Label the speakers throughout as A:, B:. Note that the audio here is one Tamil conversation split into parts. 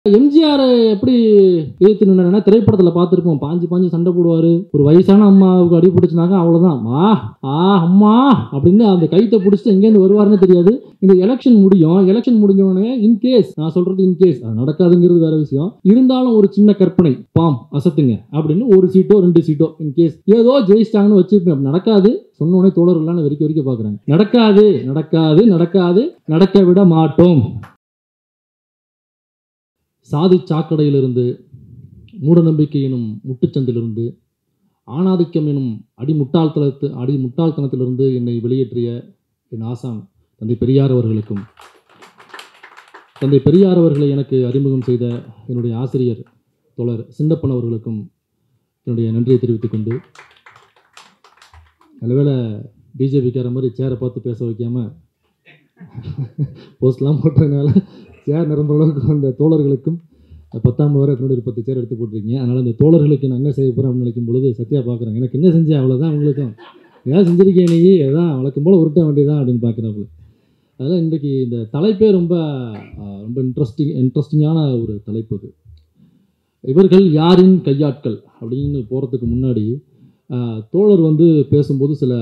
A: எம்ஜிஆர் எப்படி எதிர்த்து நின்னா திரைப்படத்தில் பார்த்துருப்போம் பாஞ்சு பாஞ்சு சண்டை போடுவார் ஒரு வயசான அம்மாவுக்கு அடி பிடிச்சினாக்கா அவ்வளோதான் மா ஆ அம்மா அப்படின்னு அந்த கைத்தை பிடிச்சிட்டு எங்கேருந்து வருவாருன்னு தெரியாது இந்த எலெக்ஷன் முடியும் எலெக்ஷன் முடிஞ்சோடனே இன்கேஸ் நான் சொல்றது இன்கேஸ் அது நடக்காதுங்கிறது வேற விஷயம் இருந்தாலும் ஒரு சின்ன கற்பனை பாம் அசத்துங்க அப்படின்னு ஒரு சீட்டோ ரெண்டு சீட்டோ இன்கேஸ் ஏதோ ஜெயிச்சிட்டாங்கன்னு வச்சுருப்பேன் நடக்காது சொன்னோடனே தோழர்கள்லாம் வெறிக்க வெறிக்க பார்க்குறாங்க நடக்காது நடக்காது நடக்காது நடக்க விட மாட்டோம் சாதி சாக்கடையிலிருந்து மூடநம்பிக்கை எனும் முட்டுச்சந்திலிருந்து ஆணாதிக்கம் எனும் அடி முட்டாள்தனத்து அடி முட்டாள்தனத்திலிருந்து என்னை வெளியேற்றிய என் ஆசான் தந்தை பெரியார் அவர்களுக்கும் தந்தை பெரியார் அவர்களை எனக்கு அறிமுகம் செய்த என்னுடைய ஆசிரியர் தோழர் சின்னப்பன் அவர்களுக்கும் என்னுடைய நன்றியை தெரிவித்துக் கொண்டு நல்லவேளை பிஜேபிக்கார மாதிரி சேரை பார்த்து பேச வைக்காம போஸ்ட்லாம் போட்டதுனால சேர் நிரம்புற அளவுக்கு அந்த தோழர்களுக்கும் பத்தாம் வரை என்னோட பத்து சேர் எடுத்து போட்டிருக்கீங்க அதனால் அந்த தோழர்களுக்கு நான் என்ன செய்ய போகிறேன் அப்படின்னு நினைக்கும் பொழுது சத்யா பார்க்குறேன் எனக்கு என்ன செஞ்சேன் அவ்வளோதான் உங்களுக்கும் ஏதாவது செஞ்சிருக்கேன் நீ அதான் வழக்கம் போல் உருட்ட வேண்டியதான் அப்படின்னு பார்க்குறாப்புல அதனால் இன்றைக்கி இந்த தலைப்பே ரொம்ப ஆஹ், ரொம்ப இன்ட்ரெஸ்டிங் இன்ட்ரெஸ்டிங்கான ஒரு தலைப்பு அது இவர்கள் யாரின் கையாட்கள் அப்படின்னு போகிறதுக்கு முன்னாடி ஆஹ், தோழர் வந்து பேசும்போது சில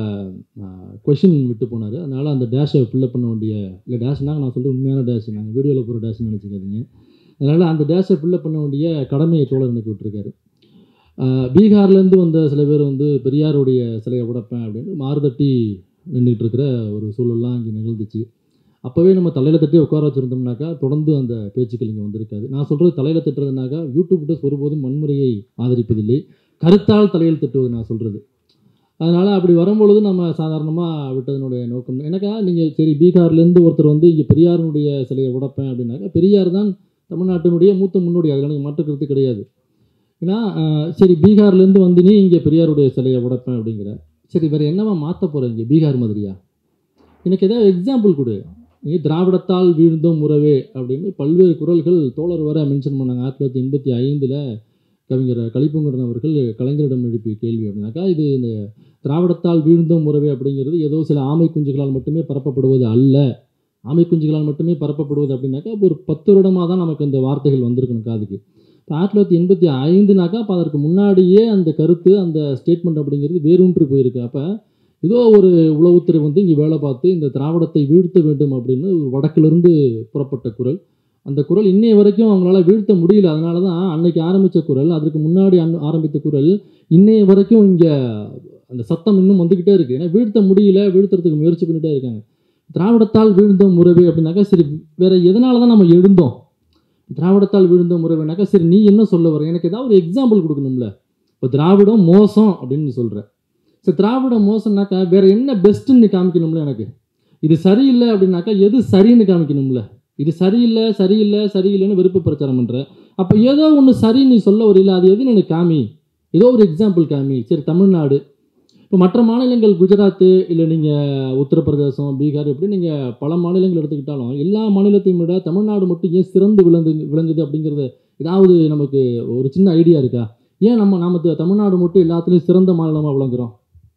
A: கொஷின் விட்டு போனார் அதனால் அந்த டேஷை ஃபில்லப் பண்ண வேண்டிய இல்லை டேஷ்னாங்க நான் சொல்கிற உண்மையான டேஷ் நாங்கள் வீடியோவில் போகிற டேஷ்னு நினச்சிக்காதீங்க அதனால் அந்த டேஷை ஃபில்லப் பண்ண வேண்டிய கடமையை தோழர் எனக்கு விட்டுருக்காரு ஆஹ், பீகார்லேருந்து வந்த சில பேர் வந்து பெரியாருடைய சிலையை உடைப்பேன் அப்படின்னு மாறுதட்டி நின்றுட்டு இருக்கிற ஒரு சூழல்லாம் இங்கே நிகழ்ந்துச்சு அப்போவே நம்ம தலையில் தட்டி உட்கார வச்சுருந்தோம்னாக்கா தொடர்ந்து அந்த பேச்சுக்கள் இங்கே வந்திருக்காது நான் சொல்கிறது தலையில் தட்டுறதுனாக்கா யூடியூப்கிட்ட ஒருபோதும் வன்முறையை ஆதரிப்பதில்லை கருத்தால் தலையில் தட்டுவது நான் சொல்கிறது அதனால் அப்படி வரும்பொழுது நம்ம சாதாரணமாக விட்டதனுடைய நோக்கம் எனக்கா நீங்கள் சரி பீகார்லேருந்து ஒருத்தர் வந்து இங்கே பெரியாருடைய சிலையை உடைப்பேன் அப்படின்னாக்கா பெரியார் தான் தமிழ்நாட்டினுடைய மூத்த முன்னோடி அதில் எனக்கு மாற்று கருத்து கிடையாது ஏன்னா ஆஹ், சரி பீகார்லேருந்து வந்து நீ இங்கே பெரியாருடைய சிலையை உடைப்பேன் அப்படிங்கிற சரி வேறு என்னவா மாற்ற போகிற இங்கே பீகார் மாதிரியா எனக்கு ஏதாவது எக்ஸாம்பிள் கொடு நீ திராவிடத்தால் வீழ்ந்தோம் உறவே அப்படின்னு பல்வேறு குரல்கள் தோழர் வர மென்ஷன் பண்ணாங்க ஆயிரத்தி தொள்ளாயிரத்தி எண்பத்தி ஐந்தில் கவிஞர் கலிப்பங்குடன் அவர்கள் கலைஞரிடம் எழுப்பிய கேள்வி அப்படின்னாக்கா இது இந்த திராவிடத்தால் வீழ்ந்தோம் உறவே அப்படிங்கிறது ஏதோ சில ஆமை குஞ்சுகளால் மட்டுமே பரப்பப்படுவது அல்ல ஆமை குஞ்சுகளால் மட்டுமே பரப்பப்படுவது அப்படின்னாக்கா அப்போ ஒரு பத்து வருடமாக தான் நமக்கு அந்த வார்த்தைகள் வந்திருக்கணும் காதுக்கு இப்போ ஆயிரத்தி தொள்ளாயிரத்தி எண்பத்தி ஐந்துனாக்கா அப்போ அதற்கு முன்னாடியே அந்த கருத்து அந்த ஸ்டேட்மெண்ட் அப்படிங்கிறது வேரூன்றி போயிருக்கு அப்போ ஏதோ ஒரு உளவுத்துறை வந்து இங்கே வேலை பார்த்து இந்த திராவிடத்தை வீழ்த்த வேண்டும் அப்படின்னு ஒரு வடக்கிலிருந்து புறப்பட்ட குரல் அந்த குரல் இன்னைய வரைக்கும் அவங்களால வீழ்த்த முடியல அதனால தான் அன்னைக்கு ஆரம்பித்த குரல் அதற்கு முன்னாடி அன் ஆரம்பித்த குரல் இன்னைய வரைக்கும் இங்கே அந்த சத்தம் இன்னும் வந்துக்கிட்டே இருக்குது ஏன்னா வீழ்த்த முடியல வீழ்த்துறதுக்கு முயற்சி பண்ணிகிட்டே இருக்காங்க திராவிடத்தால் வீழ்ந்த முறவே அப்படின்னாக்கா சரி வேற எதனால தான் நம்ம எழுந்தோம் திராவிடத்தால் வீழ்ந்த முறவேனாக்கா சரி நீ என்ன சொல்ல வர எனக்கு ஏதாவது ஒரு எக்ஸாம்பிள் கொடுக்கணும்ல இப்போ திராவிடம் மோசம் அப்படின்னு நீ சொல்கிற சரி திராவிடம் மோசம்னாக்கா வேற என்ன பெஸ்ட்டுன்னு நீ காமிக்கணும்ல எனக்கு இது சரியில்லை அப்படின்னாக்கா எது சரின்னு காமிக்கணும்ல இது சரியில்லை சரியில்லை சரியில்லைன்னு விருப்ப பிரச்சாரம் பண்ணுற அப்போ ஏதோ ஒன்று சரி நீ சொல்ல வரல அது எதுன்னு எனக்கு காமி ஏதோ ஒரு எக்ஸாம்பிள் காமி சரி தமிழ்நாடு இப்போ மற்ற மாநிலங்கள் குஜராத்து இல்லை நீங்கள் உத்தரப்பிரதேசம் பீகார் இப்படி நீங்கள் பல மாநிலங்கள் எடுத்துக்கிட்டாலும் எல்லா மாநிலத்தையும் விட தமிழ்நாடு மட்டும் ஏன் சிறந்து விளங்கு விளங்குது அப்படிங்கிறது ஏதாவது நமக்கு ஒரு சின்ன ஐடியா இருக்கா ஏன் நம்ம நாம த- தமிழ்நாடு மட்டும் எல்லாத்துலேயும் சிறந்த மாநிலமாக விளங்குறோம்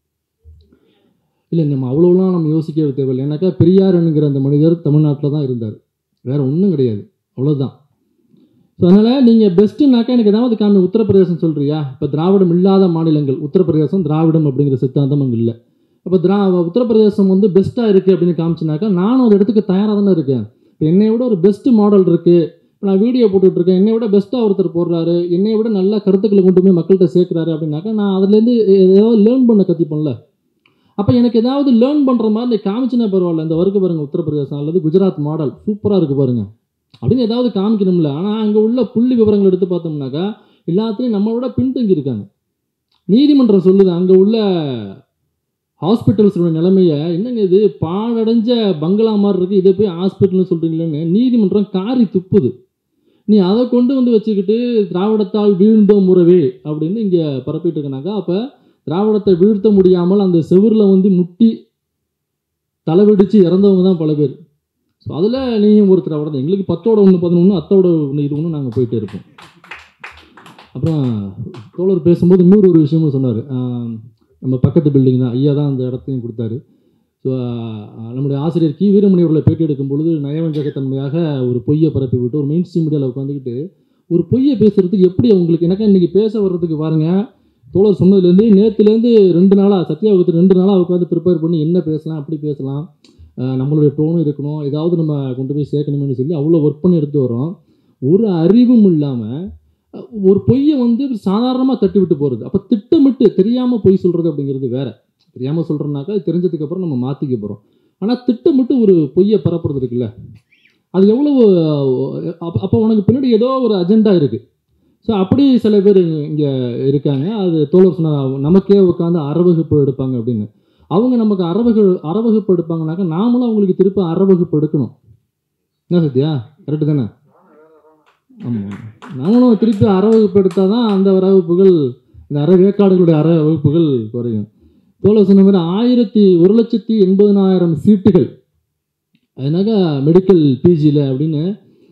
A: இல்லை நம்ம அவ்வளோலாம் நம்ம யோசிக்க தேவையில்லை ஏன்னாக்கா பெரியார் என்கிற அந்த மனிதர் தமிழ்நாட்டில் தான் இருந்தார் வேற ஒன்றும் கிடையாது அவ்வளோதான் ஸோ அதனால் நீங்கள் பெஸ்ட்டுனாக்கா எனக்கு ஏதாவது காமி உத்தரப்பிரதேசம் சொல்கிறியா இப்போ திராவிடம் இல்லாத மாநிலங்கள் உத்தரப்பிரதேசம் திராவிடம் அப்படிங்கிற சித்தாந்தம் அங்கே இல்லை அப்போ திரா உத்தரப்பிரதேசம் வந்து பெஸ்ட்டாக இருக்குது அப்படின்னு காமிச்சினாக்கா நானும் அந்த இடத்துக்கு தயாராக தானே இருக்கேன் இப்போ என்னை விட ஒரு பெஸ்ட் மாடல் இருக்குது இப்போ நான் வீடியோ போட்டுட்டு இருக்கேன் என்னை விட பெஸ்ட்டாக ஒருத்தர் போடுறாரு என்னை விட நல்ல கருத்துக்களை கொண்டு போய் மக்கள்கிட்ட சேர்க்குறாரு அப்படின்னாக்கா நான் அதுலேருந்து ஏதாவது லேர்ன் பண்ண கற்றுப்பேன்ல அப்போ எனக்கு ஏதாவது லேர்ன் பண்ணுற மாதிரி நீ காமிச்சுனா பரவாயில்ல இந்த வருக்கு பாருங்க உத்தரப்பிரதேசம் அல்லது குஜராத் மாடல் சூப்பராக இருக்குது பாருங்க அப்படின்னு ஏதாவது காமிக்கணும்ல ஆனால் அங்கே உள்ள புள்ளி விவரங்கள் எடுத்து பார்த்தோம்னாக்கா எல்லாத்துலேயும் நம்ம விட பின்தங்கி இருக்காங்க நீதிமன்றம் சொல்லுது அங்கே உள்ள ஹாஸ்பிட்டல்ஸோட நிலைமையை என்னங்க இது பாழடைஞ்ச பங்களா மாதிரி இருக்குது இதை போய் ஹாஸ்பிட்டல்னு சொல்கிறீங்களேன்னு நீதிமன்றம் காரி துப்புது நீ அதை கொண்டு வந்து வச்சுக்கிட்டு திராவிடத்தால் வீழ்ந்தோம் முறவே அப்படின்னு இங்கே பரப்பிட்டு இருக்கனாக்கா அப்போ திராவிடத்தை வீழ்த்த முடியாமல் அந்த செவுரில் வந்து முட்டி தலைவெடிச்சு இறந்தவங்க தான் பல பேர் ஸோ அதில் நீயும் ஒரு திராவிடம் தான். எங்களுக்கு பத்தோட ஒன்று பதினொன்று அத்தோட ஒன்று இது ஒன்று நாங்கள் போயிட்டே இருப்போம் அப்புறம் தோழர் பேசும்போது இன்னொரு ஒரு விஷயமும் சொன்னார் நம்ம பக்கத்து பில்டிங் தான் ஐயா தான் அந்த இடத்தையும் கொடுத்தாரு ஸோ நம்முடைய ஆசிரியர் கி வீரமணி அவர்களை பேட்டி எடுக்கும் பொழுது நயவஞ்சகத்தன்மையாக ஒரு பொய்யை பரப்பி விட்டு ஒரு மெயின் ஸ்ட்ரீம் மீடியாவில் உட்காந்துக்கிட்டு ஒரு பொய்யை பேசுறதுக்கு எப்படி அவங்களுக்கு எனக்கு இன்னைக்கு பேச வர்றதுக்கு பாருங்க தோழர் சொன்னதுலேருந்து நேற்றுலேருந்து ரெண்டு நாளாக சத்யாவுக்கு ரெண்டு நாளாக உட்காந்து ப்ரிப்பேர் பண்ணி என்ன பேசலாம் அப்படி பேசலாம் அஹ் நம்மளுடைய டோனும் இருக்கணும் ஏதாவது நம்ம கொண்டு போய் சேர்க்கணுமேனு சொல்லி அவ்வளோ ஒர்க் பண்ணி எடுத்து வரோம் ஒரு அறிவும் இல்லாமல் ஒரு பொய்யை வந்து சாதாரணமாக தட்டி விட்டு போகிறது அப்போ திட்டமிட்டு தெரியாமல் பொய் சொல்கிறது அப்படிங்கிறது வேற தெரியாமல் சொல்கிறோம்னாக்கா அது தெரிஞ்சதுக்கு அப்புறம் நம்ம மாற்றிக்க போகிறோம் ஆனால் திட்டமிட்டு ஒரு பொய்யை பரப்புறது இருக்குல்ல அது எவ்வளவு அப்போ அப்போ உனக்கு பின்னாடி ஏதோ ஒரு அஜெண்டா இருக்குது ஸோ அப்படி சில பேர் இங்கே இருக்காங்க அது தோழர் சொன்ன நமக்கே உட்காந்து அறவகுப்பு எடுப்பாங்க அப்படின்னு அவங்க நமக்கு அறவகு அறவகுப்பு எடுப்பாங்கனாக்கா நாமளும் அவங்களுக்கு திருப்பி அறவகுப்பு எடுக்கணும் என்ன சத்யா கரெக்டு தானே ஆமாம் நாமளும் திருப்பி அறவகுப்பு எடுத்தால் தான் அந்த வகுப்புகள் இந்த அற வேக்காடுகளுடைய அற வகுப்புகள் குறையும் தோழர் சொன்ன மாதிரி ஆயிரத்தி ஒரு லட்சத்தி எண்பதனாயிரம் சீட்டுகள் அதனாக்கா மெடிக்கல் பிஜியில் அப்படின்னு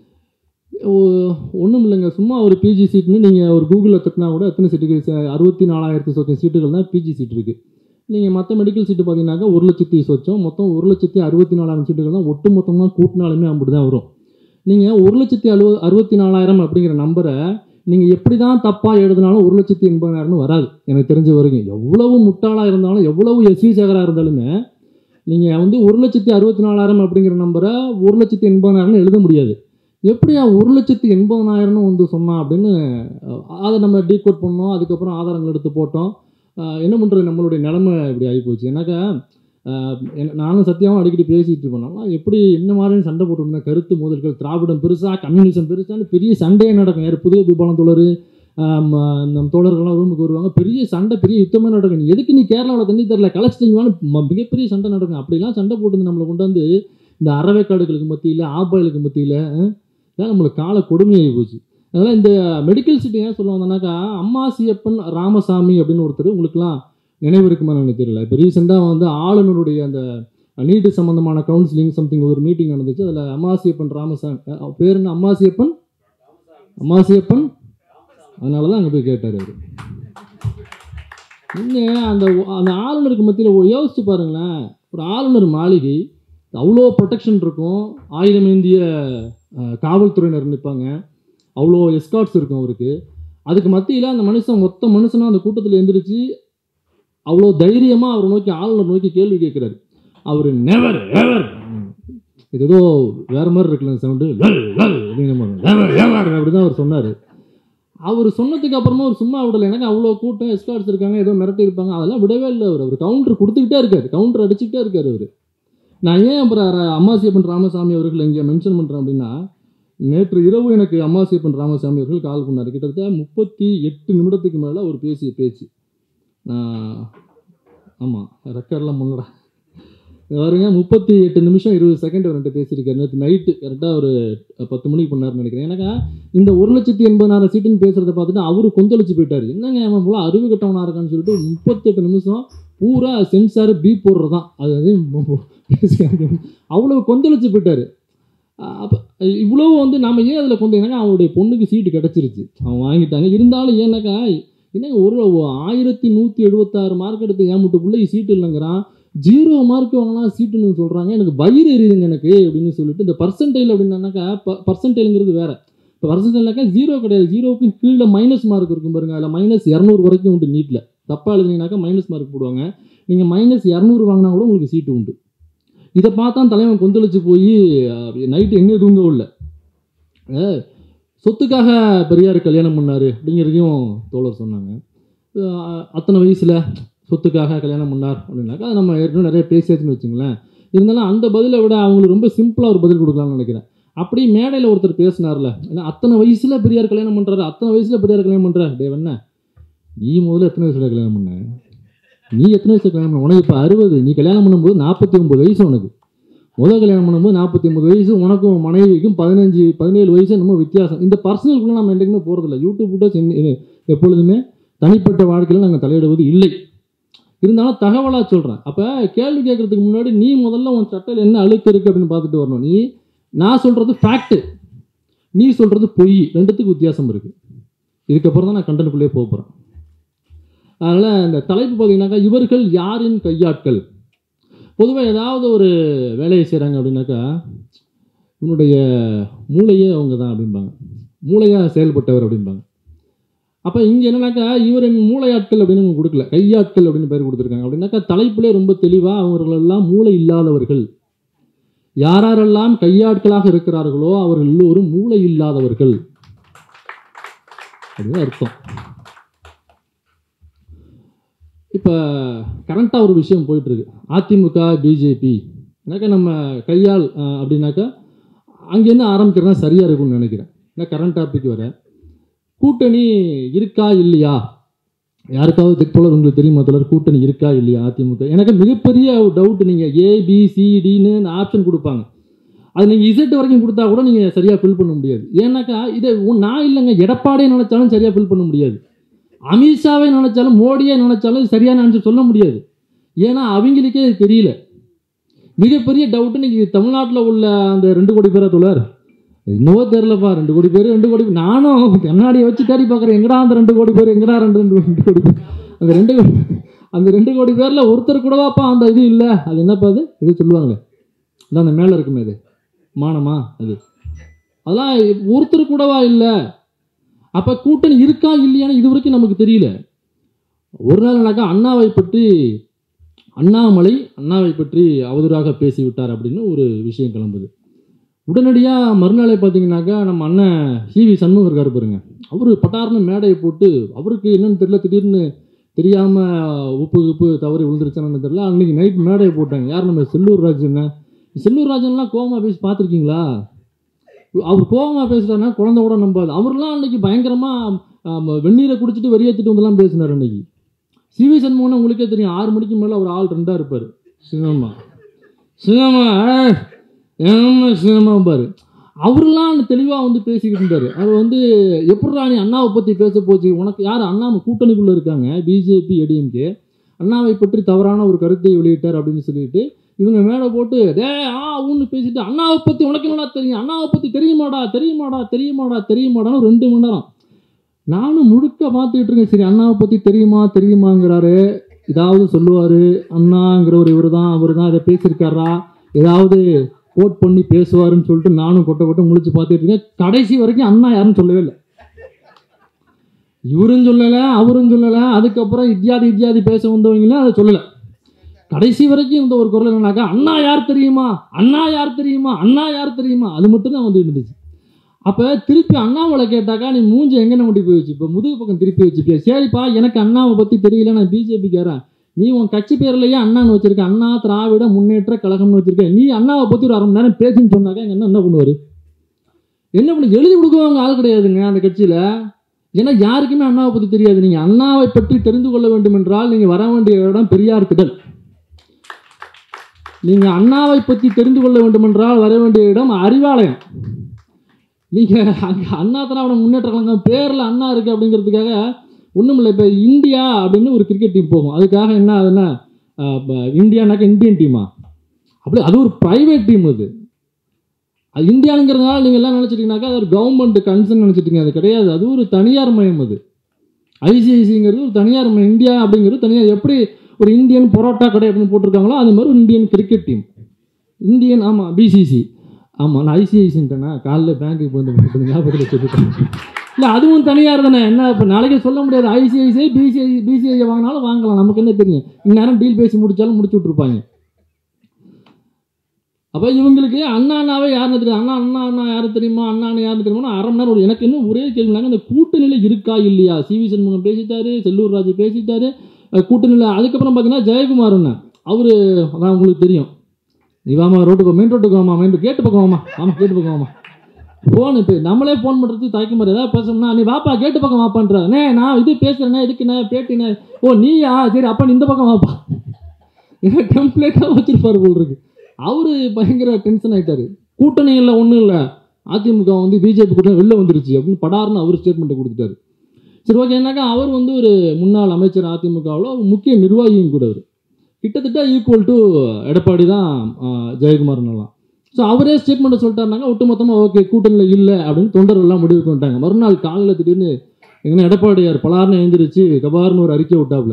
A: ஒன்றும் இல்லைங்க சும்மா ஒரு பிஜி சீட்னு நீங்கள் ஒரு கூகுளில் தட்டினா கூட எத்தனை சீட்டுக்கு அறுபத்தி நாலாயிரத்தி சொச்சம் சீட்டுகள் தான் பிஜி சீட் இருக்குது நீங்கள் மற்ற மெடிக்கல் சீட்டு பார்த்தீங்கன்னாக்கா ஒரு லட்சத்தி சொச்சம் மொத்தம் ஒரு லட்சத்தி அறுபத்தி நாலாயிரம் சீட்டுகள் தான் ஒட்டு மொத்தமாக கூட்டினாலுமே அப்படி தான் வரும் நீங்கள் ஒரு லட்சத்தி அறுபது அறுபத்தி நாலாயிரம் அப்படிங்கிற நம்பரை நீங்கள் எப்படி தான் தப்பாக எழுதினாலும் ஒரு லட்சத்தி எண்பதாயிரம்னு வராது எனக்கு தெரிஞ்ச வரைக்கும் எவ்வளவு முட்டாளாக இருந்தாலும் எவ்வளவு எஸ்வி சேகராக இருந்தாலுமே நீங்கள் வந்து ஒரு லட்சத்தி அறுபத்தி நாலாயிரம் அப்படிங்கிற நம்பரை ஒரு லட்சத்தி எண்பதாயிரம்னு எழுத முடியாது எப்படியா ஒரு லட்சத்தி எண்பதனாயிரம்னு வந்து சொன்னான் அப்படின்னு அஹ், அதை நம்ம டீகோட் பண்ணோம் அதுக்கப்புறம் ஆதாரங்கள் எடுத்து போட்டோம் அஹ், என்ன பண்ணுறது நம்மளுடைய நிலைமை இப்படி ஆகிப்போச்சு ஏன்னாக்கா அஹ், என்ன- நானும் சத்தியாவும் அடிக்கடி பேசிகிட்டு இருப்பேன் நல்லா எப்படி இந்த மாதிரி சண்டை போட்டுருந்தேன் கருத்து மோதல்கள் திராவிடம் பெருசா கம்யூனிசம் பெருசான்னு பெரிய சண்டையே நடக்கும் யார் புதிய விபாலம் தோழர் நம்ம தோழர்கள்லாம் ரூமுக்கு வருவாங்க பெரிய சண்டை பெரிய யுத்தமே நடக்கும் நீ எதுக்கு நீ கேரளாவில் தண்ணி தரல கலைச்சிட்டீங்கன்னு ம- மிகப்பெரிய சண்டை நடக்கும் அப்படிலாம் சண்டை போட்டு நம்மளை கொண்டு வந்து இந்த அறவைக்காடுகளுக்கு மத்தியில் ஆபாயிலுக்கு மத்தியில் இதான் நம்மளுக்கு கால கொடுமையாகி போச்சு அதனால் இந்த மெடிக்கல் சீட்டு ஏன் சொல்ல வந்தோம்னாக்கா அம்மாசியப்பன் ராமசாமி அப்படின்னு ஒருத்தர் உங்களுக்குலாம் நினைவு இருக்குமா எனக்கு தெரியல இப்போ ரீசெண்டாக வந்து ஆளுநருடைய அந்த நீட்டு சம்மந்தமான கவுன்சிலிங் சம்திங் ஒரு மீட்டிங் நடந்துச்சு அதில் அம்மாசியப்பன் ராமசாமி அஹ் அவர் பேர் என்ன அம்மாசியப்பன் அம்மாசியப்பன் அதனால தான் அங்கே போய் கேட்டார் அவர் நீங்கள் அந்த அந்த ஆளுநருக்கு மத்தியில் யோசிச்சு பாருங்களேன் ஒரு ஆளுநர் மாளிகை அவ்வளோ ப்ரொடெக்ஷன் இருக்கும் ஆயுதம் ஏந்திய அஹ், காவல்துறையினர் நிற்பாங்க அவ்வளோ எஸ்கார்ட்ஸ் இருக்கும் அவருக்கு அதுக்கு மத்தியில் அந்த மனுஷன் மொத்த மனுஷனாக அந்த கூட்டத்தில் எந்திரிச்சு அவ்வளோ தைரியமாக அவரை நோக்கி ஆளுநர் நோக்கி கேள்வி கேட்குறாரு அவர் நெவர் எவர் இது ஏதோ வேற மாதிரி இருக்குல்ல சவுண்டு அப்படி தான் அவர் சொன்னார் அவர் சொன்னதுக்கு அப்புறமா அவர் சும்மா விடலை எனக்கு அவ்வளோ கூட்டம் எஸ்கார்ட்ஸ் இருக்காங்க ஏதோ மிரட்டி இருப்பாங்க அதெல்லாம் விடவே இல்லை அவர் அவர் கவுண்டர் கொடுத்துக்கிட்டே இருக்காரு கவுண்டர் அடிச்சுக்கிட்டே இருக்காரு அவர் நான் ஏன் அப்புறம் ர- அம்மாசியப்பன் ராமசாமி அவர்கள் இங்கே மென்ஷன் பண்ணுறேன் அப்படின்னா நேற்று இரவு எனக்கு அம்மாசியப்பன் ராமசாமி அவர்கள் கால் பண்ணார் கிட்டத்தட்ட முப்பத்தி எட்டு நிமிடத்துக்கு மேலே அவர் பேசிய பேச்சு நான் ஆமாம் ரெக்கார்ட்லாம் முன்னடா பாருங்க முப்பத்தி எட்டு நிமிஷம் இருபது செகண்ட் அவர்கிட்ட பேசியிருக்காரு நேற்று நைட்டு கரெக்டாக ஒரு பத்து மணிக்கு பண்ணாருன்னு நினைக்கிறேன் ஏன்னாக்கா இந்த ஒரு லட்சத்தி எண்பதாயிரம் சீட்டுன்னு பேசுகிறத பார்த்துட்டு அவரு கொந்தளிச்சு போயிட்டாரு என்னங்க அவன் போல அறிவு கட்டவனா இருக்கான்னு சொல்லிட்டு முப்பத்தெட்டு நிமிஷம் பூரா சென்சார் பீ போடுறது தான் அது அது பேசி அவ்வளோ கொந்தளிச்சு போயிட்டாரு அப்போ இவ்வளவு வந்து நாம ஏன் அதில் கொண்டு ஏன்னாக்கா அவனுடைய பொண்ணுக்கு சீட்டு கிடச்சிருச்சு அவன் வாங்கிட்டாங்க இருந்தாலும் ஏன்னாக்கா என்னங்க ஒரு ஆயிரத்தி நூற்றி எழுபத்தாறு மார்க் எடுத்து ஏன் முட்டு பிள்ளை சீட்டு இல்லைங்கிறான் ஜீரோ மார்க் வாங்கினா சீட்டுன்னு சொல்கிறாங்க எனக்கு வயிறு எரியுதுங்க எனக்கு அப்படின்னு சொல்லிட்டு இந்த பர்சன்டைல் அப்படின்னாக்கா பர்சன்டைலுங்கிறது வேற இப்போ பர்சன்டைல்னாக்கா ஜீரோ கிடையாது ஜீரோவுக்கு கீழே மைனஸ் மார்க் இருக்கும் பாருங்க அதில் மைனஸ் இரநூறு வரைக்கும் உண்டு நீட்டில் தப்பாக எழுதுனீங்கனாக்கா மைனஸ் மார்க் போடுவாங்க நீங்கள் மைனஸ் இரநூறு வாங்கினா கூட உங்களுக்கு சீட்டு உண்டு இதை பார்த்தா தலைவன் கொந்தளிச்சு போய் நைட்டு எங்கே தூங்கவும் இல்லை அஹ், சொத்துக்காக பெரியார் கல்யாணம் பண்ணாரு அப்படிங்கிறதையும் தோழர் சொன்னாங்க அஹ், அத்தனை வயசில் சொத்துக்காக கல்யாணம் பண்ணார் அப்படின்னாக்கா அது நம்ம ஏற்கனவே நிறைய பேசியாச்சுன்னு வச்சுங்களேன் இருந்தாலும் அந்த பதிலை விட அவங்களுக்கு ரொம்ப சிம்பிளாக ஒரு பதில் கொடுக்கலாம்னு நினைக்கிறேன் அப்படி மேடையில் ஒருத்தர் பேசினார்ல ஏன்னா அத்தனை வயசில் பெரியார் கல்யாணம் பண்ணுறாரு அத்தனை வயசில் பெரியார் கல்யாணம் பண்ணுறாரு டே என்ன நீ முதல்ல எத்தனை வயசில் கல்யாணம் பண்ண நீ எத்தனை வயசுல கல்யாணம் பண்ண உனக்கு இப்போ அறுபது நீ கல்யாணம் பண்ணும்போது நாற்பத்தி ஒம்பது வயசு உனக்கு முதல் கல்யாணம் பண்ணும்போது நாற்பத்தி ஒம்பது வயசு உனக்கும் உன் மனைவிக்கும் பதினஞ்சு பதினேழு வயசு என்னமோ வித்தியாசம் இந்த பர்சனலுக்குள்ள நம்ம என்றைக்குமே போகிறதில்ல யூடியூப் விட்டு செஞ்சு எப்பொழுதுமே தனிப்பட்ட வாழ்க்கையில் நாங்கள் தலையிடுவது இல்லை இருந்தாலும் தகவலாக சொல்கிறேன் அப்போ கேள்வி கேட்கறதுக்கு முன்னாடி நீ முதல்ல உன் சட்டையில் என்ன அழுக்கு இருக்குது அப்படின்னு பார்த்துட்டு வரணும் நீ நான் சொல்கிறது ஃபேக்ட்டு நீ சொல்கிறது பொய் ரெண்டுத்துக்கு வித்தியாசம் இருக்குது இதுக்கப்புறம் தான் நான் கண்டனுக்குள்ளேயே போக போகிறேன் அதனால் இந்த தலைப்பு பார்த்தீங்கன்னாக்கா இவர்கள் யாரின் கையாட்கள் பொதுவாக ஏதாவது ஒரு வேலையை செய்கிறாங்க அப்படின்னாக்கா இவனுடைய மூளையே அவங்க தான் அப்படிம்பாங்க மூளையாக செயல்பட்டவர் அப்படிம்பாங்க அப்போ இங்கே என்னன்னாக்கா இவர் மூளையாட்கள் அப்படின்னு இவங்க கொடுக்கல கையாட்கள் அப்படின்னு பேர் கொடுத்துருக்காங்க அப்படின்னாக்கா தலைப்பிலே ரொம்ப தெளிவாக அவர்களெல்லாம் மூளை இல்லாதவர்கள் யாரெல்லாம் கையாட்களாக இருக்கிறார்களோ அவர்கள் எல்லோரும் மூளை இல்லாதவர்கள் அப்படின்னு அர்த்தம் இப்போ கரண்ட்டாக ஒரு விஷயம் போயிட்டு இருக்கு அதிமுக பிஜேபி எனக்கு நம்ம கையால் அஹ், அப்படின்னாக்கா அங்கேருந்து ஆரம்பிக்கிறது தான் சரியாக இருக்கும்னு நினைக்கிறேன் ஏன்னா கரண்ட் டாபிக் வர கூட்டணி இருக்கா இல்லையா யாருக்காவது தெ- தோழர் உங்களுக்கு தெரியுமா தோழர் கூட்டணி இருக்கா இல்லையா அதிமுக எனக்கு மிகப்பெரிய ஒரு டவுட் நீங்கள் ஏ பி சி டின்னு ஆப்ஷன் கொடுப்பாங்க அது நீங்கள் இசட் வரைக்கும் கொடுத்தா கூட நீங்கள் சரியாக ஃபில் பண்ண முடியாது ஏன்னாக்கா இதை உன் நான் இல்லைங்க எடப்பாடியே நினச்சாலும் சரியாக ஃபில் பண்ண முடியாது அமித்ஷாவே நினச்சாலும் மோடியே நினச்சாலும் சரியான ஆன்சர் சொல்ல முடியாது ஏன்னா அவங்களுக்கே இது தெரியல மிகப்பெரிய டவுட் இன்னைக்கு தமிழ்நாட்டில் உள்ள அந்த ரெண்டு கோடி பேரை தோழர் இன்னவோ தெரிலப்பா ரெண்டு கோடி பேர் ரெண்டு கோடி நானும் கண்ணாடியை வச்சு தேடி பார்க்குறேன் எங்கடா அந்த ரெண்டு கோடி பேர் எங்கடா ரெண்டு ரெண்டு ரெண்டு கோடி பேர் அந்த ரெண்டு கோ- அந்த ரெண்டு கோடி பேரில் ஒருத்தர் கூடவாப்பா அந்த இது இல்லை அது என்னப்பா அது இது சொல்லுவாங்க அதான் அந்த மேலே இருக்குமே அது மானமா அது அதெல்லாம் ஒருத்தர் கூடவா இல்லை அப்போ கூட்டணி இருக்கா இல்லையான்னு இது வரைக்கும் நமக்கு தெரியல ஒரு நாள் எனக்கா அண்ணாவை பற்றி அண்ணாமலை அண்ணாவை பற்றி அவதூறாக பேசிவிட்டார் அப்படின்னு ஒரு விஷயம் கிளம்புது உடனடியாக மறுநாளே பார்த்தீங்கன்னாக்கா நம்ம அண்ணன் சிவி சண்முகம் இருக்காரு பாருங்க அவர் பட்டார்னு மேடையை போட்டு அவருக்கு என்னன்னு தெரியல திடீர்னு தெரியாமல் உப்பு உப்பு தவறி விழுந்துருச்சான்னு தெரியல அன்னைக்கு நைட் மேடையை போட்டாங்க யார் நம்ம செல்லூர் ராஜன் செல்லூர் ராஜன்லாம் கோவமா பேசி பார்த்துருக்கீங்களா அவர் கோவமா பேசுறாருன்னா குழந்தை கூட நம்பாது அவர்லாம் அன்னைக்கு பயங்கரமாக வெந்நீரை குடிச்சிட்டு வெறியேற்றிட்டு வந்தெல்லாம் பேசினார் அன்னைக்கு சிவி சண்முகம்னா உங்களுக்கே தெரியும் ஆறு மணிக்கு மேலே அவர் ஆள் ரெண்டாக இருப்பார் சினிமா சினிமா ஏமா சினிமா பாரு அவரெல்லாம் தெளிவாக வந்து பேசிக்கிட்டு இருந்தார் அவர் வந்து எப்படிடா நீ அண்ணாவை பற்றி பேச போச்சு உனக்கு யார் அண்ணா கூட்டணிக்குள்ளே இருக்காங்க பிஜேபி ஏடிஎம்கே அண்ணாவை பற்றி தவறான ஒரு கருத்தை வெளியிட்டார் அப்படின்னு சொல்லிட்டு இவங்க மேலே போட்டு டே ஆ ஊன்னு பேசிட்டு அண்ணாவை பற்றி உனக்கு என்னடா தெரியும் அண்ணாவை பற்றி தெரியுமாடா தெரியுமாடா தெரியுமாடா தெரியுமாடான்னு ரெண்டு மணி நேரம் நானும் முழுக்க பார்த்துக்கிட்டு இருக்கேன் சரி அண்ணாவை பற்றி தெரியுமா தெரியுமாங்கிறாரு ஏதாவது சொல்லுவார் அண்ணாங்கிற ஒரு இவர் தான் அவர் தான் இதை பேசியிருக்காரா ஏதாவது கோட் பண்ணி பேசுவாருன்னு சொல்லிட்டு நானும் கொட்ட கொட்ட முழிச்சு பார்த்துட்டு இருக்கேன் கடைசி வரைக்கும் அண்ணா யாரும் சொல்லவே இல்லை இவரும் சொல்லலை அவரும் சொல்லலை அதுக்கப்புறம் இத்தியாதி இத்தியாதி பேச வந்தவங்களும் அதை சொல்லலை கடைசி வரைக்கும் இந்த ஒரு குரல் என்னன்னாக்கா அண்ணா யார் தெரியுமா அண்ணா யார் தெரியுமா அண்ணா யார் தெரியுமா அது மட்டும் தான் வந்து இருந்துச்சு அப்போ திருப்பி அண்ணாமலை கேட்டாக்கா நீ மூஞ்சி எங்கே முடி போய் வச்சு இப்போ முதுகு பக்கம் திருப்பி வச்சுப்பியா சரிப்பா எனக்கு அண்ணாவை பற்றி தெரியல நான் பிஜேபிக்காரன் நீ உன் கட்சி பேர்லயே அண்ணான்னு வச்சிருக்க அண்ணா திராவிட முன்னேற்ற கழகம்னு வச்சிருக்க நீ அண்ணாவை பற்றி ஒரு அரை மணி நேரம் பேசுன்னு சொன்னாக்கா எங்கள் அண்ணன் என்ன பண்ணுவார் என்ன பண்ணு எழுதி கொடுக்குறவங்க ஆள் கிடையாதுங்க அந்த கட்சியில் ஏன்னா யாருக்குமே அண்ணாவை பற்றி தெரியாது நீங்கள் அண்ணாவை பற்றி தெரிந்து கொள்ள வேண்டும் என்றால் நீங்கள் வர வேண்டிய இடம் பெரியார் திடல் நீங்கள் அண்ணாவை பற்றி தெரிந்து கொள்ள வேண்டும் என்றால் வர வேண்டிய இடம் அறிவாலயம் நீங்கள் அங்கே அண்ணா திராவிட முன்னேற்ற கழகம் பேரில் அண்ணா இருக்குது அப்படிங்கிறதுக்காக ஒன்றும் இல்லை இப்போ இந்தியா அப்படின்னு ஒரு கிரிக்கெட் டீம் போகும் அதுக்காக என்ன அதுன்னா ஆஹ், இப்ப இந்தியானாக்கா இந்தியன் டீமா அப்படி அது ஒரு ப்ரைவேட் டீம் அது அது இந்தியாங்கிறதுனால நீங்கள் எல்லாம் நினச்சிட்டிங்கனாக்கா அது ஒரு கவர்மெண்ட் கன்சர்ன் நினச்சிட்டீங்க அது கிடையாது அது ஒரு தனியார் மயம் அது ஐசிஐசிங்கிறது ஒரு தனியார் மயம் இந்தியா அப்படிங்கிறது தனியார் எப்படி ஒரு இந்தியன் பரோட்டா கடை அப்படின்னு போட்டிருக்காங்களோ அது மாதிரி ஒரு இந்தியன் கிரிக்கெட் டீம் இந்தியன் ஆமாம் பிசிசி ஆமாம் நான் ஐசிஐசின்ட்டேனா காலைல பேங்க்குக்கு போய் ஞாபகத்தில் வச்சுருக்கேன் இல்லை அதுவும் தனியார் தானே என்ன இப்போ நாளைக்கு சொல்ல முடியாது ஐசிஐசிஐ பிசிஐ பிசிஐ வாங்கினாலும் வாங்கலாம் நமக்கு என்ன தெரியும் இந்நேரம் டீல் பேசி முடிச்சாலும் முடிச்சு விட்ருப்பாங்க அப்போ இவங்களுக்கு அண்ணா அண்ணாவே யாருன்னு தெரியும் அண்ணா அண்ணா அண்ணா யாரு தெரியுமா அண்ணா அண்ணா யாருன்னு தெரியுமா அரை மணி நேரம் ஒரு எனக்கு இன்னும் ஒரே கேள்வினாங்க அந்த கூட்டணியில் இருக்கா இல்லையா சிவி சண்முகம் பேசிட்டாரு செல்லூர் ராஜு பேசிட்டாரு அஹ் கூட்டணியில் அதுக்கப்புறம் பார்த்தீங்கன்னா ஜெயக்குமார் அண்ணன் அவர் அதான் உங்களுக்கு தெரியும் நீ வாமா ரோட்டுக்கு மெயின் ரோட்டுக்கு வாமா மெயின் கேட்டு பக்கம் வாமா ஆமாம் கேட்டு பக்கம் வாமா ஃபோன் இப்போ நம்மளே ஃபோன் பண்ணுறது தயக்க மாதிரி ஏதாவது பேசணும்னா நீ வாப்பா கேட்டு பக்கம் வாப்பான்ற அண்ணே நான் இது பேசுகிறேண்ணே இதுக்குண்ணே பேட்டிண்ணே ஓ நீயா சரி அப்போ நீ இந்த பக்கம் வாப்பா ஏன்னா டெம்ப்ளேட்டாக வச்சிருப்பாரு போல் இருக்கு அவரு பயங்கர டென்ஷன் ஆயிட்டாரு கூட்டணி இல்லை ஒன்றும் இல்லை அதிமுக வந்து பிஜேபி கூட்டணி வெளில வந்துருச்சு அப்படின்னு படார்னு அவர் ஸ்டேட்மெண்ட்டை கொடுத்துட்டாரு சரி ஓகே என்னக்கா அவர் வந்து ஒரு முன்னாள் அமைச்சர் அதிமுகவில் ஒரு முக்கிய நிர்வாகியும் கூட அவர் கிட்டத்தட்ட ஈக்குவல் டு எடப்பாடி தான் ஆஹ், ஜெயக்குமார்னெல்லாம் ஸோ அவரே ஸ்டேட்மெண்ட்டை சொல்லிட்டாருனாங்க ஒட்டுமொத்தமாக ஓகே கூட்டணியில் இல்லை அப்படின்னு தொண்டர்கள்லாம் முடிவுக்கு வந்துட்டாங்க மறுநாள் காலையில் திடீர்னு எங்கன்னா எடப்பாடியார் பலார்னு எழுந்திரிச்சு கபார்னு ஒரு அறிக்கை விட்டாப்புல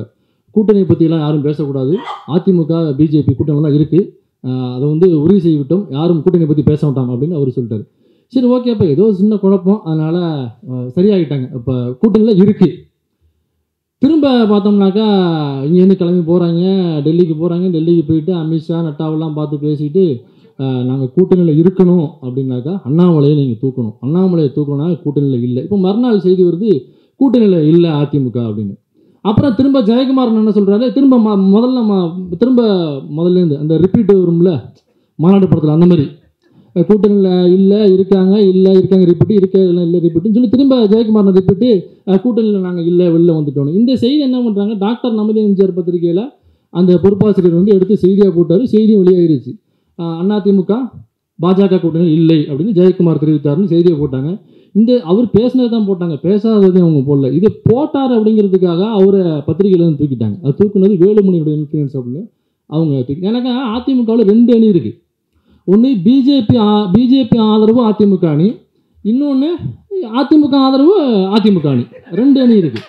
A: கூட்டணி பற்றிலாம் யாரும் பேசக்கூடாது அதிமுக பிஜேபி கூட்டணிலாம் இருக்குது அதை வந்து உறுதி செய்துவிட்டோம் யாரும் கூட்டணி பற்றி பேச மாட்டாங்க அப்படின்னு அவர் சொல்லிட்டாரு சரி ஓகே அப்போ ஏதோ சின்ன குழப்பம் அதனால் சரியாகிட்டாங்க இப்போ கூட்டணியில் இருக்குது திரும்ப பார்த்தோம்னாக்கா இங்கேருந்து கிளம்பி போகிறாங்க டெல்லிக்கு போகிறாங்க டெல்லிக்கு போயிட்டு அமித்ஷா நட்டாவெல்லாம் பார்த்து பேசிட்டு நாங்கள் கூட்டணியில் இருக்கணும் அப்படின்னாக்கா அண்ணாமலையை நீங்கள் தூக்கணும் அண்ணாமலையை தூக்கணும்னா கூட்டணியில் இல்லை இப்போ மறுநாள் செய்தி வருது கூட்டணியில் இல்லை அதிமுக அப்படின்னு அப்புறம் திரும்ப ஜெயக்குமார் என்ன சொல்கிறாரு திரும்ப ம முதல்ல ம திரும்ப முதல்லேருந்து அந்த ரிப்பீட் வரும்ல மாநாடு படத்தில் அந்த மாதிரி அஹ் கூட்டணியில் இல்லை இருக்காங்க இல்லை இருக்காங்க ரிப்பீட்டு இருக்க இல்லை இல்லை ரிப்பீட்டுன்னு சொல்லி திரும்ப ஜெயக்குமார் ரிப்பீட்டு கூட்டணியில் நாங்கள் இல்லை வெளில வந்துட்டோம் இந்த செய்தி என்ன பண்ணுறாங்க டாக்டர் நமதி எம்ஜிஆர் பத்திரிகையில் அந்த பொறுப்பாசிரியர் வந்து எடுத்து செய்தியாக போட்டார் செய்தியும் வெளியாகிருச்சு அஹ் அதிமுக பாஜக கூட்டணியில் இல்லை அப்படின்னு ஜெயக்குமார் தெரிவித்தார்னு செய்தியை போட்டாங்க இந்த அவர் பேசினது தான் போட்டாங்க பேசாததையும் அவங்க போடல இது போட்டார் அப்படிங்கிறதுக்காக அவரை பத்திரிகையிலேருந்து தூக்கிட்டாங்க அது தூக்குனது வேலுமணியோட இன்ஃப்ளூயன்ஸ் அப்படின்னு அவங்க தூக்கி எனக்கு அதிமுகவில் ரெண்டு அணி இருக்குது ஒன்று பிஜேபி பிஜேபி ஆதரவு அதிமுக அணி இன்னொன்று அதிமுக ஆதரவு அதிமுக அணி ரெண்டு அணி இருக்குது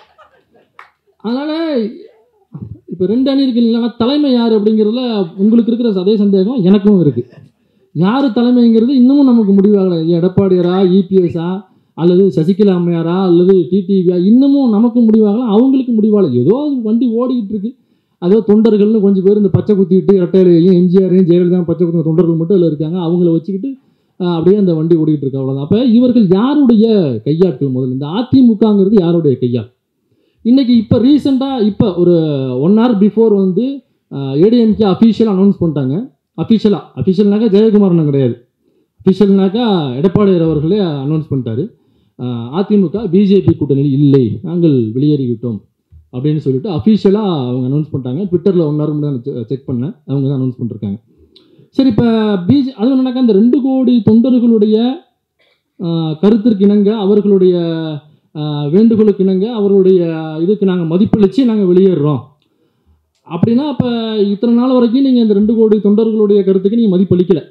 A: அதனால் இப்போ ரெண்டு அணி இருக்கு இல்லைன்னா தலைமை யார் அப்படிங்கிறதுல உங்களுக்கு இருக்கிற அதே சந்தேகம் எனக்கும் இருக்குது யார் தலைமைங்கிறது இன்னமும் நமக்கு முடிவாகலை எடப்பாடியாரா இபிஎஸ்ஸா அல்லது சசிகலா அம்மையாரா அல்லது டிடிவியா இன்னமும் நமக்கு முடிவாகல அவங்களுக்கு முடிவாகலை ஏதோ அது வண்டி ஓடிக்கிட்டு இருக்கு அதோ தொண்டர்கள்னு கொஞ்சம் பேர் இந்த பச்சை குத்திட்டு இரட்டையிலையும் எம்ஜிஆரையும் ஜெயலலிதா பச்சை குத்தின தொண்டர்கள் மட்டும் அதில் இருக்காங்க அவங்கள வச்சுக்கிட்டு ஆஹ், அப்படியே அந்த வண்டி ஓடிக்கிட்டு இருக்கு அவ்வளோதான் அப்போ இவர்கள் யாருடைய கையாட்கள் முதல்ல இந்த அதிமுகங்கிறது யாருடைய கையாள் இன்னைக்கு இப்போ ரீசெண்டாக இப்போ ஒரு ஒன் hour பிஃபோர் வந்து ஏடிஎம்கே அஃபீஷியலாக அனௌன்ஸ் பண்ணிட்டாங்க அஃபீஷியலாக அஃபீஷியல்னாக்கா ஜெயக்குமாரன் கிடையாது அஃபீஷியல்னாக்கா எடப்பாடியார் அவர்களே அனௌன்ஸ் பண்ணிட்டாரு ஆஹ் அதிமுக பிஜேபி கூட்டணியில் இல்லை நாங்கள் வெளியேறிவிட்டோம் அப்படின்னு சொல்லிட்டு அஃபீஷியலாக அவங்க அனௌன்ஸ் பண்ணிட்டாங்க ட்விட்டரில் ஒன் ஹவர் முன்னாடி செக் பண்ணேன் அவங்க தான் அனௌன்ஸ் பண்ணிருக்காங்க சரி இப்போ பிஜே அது என்னன்னாக்கா இந்த ரெண்டு கோடி தொண்டர்களுடைய ஆஹ், கருத்திற்கு இணங்க அவர்களுடைய ஆஹ், வேண்டுகோளுக்கு இணங்க அவர்களுடைய இதுக்கு நாங்கள் மதிப்பளித்து நாங்கள் வெளியேறுறோம் அப்படின்னா அப்போ இத்தனை நாள் வரைக்கும் நீங்கள் இந்த ரெண்டு கோடி தொண்டர்களுடைய கருத்துக்கு நீங்கள் மதிப்பளிக்கல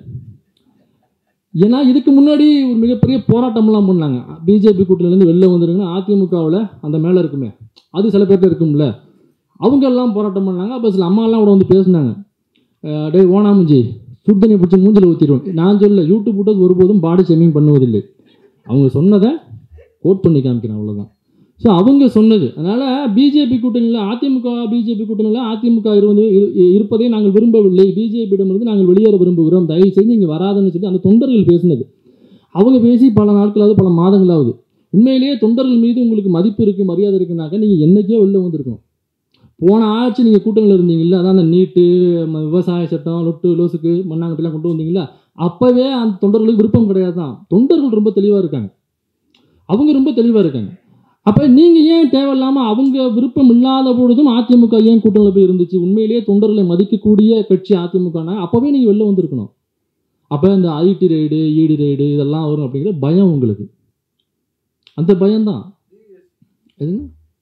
A: ஏன்னா இதுக்கு முன்னாடி ஒரு மிகப்பெரிய போராட்டம்லாம் பண்ணாங்க பிஜேபி கூட்டணிலேருந்து வெளில வந்துருங்கன்னா அதிமுகவில் அந்த மேலே இருக்குமே அது சில பேர்ட்ட இருக்கும்ல அவங்க எல்லாம் போராட்டம் பண்ணாங்க அப்போ சில அம்மாலாம் கூட வந்து பேசினாங்க அஹ் டேய் ஓனாமுஞ்சி சுடு தண்ணி பிடிச்சி மூஞ்சில் ஊற்றிடுவோம் நான் சொல்ல யூடியூப் போட்டது ஒருபோதும் பாடி ஷேமிங் பண்ணுவதில்லை அவங்க சொன்னதை கோட் பண்ணி காமிக்கிறேன் அவ்வளோதான் ஸோ அவங்க சொன்னது அதனால் பிஜேபி கூட்டணியில் அதிமுக பிஜேபி கூட்டணியில் அதிமுக இருவது இரு- இருப்பதை நாங்கள் விரும்பவில்லை பிஜேபியிடமிருந்து நாங்கள் வெளியேற விரும்புகிறோம் தயவு செய்து இங்கே வராதுன்னு சொல்லி அந்த தொண்டர்கள் பேசினது அவங்க பேசி பல நாட்களாவது பல மாதங்களாவது உண்மையிலேயே தொண்டர்கள் மீது உங்களுக்கு மதிப்பு இருக்குது மரியாதை இருக்குனாக்கா நீங்கள் என்னைக்கோ வெளில வந்திருக்கணும் போன ஆட்சி நீங்கள் கூட்டணியில் இருந்தீங்கல்ல அதான் அந்த நீட்டு ம- விவசாய சட்டம் லொட்டு லோசுக்கு மண்ணாங்கட்டெல்லாம் கொண்டு வந்தீங்களா அப்போவே அந்த தொண்டர்களுக்கு விருப்பம் கிடையாது தான் தொண்டர்கள் ரொம்ப தெளிவாக இருக்காங்க அவங்க ரொம்ப தெளிவாக இருக்காங்க அப்போ நீங்கள் ஏன் தேவையில்லாமல் அவங்க விருப்பம் இல்லாத பொழுதும் அதிமுக ஏன் கூட்டணியில் போய் இருந்துச்சு உண்மையிலேயே தொண்டர்களை மதிக்கக்கூடிய கட்சி அதிமுகனா அப்போவே நீங்கள் வெளில வந்திருக்கணும் அப்போ இந்த ஐடி ரைடு ஈடி ரைடு இதெல்லாம் வரும் அப்படிங்கிற பயம் உங்களுக்கு அந்த பயம்தான் எதுங்க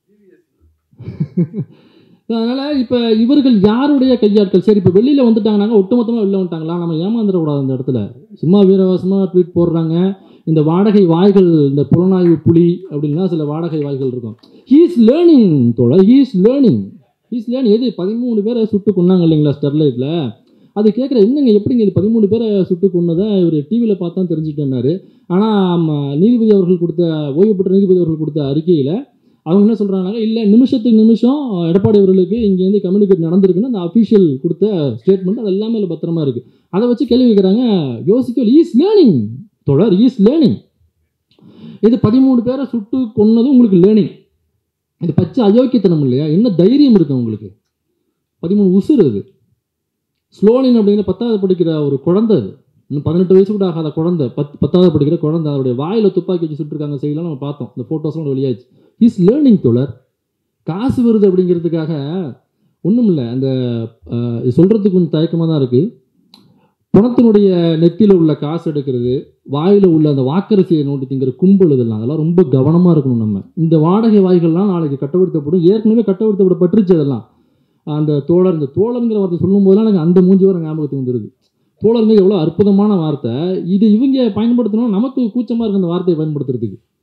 A: அதனால் இப்போ இவர்கள் யாருடைய கையாட்கள் சரி இப்போ வெளியில் வந்துட்டாங்கனாங்க ஒட்டுமொத்தமாக வெளில வந்துட்டாங்களா நம்ம ஏமாந்துடக்கூடாது அந்த இடத்துல சும்மா வீரவாசமாக ட்வீட் போடுறாங்க இந்த வாடகை வாய்கள் இந்த புலனாய்வு புலி அப்படின்னா சில வாடகை வாய்கள் இருக்கும் ஹீஸ் லேர்னிங் தோழர் ஹீஸ் லேர்னிங் ஹீஸ் லேர்னிங் எது பதிமூணு பேரை சுட்டு கொன்னாங்க இல்லைங்களா ஸ்டெர்லைட்டில் அது கேட்குற என்னங்க எப்படிங்க இது பதிமூணு பேரை சுட்டு கொன்னதை இவர் டிவியில் பார்த்தா தெரிஞ்சுட்டேன்னாரு ஆனால் நீதிபதி அவர்கள் கொடுத்த ஓய்வு பெற்ற நீதிபதி அவர்கள் கொடுத்த அறிக்கையில் அவங்க என்ன சொல்கிறாங்க இல்லை நிமிஷத்துக்கு நிமிஷம் எடப்பாடி அவர்களுக்கு இங்கேருந்து கம்யூனிகேட் நடந்திருக்குன்னு அந்த அஃபீஷியல் கொடுத்த ஸ்டேட்மெண்ட் அது எல்லாமே அதில் பத்திரமா இருக்குது அதை வச்சு கேள்வி வைக்கிறாங்க யோசிக்கல் ஈஸ் லேர்னிங் தொடர் ஈஸ் லேர்னிங் இது பதிமூணு பேரை சுட்டு கொன்னதும் உங்களுக்கு லேர்னிங் இது பச்சை அயோக்கியத்தனம் இல்லையா என்ன தைரியம் இருக்கு உங்களுக்கு பதிமூணு உசுறு அது ஸ்லோலின் அப்படிங்கிற பத்தாவது படிக்கிற ஒரு குழந்தை அது இன்னும் பதினெட்டு வயசு கூட ஆகாத குழந்தை பத் பத்தாவது படிக்கிற குழந்தை அதோடைய வாயில் துப்பாக்கி வச்சு சுட்டுருக்காங்க செய்யலாம் நம்ம பார்த்தோம் இந்த ஃபோட்டோஸ்லாம் வெளியாச்சு இஸ் லேர்னிங் தொடர் காசு வருது அப்படிங்கிறதுக்காக ஒன்றும் இல்லை அந்த அஹ், இது சொல்கிறதுக்கு கொஞ்சம் தயக்கமாக தான் இருக்குது பணத்தினுடைய நெத்தியில் உள்ள காசு எடுக்கிறது வாயில் உள்ள அந்த வாக்கரிசியை நோண்டி திங்கிற கும்பல் இதெல்லாம் அதெல்லாம் ரொம்ப கவனமாக இருக்கணும் நம்ம இந்த வாடகை வாய்கள்லாம் நாளைக்கு கட்டவிழ்த்தப்படும் ஏற்கனவே கட்டவிழ்த்தப்படப்பட்டுருச்சு அதெல்லாம் அந்த தோழர் இந்த தோழருங்கிற வார்த்தை சொல்லும் போதெல்லாம் எனக்கு அந்த மூஞ்சி வர ஞாபகத்துக்கு வந்துடுது தோழருங்க எவ்வளோ அற்புதமான வார்த்தை இது இவங்க பயன்படுத்தணும் நமக்கு கூச்சமாக இருக்கு அந்த வார்த்தையை பயன்படுத்துறதுக்கு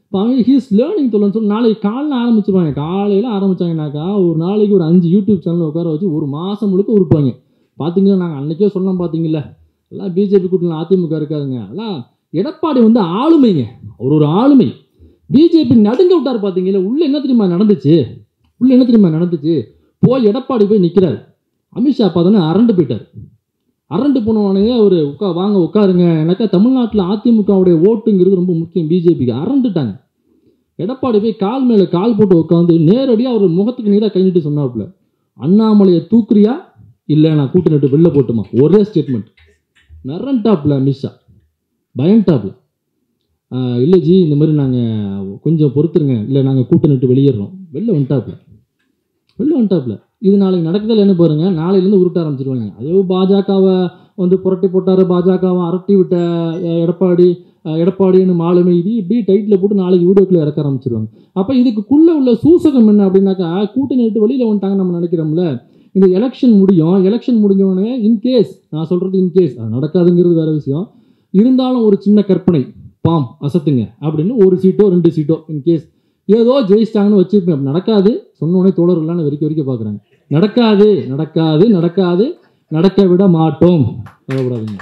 A: இப்போ அவங்க ஹீஸ் லேர்னிங் தொழில்னு சொல்லி நாளைக்கு காலைல ஆரம்பிச்சிருவாங்க காலையில் ஆரம்பிச்சாங்கனாக்கா ஒரு நாளைக்கு ஒரு அஞ்சு யூடியூப் சேனல் உட்கார வச்சு ஒரு மாதம் முழுக்க உருட்டுவாங்க பார்த்தீங்களா நாங்கள் அன்னைக்கே சொன்னோம் பார்த்தீங்களா எல்லாம் பிஜேபி கூட்டணி அதிமுக இருக்காதுங்க எல்லாம் எடப்பாடி வந்து ஆளுமைங்க அவர் ஒரு ஆளுமை பிஜேபி நடுங்க விட்டார் பார்த்தீங்களா உள்ள என்ன தெரியுமா நடந்துச்சு உள்ள என்ன தெரியுமா நடந்துச்சு போய் எடப்பாடி போய் நிற்கிறார் அமித்ஷா பார்த்தோன்னே அரண்டு போயிட்டார் அரண்டு போனவனே அவர் உட்கா வாங்க உட்காருங்க எனக்கா தமிழ்நாட்டில் அதிமுகவுடைய ஓட்டுங்கிறது ரொம்ப முக்கியம் பிஜேபிக்கு அரண்டுட்டாங்க எடப்பாடி போய் கால் மேலே கால் போட்டு உட்காந்து நேரடியாக அவர் முகத்துக்கு நீராக கை நீட்டு சொன்னாப்புல அண்ணாமலையை தூக்குறியா இல்லை நான் கூட்டு நட்டு வெளில போட்டுமா ஒரே ஸ்டேட்மெண்ட் மிரண்டாப்ல அமித்ஷா பயன்டாப்ல இல்லை ஜி இந்த மாதிரி நாங்கள் கொஞ்சம் பொறுத்துருங்க இல்லை நாங்கள் கூட்டு நட்டு வெளியேறோம் வெளில வந்துட்டாப்ல வெளில வந்துட்டாப்ல இது நாளைக்கு நடக்குதா இல்லைன்னு பாருங்க நாளையிலேருந்து உருட்ட ஆரம்பிச்சிருவாங்க அதே பாஜகவை வந்து புரட்டி போட்டார் பாஜகவை அரட்டி விட்ட அஹ், எடப்பாடி அஹ், எடப்பாடின்னு மாலுமை இது இப்படி டைட்டில் போட்டு நாளைக்கு வீடியோக்குள்ள இறக்க ஆரம்பிச்சிருவாங்க அப்போ இதுக்குள்ளே உள்ள சூசகம் என்ன அப்படின்னாக்கா கூட்டணி விட்டு வெளியில் வந்துட்டாங்க நம்ம நினைக்கிறோம்ல இந்த எலெக்ஷன் முடியும் எலெக்ஷன் முடிஞ்சோடனே இன்கேஸ் நான் சொல்கிறது இன்கேஸ் அது நடக்காதுங்கிறது வேற விஷயம் இருந்தாலும் ஒரு சின்ன கற்பனை பாம் அசத்துங்க அப்படின்னு ஒரு சீட்டோ ரெண்டு சீட்டோ இன்கேஸ் ஏதோ ஜெயிச்சிட்டாங்கன்னு வச்சுருப்பேன் நடக்காது சொன்னோடனே தோழர்கள்லாம் வரைக்கும் வரைக்கும் பார்க்குறாங்க நடக்காது நடக்காது நடக்காது நடக்க விட மாட்டோம் கவலைப்படாதீங்க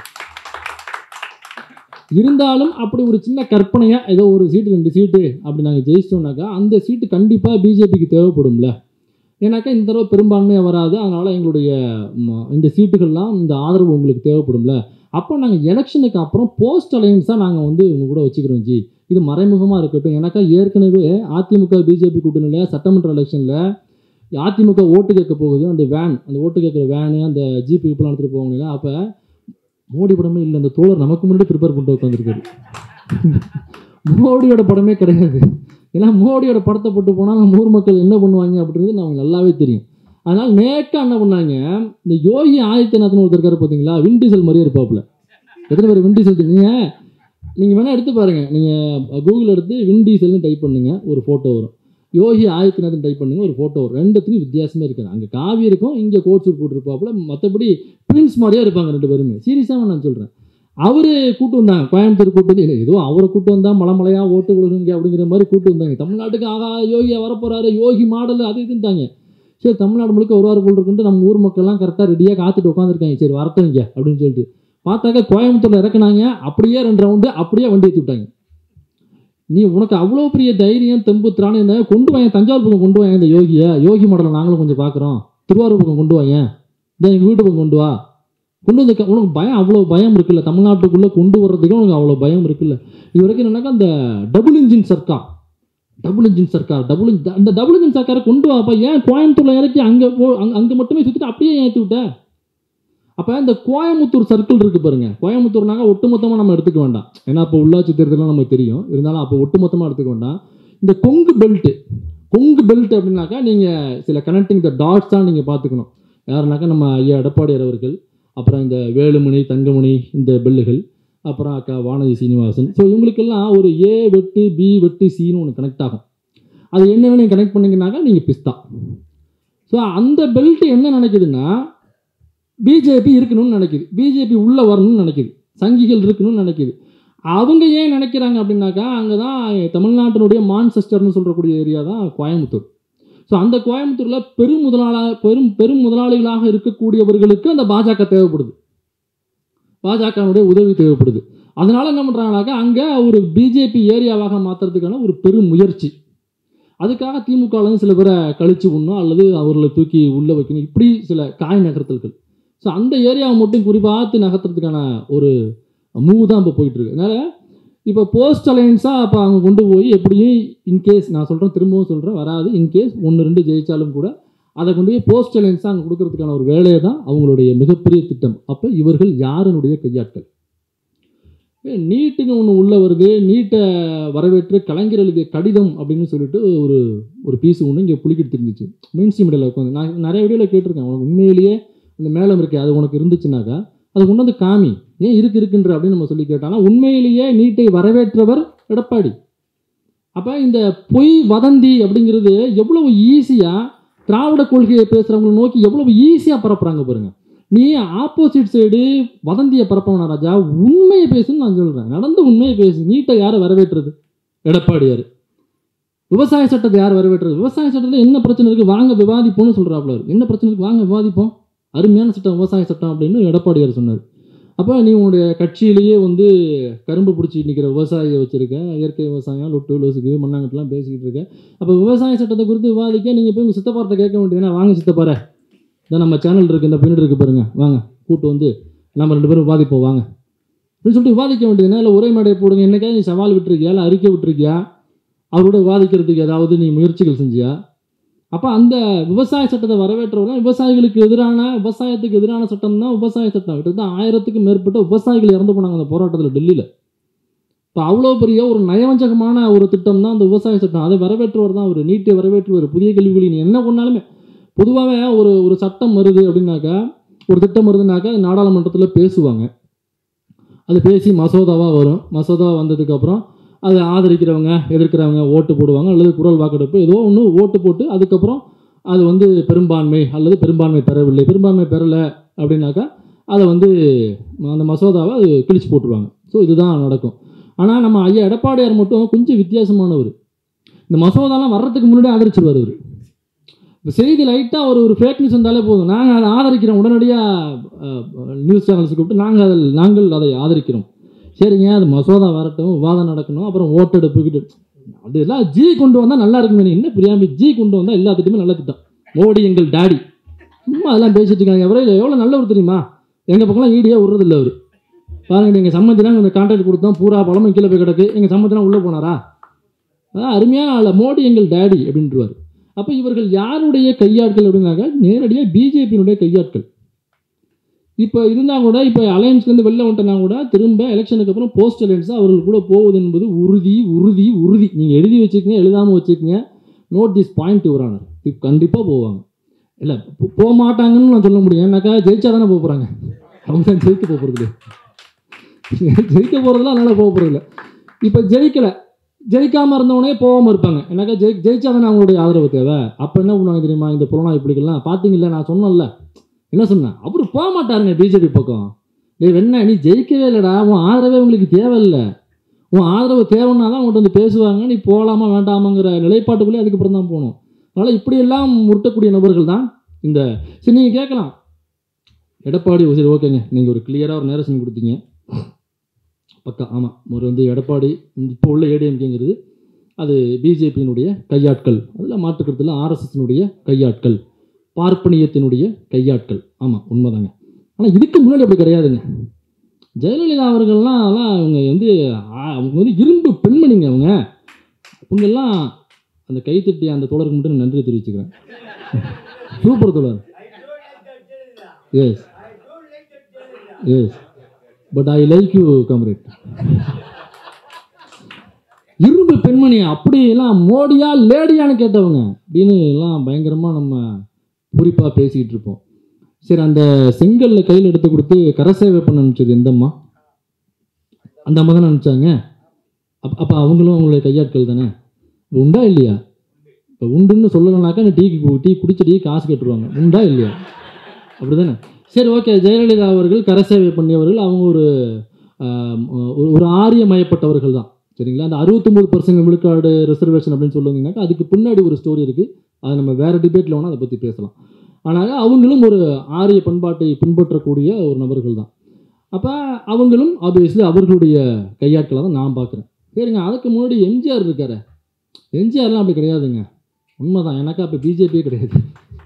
A: இருந்தாலும் அப்படி ஒரு சின்ன கற்பனையாக ஏதோ ஒரு சீட்டு ரெண்டு சீட்டு அப்படி நாங்கள் ஜெயிச்சிட்டோம்னாக்கா அந்த சீட்டு கண்டிப்பாக பிஜேபிக்கு தேவைப்படும்ல ஏன்னாக்கா இந்த தடவை பெரும்பான்மையாக வராது அதனால் எங்களுடைய ம், இந்த சீட்டுகள்லாம் இந்த ஆதரவு உங்களுக்கு தேவைப்படும்ல அப்போ நாங்கள் எலெக்ஷனுக்கு அப்புறம் போஸ்ட் அலையன்ஸாக நாங்கள் வந்து உங்க கூட வச்சுக்கிறோம் ஜி இது மறைமுகமாக இருக்கட்டும் எனக்கா ஏற்கனவே அதிமுக பிஜேபி கூட்டணியில் சட்டமன்ற எலெக்ஷனில் அதிமுக ஓட்டு கேட்க போகுது அந்த வேன் அந்த ஓட்டு கேட்குற வேனு அந்த ஜிபி இப்பெல்லாம் எடுத்துகிட்டு போவாங்க அப்போ மோடி படமே இல்லை அந்த தோழர் நமக்கு முன்னாடி ப்ரிப்பேர் பண்ணிட்டு உட்காந்துருக்காரு மோடியோட படமே கிடையாது ஏன்னா மோடியோட படத்தை போட்டு போனால் நம்ம ஊர் மக்கள் என்ன பண்ணுவாங்க அப்படின்றது நமக்கு நல்லாவே தெரியும் அதனால் நேக்காக என்ன பண்ணாங்க இந்த யோகி ஆதித்யநாத்னு ஒருத்தர் இருக்காரு பார்த்தீங்களா விண்டீசல் மாதிரியே இருப்பாப்புல எத்தனை பேர் விண்டீசல் நீங்கள் நீங்கள் வேணால் எடுத்து பாருங்கள் நீங்கள் கூகுள் எடுத்து விண்டீசல்னு டைப் பண்ணுங்க ஒரு ஃபோட்டோ வரும் யோகி ஆதித்யநாத்னு டைப் பண்ணுங்க ஒரு ஃபோட்டோ வரும் ரெண்டுத்துக்கும் வித்தியாசமே இருக்காது அங்கே காவி இருக்கும் இங்கே கோட் சூட் போட்டிருப்பாப்புல மற்றபடி ட்வின்ஸ் மாதிரியே இருப்பாங்க ரெண்டு பேருமே சீரியஸாக நான் சொல்கிறேன் அவர் கூட்டு வந்தாங்க கோயம்புத்தூர் கூட்டு வந்து இல்லை, ஏதோ அவரை கூட்டு வந்தா மலைமலையா ஓட்டு விழுகுங்க அப்படிங்கிற மாதிரி கூட்டு வந்தாங்க தமிழ்நாட்டுக்கு ஆகா யோகியா வரப்போறாரு யோகி மாடல் அது இதுன்ட்டாங்க சரி தமிழ்நாடு முழுக்க வருவார் போல் இருக்குன்ட்டு நம்ம ஊர் மக்கள்லாம் கரெக்டாக ரெடியாக காத்துட்டு உட்காந்துருக்காங்க சரி வரட்டோங்க அப்படின்னு சொல்லிட்டு பார்த்தாக்க கோயம்புத்தூர்ல இறக்குனாங்க அப்படியே ரெண்டு ரவுண்டு அப்படியே வண்டி ஏற்றி விட்டாங்க நீ உனக்கு அவ்வளோ பெரிய தைரியம் தெம்பு திராணம் இருந்தா கொண்டு வாங்க தஞ்சாவூர் பக்கம் கொண்டு வாங்க இந்த யோகியை யோகி மாடலை நாங்களும் கொஞ்சம் பார்க்குறோம் திருவாரூர் பக்கம் கொண்டு வாங்க இந்த எங்கள் வீட்டு பக்கம் கொண்டு வா கொண்டு வந்து க- உனக்கு பயம் அவ்வளோ பயம் இருக்குல்ல தமிழ்நாட்டுக்குள்ளே கொண்டு வர்றதுக்கு உனக்கு அவ்வளோ பயம் இருக்குல்ல இது வரைக்கும் என்னன்னாக்கா அந்த டபுள் இன்ஜின் சர்க்கார் டபுள் இன்ஜின் சர்க்கார் டபுள் அந்த டபுள் இன்ஜின் சர்க்காரை கொண்டு வாப்பா ஏன் கோயம்புத்தூர்ல இறக்கி அங்கே போ அங்கே அங்கே மட்டுமே சுற்றிட்டு அப்படியே ஏற்றி விட்ட அப்போ இந்த கோயம்புத்தூர் சர்க்கிள் இருக்கு பாருங்க கோயம்புத்தூர்னாக்க ஒட்டுமொத்தமாக நம்ம எடுத்துக்க வேண்டாம் ஏன்னா அப்போ உள்ளாட்சி தேர்தலாம் நமக்கு தெரியும் இருந்தாலும் அப்போ ஒட்டுமொத்தமாக எடுத்துக்க வேண்டாம் இந்த கொங்கு பெல்ட் கொங்கு பெல்ட் அப்படின்னாக்கா நீங்கள் சில கனெக்டிங் த டாட்ஸ் தான் நீங்கள் பார்த்துக்கணும் யாருனாக்கா நம்ம ஐயா எடப்பாடியார் அவர்கள் அப்புறம் இந்த வேலுமணி தங்கமணி இந்த பெல்லுகள் அப்புறம் அக்கா வானதி சீனிவாசன் ஸோ இவங்களுக்கெல்லாம் ஒரு ஏ வெட்டு பி வெட்டு சின்னு ஒன்று கனெக்ட் ஆகும் அது என்ன வேணும் கனெக்ட் பண்ணீங்கன்னாக்கா நீங்கள் பிஸ்தா ஸோ அந்த பெல்ட் என்ன நினைக்குதுன்னா பிஜேபி இருக்கணும்னு நினைக்குது பிஜேபி உள்ளே வரணும்னு நினைக்குது சங்கிகள் இருக்கணும்னு நினைக்குது அவங்க ஏன் நினைக்கிறாங்க அப்படின்னாக்கா அங்கே தான் தமிழ்நாட்டினுடைய மான்செஸ்டர்னு சொல்கிறக்கூடிய ஏரியா தான் கோயம்புத்தூர் ஸோ அந்த கோயம்புத்தூரில் பெரும் முதலாளா பெரும் பெரும் முதலாளிகளாக இருக்கக்கூடியவர்களுக்கு அந்த பாஜக தேவைப்படுது பாஜகனுடைய உதவி தேவைப்படுது அதனால என்ன பண்ணுறாங்கனாக்கா அங்கே ஒரு பிஜேபி ஏரியாவாக மாற்றுறதுக்கான ஒரு பெரும் முயற்சி அதுக்காக திமுகலேருந்து சில பேரை கழிச்சு விடணும் அல்லது அவர்களை தூக்கி உள்ளே வைக்கணும் இப்படி சில காய் நகர்த்தல்கள் ஸோ அந்த ஏரியாவை மட்டும் குறிப்பாத்து நகர்த்துறதுக்கான ஒரு மூவ் தான் இப்போ போயிட்டு இருக்கு அதனால இப்போ போஸ்ட் அலையன்ஸாக அப்போ அவங்க கொண்டு போய் எப்படியும் இன்கேஸ் நான் சொல்கிறேன் திரும்பவும் சொல்கிறேன் வராது இன்கேஸ் ஒன்று ரெண்டு ஜெயிச்சாலும் கூட அதை கொண்டு போய் போஸ்ட் அலையன்ஸாக அங்கே கொடுக்கறதுக்கான ஒரு வேலையை தான் அவங்களுடைய மிகப்பெரிய திட்டம் அப்போ இவர்கள் யாருனுடைய கையாட்கள் நீட்டுன்னு ஒன்று உள்ளே வருது நீட்டை வரவேற்று கலைஞர் எழுதிய கடிதம் அப்படின்னு சொல்லிட்டு ஒரு ஒரு பீஸ் ஒன்று இங்கே புளிக்கிட்டு இருந்துச்சு மெயின்ஸ்ட்ரீம் மீடியாவில் உட்காந்து நான் நிறைய வீடியோவில் கேட்டிருக்கேன் உனக்கு உண்மையிலேயே அந்த மேலம் இருக்கே அது உனக்கு இருந்துச்சுனாக்கா அதை கொண்டு வந்து காமி ஏன் இருக்கு இருக்குன்ற அப்படின்னு நம்ம சொல்லி கேட்டாலும் உண்மையிலேயே நீட்டை வரவேற்றவர் எடப்பாடி அப்போ இந்த பொய் வதந்தி அப்படிங்கிறது எவ்வளவு ஈஸியாக திராவிட கொள்கையை பேசுகிறவங்களை நோக்கி எவ்வளவு ஈஸியாக பரப்புறாங்க பாருங்க நீ ஆப்போசிட் சைடு வதந்தியை பரப்பவனா ராஜா உண்மையை பேசுன்னு நான் சொல்கிறேன் நடந்த உண்மையை பேசு நீட்டை யாரை வரவேற்றுறது எடப்பாடியார் விவசாய சட்டத்தை யார் வரவேற்றது விவசாய சட்டத்தில் என்ன பிரச்சனை இருக்குது வாங்க விவாதிப்போம்னு சொல்கிறாப்புல அவர் என்ன பிரச்சனை இருக்குது வாங்க விவாதிப்போம் அருமையான சட்டம் விவசாய சட்டம் அப்படின்னு எடப்பாடியார் சொன்னார் அப்போ நீ உன்னுடைய கட்சியிலேயே வந்து கரும்பு பிடிச்சி நிற்கிற விவசாயியை வச்சுருக்க இயற்கை விவசாயம் லொட்டு லொசுக்கு மண்ணாங்கட்டெலாம் பேசிக்கிட்டு இருக்க அப்போ விவசாய சட்டத்தை குறித்து விவாதிக்க நீங்கள் போய் உங்கள் சித்தப்பார்ட்ட கேட்க வேண்டியதுன்னா வாங்க சித்தப்பார இதான் நம்ம சேனல் இருக்குது இந்த பின்னாடி இருக்குது பாருங்க வாங்க கூட்டு வந்து நம்ம ரெண்டு பேரும் விவாதிப்போம் வாங்க அப்படின்னு சொல்லிட்டு விவாதிக்க வேண்டியதுனா இல்லை ஒரே மேடையை போடுங்க என்னைக்காவது நீ சவால் விட்டுருக்கியா இல்லை அறிக்கை விட்டுருக்கியா அவரோட விவாதிக்கிறதுக்கு ஏதாவது நீ முயற்சிகள் செஞ்சியா அப்போ அந்த விவசாய சட்டத்தை வரவேற்றவங்க விவசாயிகளுக்கு எதிரான விவசாயத்துக்கு எதிரான சட்டம் தான் விவசாய சட்டம் கிட்டத்தட்ட ஆயிரத்துக்கும் மேற்பட்ட விவசாயிகள் இறந்து போனாங்க அந்த போராட்டத்தில் டெல்லியில் இப்போ அவ்வளோ பெரிய ஒரு நயவஞ்சகமான ஒரு திட்டம் தான் அந்த விவசாய சட்டம் அதை வரவேற்றவர் தான் அவர் நீட்டை வரவேற்றுவார் புதிய கல்விகளை நீ என்ன பண்ணாலுமே பொதுவாகவே ஒரு ஒரு சட்டம் வருது அப்படின்னாக்கா ஒரு திட்டம் வருதுனாக்கா அது நாடாளுமன்றத்தில் பேசுவாங்க அது பேசி மசோதாவாக வரும் மசோதா வந்ததுக்கப்புறம் அதை ஆதரிக்கிறவங்க எதிர்க்கிறவங்க ஓட்டு போடுவாங்க அல்லது குரல் வாக்கெடுப்பு ஏதோ ஒன்று ஓட்டு போட்டு அதுக்கப்புறம் அது வந்து பெரும்பான்மை அல்லது பெரும்பான்மை பெறவில்லை பெரும்பான்மை பெறலை அப்படின்னாக்கா அதை வந்து அந்த மசோதாவை அது கிழிச்சு போட்டுருவாங்க ஸோ இதுதான் நடக்கும் ஆனால் நம்ம ஐயா எடப்பாடியார் மட்டும் கொஞ்சம் வித்தியாசமானவர் இந்த மசோதாலாம் வர்றதுக்கு முன்னாடி ஆதரிச்சிருவார் அவர் இப்போ செய்தி லைட்டாக ஒரு ஒரு ஃபேக் நியூஸ் வந்தாலே போதும் நாங்கள் அதை ஆதரிக்கிறோம் உடனடியாக நியூஸ் சேனல்ஸுக்கு கூப்பிட்டு நாங்கள் அதில் நாங்கள் அதை ஆதரிக்கிறோம் சரிங்க அது மசோதா வரட்டும் விவாதம் நடக்கணும் அப்புறம் ஓட்டெடுப்புக்கிட்டு அதெல்லாம் ஜி கொண்டு வந்தால் நல்லா இருக்குங்க என்ன பிரியாமி ஜி கொண்டு வந்தால் எல்லா திட்டமே நல்ல திட்டம் மோடி எங்கள் டாடி சும்மா அதெல்லாம் பேசிட்டு இருக்காங்க அவரே எவ்வளோ நல்லவர் தெரியுமா எங்கள் பக்கம்லாம் ஈடியே விடுறதில்ல அவர் பாருங்க எங்கள் சம்மந்தினா இந்த கான்ட்ராக்ட் கொடுத்தோம் பூரா பழமும் கீழே போய் கிடக்கு எங்கள் சம்மந்தினா உள்ளே போனாரா அதான் அருமையான ஆள் மோடி எங்கள் டாடி அப்படின்ட்டுருவார் அப்போ இவர்கள் யாருடைய கையாட்கள் அப்படின்னாக்க நேரடியாக பிஜேபியினுடைய கையாட்கள் இப்போ இருந்தால் கூட இப்போ அலையன்ஸ்லேருந்து வெளில வந்துட்டனா கூட திரும்ப எலெக்ஷனுக்கு அப்புறம் போஸ்ட் அலையன்ஸாக அவர்கள் கூட போகுது என்பது உறுதி உறுதி உறுதி நீங்கள் எழுதி வச்சுக்கங்க எழுதாமல் வச்சுக்கங்க நோட் திஸ் பாயிண்ட் யுவரானர் இது கண்டிப்பாக போவாங்க இல்லை போக மாட்டாங்கன்னு நான் சொல்ல முடியும் ஏன்னாக்கா ஜெயிச்சா தானே போக போகிறாங்க அவங்க தான் ஜெயிக்க போக போகிறது ஜெயிக்க போகிறதுலாம் அதனால் போக போகிறது இல்லை இப்போ ஜெயிக்கலை ஜெயிக்காமல் இருந்தவனே போகாமல் இருப்பாங்க எனக்கா ஜெயி ஜெயிச்சா தானே அவங்களுடைய ஆதரவு தேவை அப்போ என்ன பண்ணுவாங்க தெரியுமா இந்த புலனா இப்படிக்கெல்லாம் பார்த்தீங்கல்ல நான் சொன்னேன்ல என்ன சொன்னேன் அவர் போக மாட்டாருங்க பிஜேபி பக்கம் டேய் வெண்ணா நீ ஜெயிக்கவே இல்லைடா உன் ஆதரவே உங்களுக்கு தேவையில்லை உன் ஆதரவு தேவைன்னா தான் உங்கள்கிட்ட வந்து பேசுவாங்க நீ போகலாமா வேண்டாமாங்கிற நிலைப்பாட்டுக்குள்ளே அதுக்கப்புறம் தான் போகணும் அதனால் இப்படியெல்லாம் முட்டக்கூடிய நபர்கள் தான் இந்த சரி நீங்கள் கேட்கலாம் எடப்பாடி சரி ஓகேங்க நீங்கள் ஒரு கிளியராக ஒரு நேரேஷன் கொடுத்தீங்க பக்கா ஆமாம் ஒரு வந்து எடப்பாடி இப்போ உள்ள ஏடிஎம்கேங்கிறது அது பிஜேபியினுடைய கையாட்கள் அதில் மாற்றுக்கிறதுல ஆர்எஸ்எஸ்னுடைய கையாட்கள் பார்ப்பனியத்தினுடைய கையாட்கள் ஆமாம் உண்மைதாங்க ஆனால் இதுக்கு முன்னாடி அப்படி கிடையாதுங்க ஜெயலலிதா அவர்கள்லாம் அதெல்லாம் அவங்க வந்து ஆ, அவங்க வந்து இரும்பு பெண்மணிங்க அவங்க அவங்கெல்லாம் அந்த கைத்தட்டி அந்த தோழருக்கு மட்டும் நான் நன்றி தெரிவிச்சுக்கிறேன் சூப்பர் தோழர் yes yes but I like you comrade இரும்பு பெண்மணி அப்படியெல்லாம் மோடியா லேடியான்னு கேட்டவங்க அப்படின்னு எல்லாம் பயங்கரமாக நம்ம குறிப்பாக பேசிக்கிட்டு இருப்போம் சரி அந்த செங்கல்ல கையில் எடுத்து கொடுத்து கரசேவை பண்ண நினச்சது எந்த அம்மா அந்த அம்மா தானே நினச்சாங்க அப் அப்போ அவங்களும் அவங்களுடைய கையாட்கள் தானே உண்டா இல்லையா இப்போ உண்டுன்னு சொல்லலைனாக்கா நீ டீக்கு டீ குடிச்ச டீ காசு கட்டுருவாங்க உண்டா இல்லையா அப்படிதானே சரி ஓகே ஜெயலலிதா அவர்கள் கரசேவை பண்ணியவர்கள் அவங்க ஒரு ஆம், ஒரு- ஒரு ஆரியமயப்பட்டவர்கள் தான் சரிங்களா அந்த அறுபத்தொம்பது பர்சன்ட் விழுக்காடு ரிசர்வேஷன் அப்படின்னு சொல்லுவீங்கன்னாக்கா அதுக்கு பின்னாடி ஒரு ஸ்டோரி இருக்குது அது நம்ம வேறு டிபேட்டில் வேணால் அதை பற்றி பேசலாம் ஆனால் அவங்களும் ஒரு ஆரிய பண்பாட்டை பின்பற்றக்கூடிய ஒரு நபர்கள் தான் அப்போ அவங்களும் ஆப்வியஸ்லி அவர்களுடைய கையாட்களை தான் நான் பார்க்குறேன் சரிங்க அதுக்கு முன்னாடி எம்ஜிஆர் இருக்காரு எம்ஜிஆர்லாம் அப்படி கிடையாதுங்க உண்மைதான் எனக்கா அப்போ பிஜேபியே கிடையாது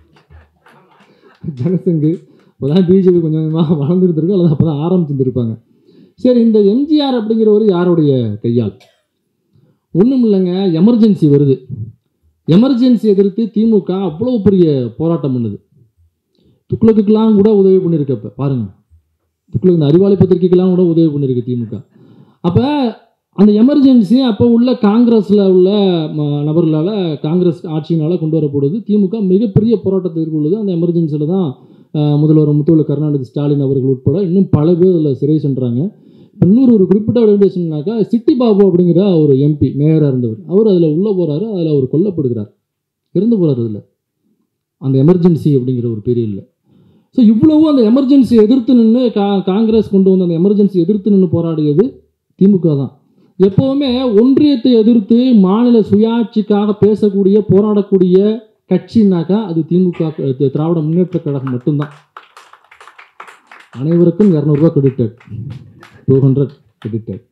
A: ஜனசங்கு அப்போதான் பிஜேபி கொஞ்சம் கொஞ்சமாக வளர்ந்துருந்துருக்கும் அல்லது அப்போ தான் ஆரம்பிச்சிருந்துருப்பாங்க சரி இந்த எம்ஜிஆர் அப்படிங்கிறவர் யாருடைய கையால் ஒன்றும் இல்லைங்க எமர்ஜென்சி வருது எமர்ஜென்சி எதிர்த்து திமுக அவ்வளோ பெரிய போராட்டம் பண்ணுது துக்ளக்குக்கெல்லாம் கூட உதவி பண்ணியிருக்கு அப்போ பாருங்க துக்ளக் இந்த அறிவாளி பத்திரிக்கைக்கெல்லாம் கூட உதவி பண்ணியிருக்கு திமுக அப்போ அந்த எமர்ஜென்சி அப்போ உள்ள காங்கிரஸில் உள்ள ம- நபர்களால் காங்கிரஸ் ஆட்சியினால் கொண்டு வரப்படுது திமுக மிகப்பெரிய போராட்டத்தை எதிர்கொள்ளுது அந்த எமர்ஜென்சியில் தான் அஹ், முதல்வர் முத்துவல கருணாநிதி ஸ்டாலின் அவர்கள் உட்பட இன்னும் பல பேர் அதில் சிறை சென்றாங்க இப்ப இன்னொரு ஒரு குறிப்பிட்ட ஒரு எப்படி சொன்னாக்கா சிட்டி பாபு அப்படிங்கிற ஒரு எம்பி மேயராக இருந்தவர் அவர் அதில் உள்ளே போகிறாரு அதில் அவர் கொல்லப்படுகிறார் இறந்து போகிறார் அதில் அந்த எமர்ஜென்சி அப்படிங்கிற ஒரு பீரியடில் ஸோ இவ்வளவு அந்த எமர்ஜென்சி எதிர்த்து நின்று கா காங்கிரஸ் கொண்டு வந்த அந்த எமர்ஜென்சி எதிர்த்து நின்று போராடியது திமுக தான் எப்போவுமே ஒன்றியத்தை எதிர்த்து மாநில சுயாட்சிக்காக பேசக்கூடிய போராடக்கூடிய கட்சினாக்கா அது திமுக தி- திராவிட முன்னேற்ற கழகம் மட்டும்தான் அனைவருக்கும் இரநூறுவா credited two hundred credited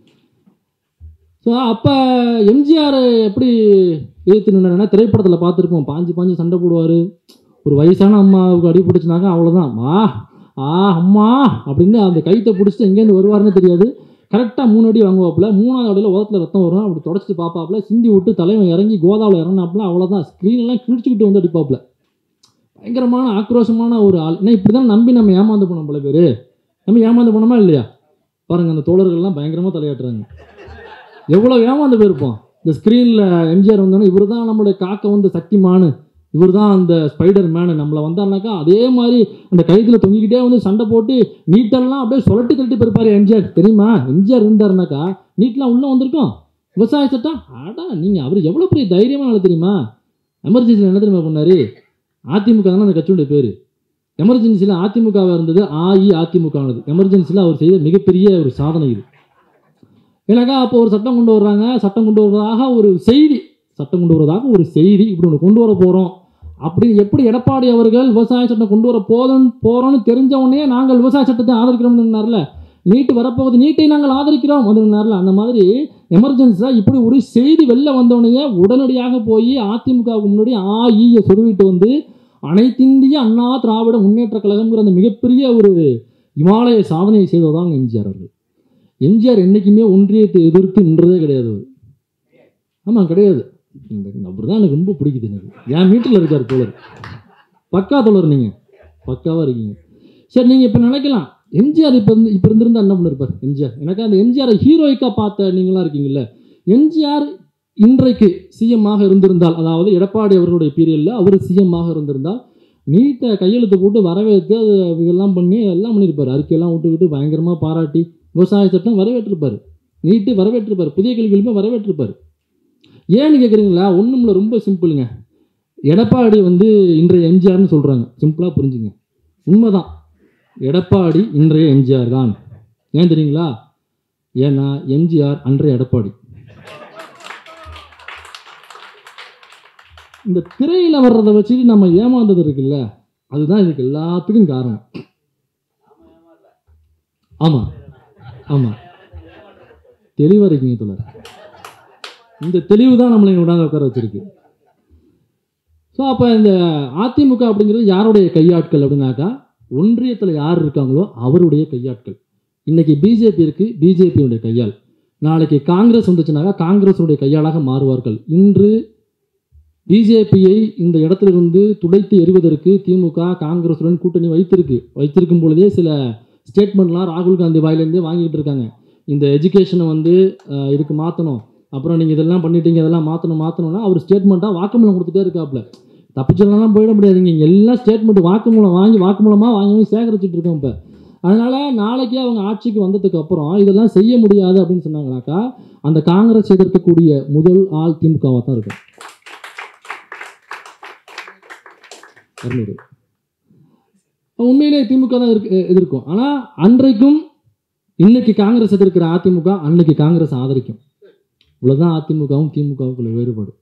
A: so அப்போ எம்ஜிஆர் எப்படி எதிர்த்து நின்னா திரைப்படத்தில் பார்த்துருப்போம் பாஞ்சு பாஞ்சு சண்டை போடுவார் ஒரு வயசான அம்மாவுக்கு அடி பிடிச்சினாக்கா அவ்வளோதான் மா ஆ அம்மா அப்படின்னு அந்த கைத்தை பிடிச்சிட்டு எங்கேருந்து வருவாருன்னு தெரியாது கரெக்டாக மூணு அடி வாங்குவாப்புல மூணாவது அடியில் உதத்தில் ரத்தம் வரும் அப்படி தொடச்சிட்டு பார்ப்பாப்புல சிந்தி விட்டு தலைவன் இறங்கி கோதாவில் இறங்கினாப்புல அவ்வளோதான் ஸ்க்ரீன்லாம் கிழிச்சுக்கிட்டு வந்து அடிப்பாப்புல பயங்கரமான ஆக்ரோஷமான ஒரு ஆள் ஏன்னா இப்படி தான் நம்பி நம்ம ஏமாந்து போனோம் பல பேர் நம்ம ஏமாந்து போனோமா இல்லையா பாருங்க அந்த தோழர்கள்லாம் பயங்கரமாக தலையாட்டுறாங்க எவ்வளோ ஏமாந்து போயிருப்போம் இந்த ஸ்க்ரீனில் எம்ஜிஆர் வந்தோன்னே இவர் தான் நம்மளுடைய காக்க வந்து சக்திமானு இவர் தான் அந்த ஸ்பைடர் மேனு நம்மளை வந்தாருனாக்கா அதே மாதிரி அந்த கயித்துல தொங்கிக்கிட்டே வந்து சண்டை போட்டு நீட்டெல்லாம் அப்படியே சுழட்டி தள்ளி போயிருப்பாரு எம்ஜிஆர் தெரியுமா எம்ஜிஆர் இருந்தாருனாக்கா நீட்லாம் உள்ளே வந்திருக்கோம் விவசாய சட்டம் ஆடா நீங்கள் அவர் எவ்வளோ பெரிய தைரியமான ஆளு தெரியுமா எமர்ஜென்சியில் என்ன தெரியுமா பண்ணாரு அதிமுக தான் அந்த கட்சியோட பேர் எமர்ஜென்சியில் அதிமுகவாக இருந்தது அஇஅதிமுக ஆனது எமர்ஜென்சியில் அவர் செய்த மிகப்பெரிய ஒரு சாதனை இது ஏன்னாக்கா அப்போ ஒரு சட்டம் கொண்டு வர்றாங்க சட்டம் கொண்டு வருவதாக ஒரு செய்தி சட்டம் கொண்டு வருவதாக ஒரு செய்தி இப்படி ஒன்று கொண்டு வர போகிறோம் அப்படின்னு எப்படி எடப்பாடி அவர்கள் விவசாய சட்டம் கொண்டு வர போதும் போகிறோம்னு தெரிஞ்ச உடனே நாங்கள் விவசாய சட்டத்தை ஆதரிக்கிறோம்னார்ல நீட்டு வரப்போகுது நீட்டை நாங்கள் ஆதரிக்கிறோம் அப்படின்னார்ல அந்த மாதிரி எமர்ஜென்சியாக இப்படி ஒரு செய்தி வெளில வந்தோடனே உடனடியாக போய் அதிமுகவுக்கு முன்னாடி ஆஇயை சொருவிட்டு வந்து அனைத்திந்திய அண்ணா திராவிட முன்னேற்ற கழகம்ங்கிற அந்த மிகப்பெரிய ஒரு இமாலய சாதனையை செய்ததாங்க எம்ஜிஆர் அவர்கள் எம்ஜிஆர் என்றைக்குமே ஒன்றியத்தை எதிர்த்து நின்றதே கிடையாது அவர் ஆமாம் கிடையாது இந்த அவர் தான் எனக்கு ரொம்ப பிடிக்குது எனக்கு என் வீட்டில் இருக்கார் தோழர் பக்கா தோழர் நீங்கள் பக்காவாக இருக்கீங்க சரி நீங்கள் இப்போ நினைக்கலாம் எம்ஜிஆர் இப்போ இருந்து இப்போ இருந்திருந்தா என்ன பண்ணிருப்பார் எம்ஜிஆர் எனக்கு அந்த எம்ஜிஆரை ஹீரோயிக்காக பார்த்த நீங்களாம் இருக்கீங்கல்ல எம்ஜிஆர் இன்றைக்கு சிஎம்மாக இருந்திருந்தால் அதாவது எடப்பாடி அவர்களுடைய பீரியடில் அவர் சிஎம்மாக இருந்திருந்தால் நீட்டை கையெழுத்து போட்டு வரவேற்று அது இதெல்லாம் பண்ணி எல்லாம் பண்ணியிருப்பார் அறிக்கையெல்லாம் விட்டுக்கிட்டு பயங்கரமாக பாராட்டி விவசாய சட்டம் வரவேற்றிருப்பார் நீட்டு வரவேற்றிருப்பார் புதிய கல்விகளுமே வரவேற்றிருப்பார் ஏன்னு கேட்குறீங்களா ஒன்றும் இல்லை ரொம்ப சிம்பிளுங்க எடப்பாடி வந்து இன்றைய எம்ஜிஆர்னு சொல்கிறாங்க சிம்பிளாக புரிஞ்சுங்க உண்மைதான் எடப்பாடி இன்றைய எம்ஜிஆர் தான் ஏன் தெரியுங்களா ஏன்னா எம்ஜிஆர் அன்றைய எடப்பாடி இந்த திரையில் வர்றதை வச்சுட்டு நம்ம ஏமாந்தது இருக்குல்ல அதுதான் இதுக்கு எல்லாத்துக்கும் காரணம் ஆமாம் ஆமாம் தெளிவாக இருக்கீங்க தோழர் இந்த தெளிவு தான் நம்மளை விடாத உட்கார வச்சிருக்கு ஸோ அப்போ இந்த அதிமுக அப்படிங்கிறது யாருடைய கையாட்கள் அப்படின்னாக்கா ஒன்றியத்தில் யார் இருக்காங்களோ அவருடைய கையாட்கள் இன்னைக்கு பிஜேபி இருக்கு பிஜேபியுடைய கையாள் நாளைக்கு காங்கிரஸ் வந்துச்சுனாக்கா காங்கிரஸுடைய கையாளாக மாறுவார்கள் இன்று பிஜேபியை இந்த இடத்திலிருந்து துடைத்து எறிவதற்கு திமுக காங்கிரஸுடன் கூட்டணி வைத்திருக்கு வைத்திருக்கும் பொழுதே சில ஸ்டேட்மெண்ட்லாம் ராகுல் காந்தி வாயிலேருந்தே வாங்கிட்டு இருக்காங்க இந்த எஜுகேஷனை வந்து அஹ், இதுக்கு மாற்றணும் அப்புறம் நீங்கள் இதெல்லாம் பண்ணிட்டீங்க இதெல்லாம் மாற்றணும் மாற்றணும்னா அவர் ஸ்டேட்மெண்ட்டாக வாக்குமூலம் கொடுத்துட்டே இருக்காப்புல தப்பிச்சலாம் போயிட முடியாதுங்க இங்கே எல்லாம் ஸ்டேட்மெண்ட் வாக்குமூலம் வாங்கி வாக்குமூலமாக வாங்கி வாங்கி சேகரிச்சுட்டு இருக்கோம் இப்போ அதனால நாளைக்கே அவங்க ஆட்சிக்கு வந்ததுக்கு அப்புறம் இதெல்லாம் செய்ய முடியாது அப்படின்னு சொன்னாங்கனாக்கா அந்த காங்கிரஸ் எதிர்க்கக்கூடிய முதல் ஆள் திமுகவாக தான் இருக்கும் இரநூறு உண்மையிலே திமுக தான் இருக்கு எதிர்க்கும் ஆனால் அன்றைக்கும் இன்னைக்கு காங்கிரஸ் எதிர்க்கிற அதிமுக அன்னைக்கு காங்கிரஸ் ஆதரிக்கும் இவ்வளோதான் அதிமுகவும் திமுகவுக்குள்ள வேறுபாடு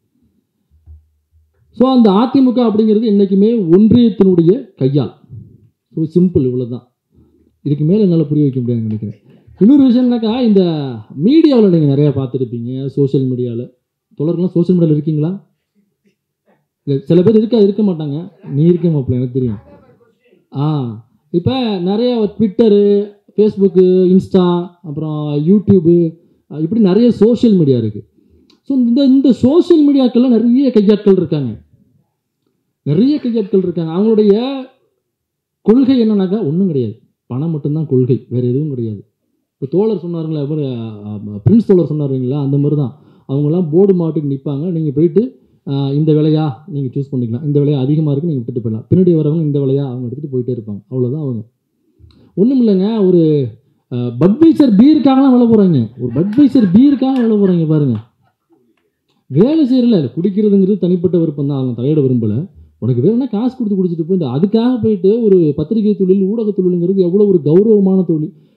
A: ஸோ அந்த அதிமுக அப்படிங்கிறது என்றைக்குமே ஒன்றியத்தினுடைய கையால் ஸோ சிம்பிள் இவ்வளோதான் இதுக்கு மேலே என்னால் புரிய வைக்க முடியாதுன்னு நினைக்கிறேன் இன்னொரு விஷயம்னாக்கா இந்த மீடியாவில் நீங்கள் நிறையா பார்த்துருப்பீங்க சோஷியல் மீடியாவில் தொடர்லாம் சோஷியல் மீடியாவில் இருக்கீங்களா இல்லை சில பேர் இருக்கா இருக்க மாட்டாங்க நீ இருக்க மாப்பிள்ள எனக்கு தெரியும் ஆ இப்போ நிறைய ட்விட்டரு ஃபேஸ்புக்கு இன்ஸ்டா அப்புறம் யூடியூபு அஹ் இப்படி நிறைய சோஷியல் மீடியா இருக்குது ஸோ இந்த இந்த சோஷியல் மீடியாக்கெல்லாம் நிறைய கையாட்கள் இருக்காங்க நிறைய கையாட்கள் இருக்காங்க அவங்களுடைய கொள்கை என்னன்னாக்கா ஒன்றும் கிடையாது பணம் மட்டும்தான் கொள்கை வேறு எதுவும் கிடையாது இப்போ தோழர் சொன்னாருங்களா இவர் பிரின்ஸ் தோழர் சொன்னாருங்களா அந்த மாதிரி தான் அவங்கெல்லாம் போர்டு மாட்டுக்கு நிற்பாங்க நீங்கள் போயிட்டு ஆஹ் இந்த விலையா நீங்கள் சூஸ் பண்ணிக்கலாம் இந்த விலையா அதிகமாக இருக்குது நீங்கள் விட்டுட்டு போயிடலாம் பின்னாடி வரவங்க இந்த விலையா அவங்க எடுத்துகிட்டு போயிட்டே இருப்பாங்க அவ்வளோதான் அவங்க ஒன்றும் இல்லைங்க ஒரு பட்வைசர் பீருக்காகலாம் விலை போகிறாங்க ஒரு பட்வைசர் பீருக்காக விலை போகிறாங்க பாருங்க வேலை செய்யறல குடிக்கிறதுங்கிறது தனிப்பட்ட விருப்பம் தான் அவங்க தலையிட விரும்பலை உனக்கு வேணும்னா காசு கொடுத்து குடிச்சிட்டு போய் இந்த அதுக்காக போயிட்டு ஒரு பத்திரிகை தொழில் ஊடக தொழிலுங்கிறது எவ்வளோ ஒரு கௌரவமான தொழில்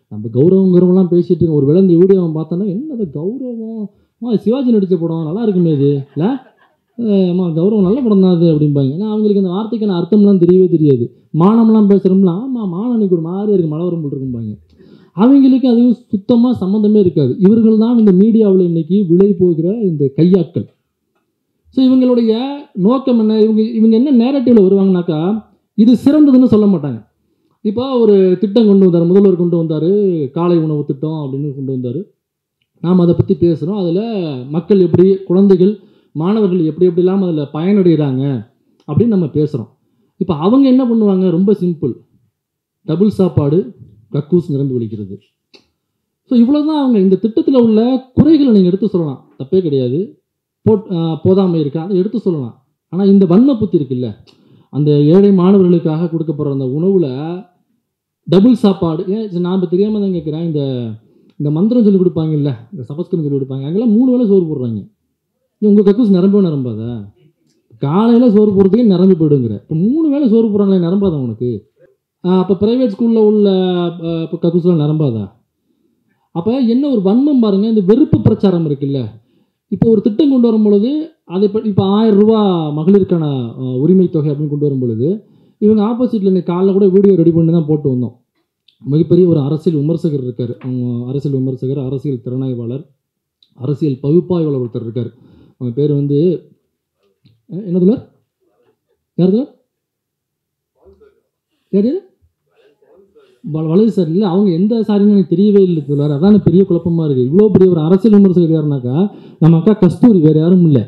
A: நம்ம கௌரவம் கௌரவம்லாம் பேசிட்டு இருக்கோம் ஒரு வேளை இந்த வீடியோ அவன் பார்த்தானா என்னது கௌரவம் ஆ சிவாஜி நடித்த படம் நல்லா இருக்குமே இது இல்லை அம்மா கௌரவம் நல்ல படம் தான் அது அப்படிம்பாங்க ஏன்னா அவங்களுக்கு அந்த வார்த்தைக்கான அர்த்தம்லாம் தெரியவே தெரியாது மானம்லாம் பேசுகிறோம்ல ஆமாம் மானம் அன்னைக்கு ஒரு மாதிரியா இருக்குது மழை வரும் இருக்கும்பாங்க அவங்களுக்கு அது சுத்தமாக சம்மந்தமே இருக்காது இவர்கள் தான் இந்த மீடியாவில் இன்னைக்கு விலை போகிற இந்த கையாட்கள் ஸோ இவங்களுடைய நோக்கம் என்ன இவங்க இவங்க என்ன நேரட்டிவில் வருவாங்கனாக்கா இது சிறந்ததுன்னு சொல்ல மாட்டாங்க இப்போ ஒரு திட்டம் கொண்டு வந்தார் முதல்வர் கொண்டு வந்தார் காலை உணவு திட்டம் அப்படின்னு கொண்டு வந்தார் நாம் அதை பற்றி பேசுகிறோம் அதில் மக்கள் எப்படி குழந்தைகள் மாணவர்கள் எப்படி எப்படிலாம் அதில் பயனடைகிறாங்க அப்படின்னு நம்ம பேசுகிறோம் இப்போ அவங்க என்ன பண்ணுவாங்க ரொம்ப சிம்பிள் டபுள் சாப்பாடு கக்கூஸ் நிரம்பி ஒழிக்கிறது ஸோ இவ்வளோ தான் அவங்க இந்த திட்டத்தில் உள்ள குறைகளை நீங்கள் எடுத்து சொல்லலாம் தப்பே கிடையாது போட் ஆஹ் போதாமை இருக்கா அதை எடுத்து சொல்லலாம் ஆனால் இந்த வன்ம புத்தி இருக்குல்ல அந்த ஏழை மாணவர்களுக்காக கொடுக்கப்படுற அந்த உணவில் டபுள் சாப்பாடு ஏன் சரி, நான் இப்போ தெரியாமல் தான் கேட்குறேன் இந்த இந்த மந்திரம் சொல்லி கொடுப்பாங்கல்ல இந்த சபஸ்கிரம் சொல்லி கொடுப்பாங்க அங்கெல்லாம் மூணு வேளை சோறு போடுறாங்க உங்கள் கக்கூஸ் நிரம்பவே நிரம்பாதா காலையில் சோறு போடுறதுக்கே நிரம்பி போயிடுங்கிற இப்போ மூணு வேளை சோறு போடுறாங்களே நிரம்பாதா உனக்கு அப்போ ப்ரைவேட் ஸ்கூலில் உள்ள இப்போ கக்கூஸ்லாம் நிரம்பாதா அப்போ என்ன ஒரு வன்மம் பாருங்கள் இந்த வெறுப்பு பிரச்சாரம் இருக்குல்ல இப்போ ஒரு திட்டம் கொண்டு வரும் பொழுது அதை இப்போ இப்போ ஆயிரம் ரூபா மகளிருக்கான அஹ், உரிமை தொகை அப்படின்னு கொண்டு வரும் பொழுது இவங்க ஆப்போசிட்டில் இன்னைக்கு காலைல கூட வீடியோ ரெடி பண்ணி தான் போட்டு வந்தோம் மிகப்பெரிய ஒரு அரசியல் விமர்சகர் இருக்கார் அவங்க அரசியல் விமர்சகர் அரசியல் திறனாய்வாளர் அரசியல் பகுப்பாய்வாளர் ஒருத்தர் இருக்கார் அவங்க பேர் வந்து அஹ், என்னதுல யாருதுல யார் யார் வ- வலது சார் இல்லை அவங்க எந்த சாரின்னு எனக்கு தெரியவே இல்லை தோழர் அதான் எனக்கு பெரிய குழப்பமா இருக்கு இவ்வளோ பெரிய ஒரு அரசியல் விமர்சகர் யாருனாக்கா நம்ம அக்கா கஸ்தூரி வேற யாரும் இல்லை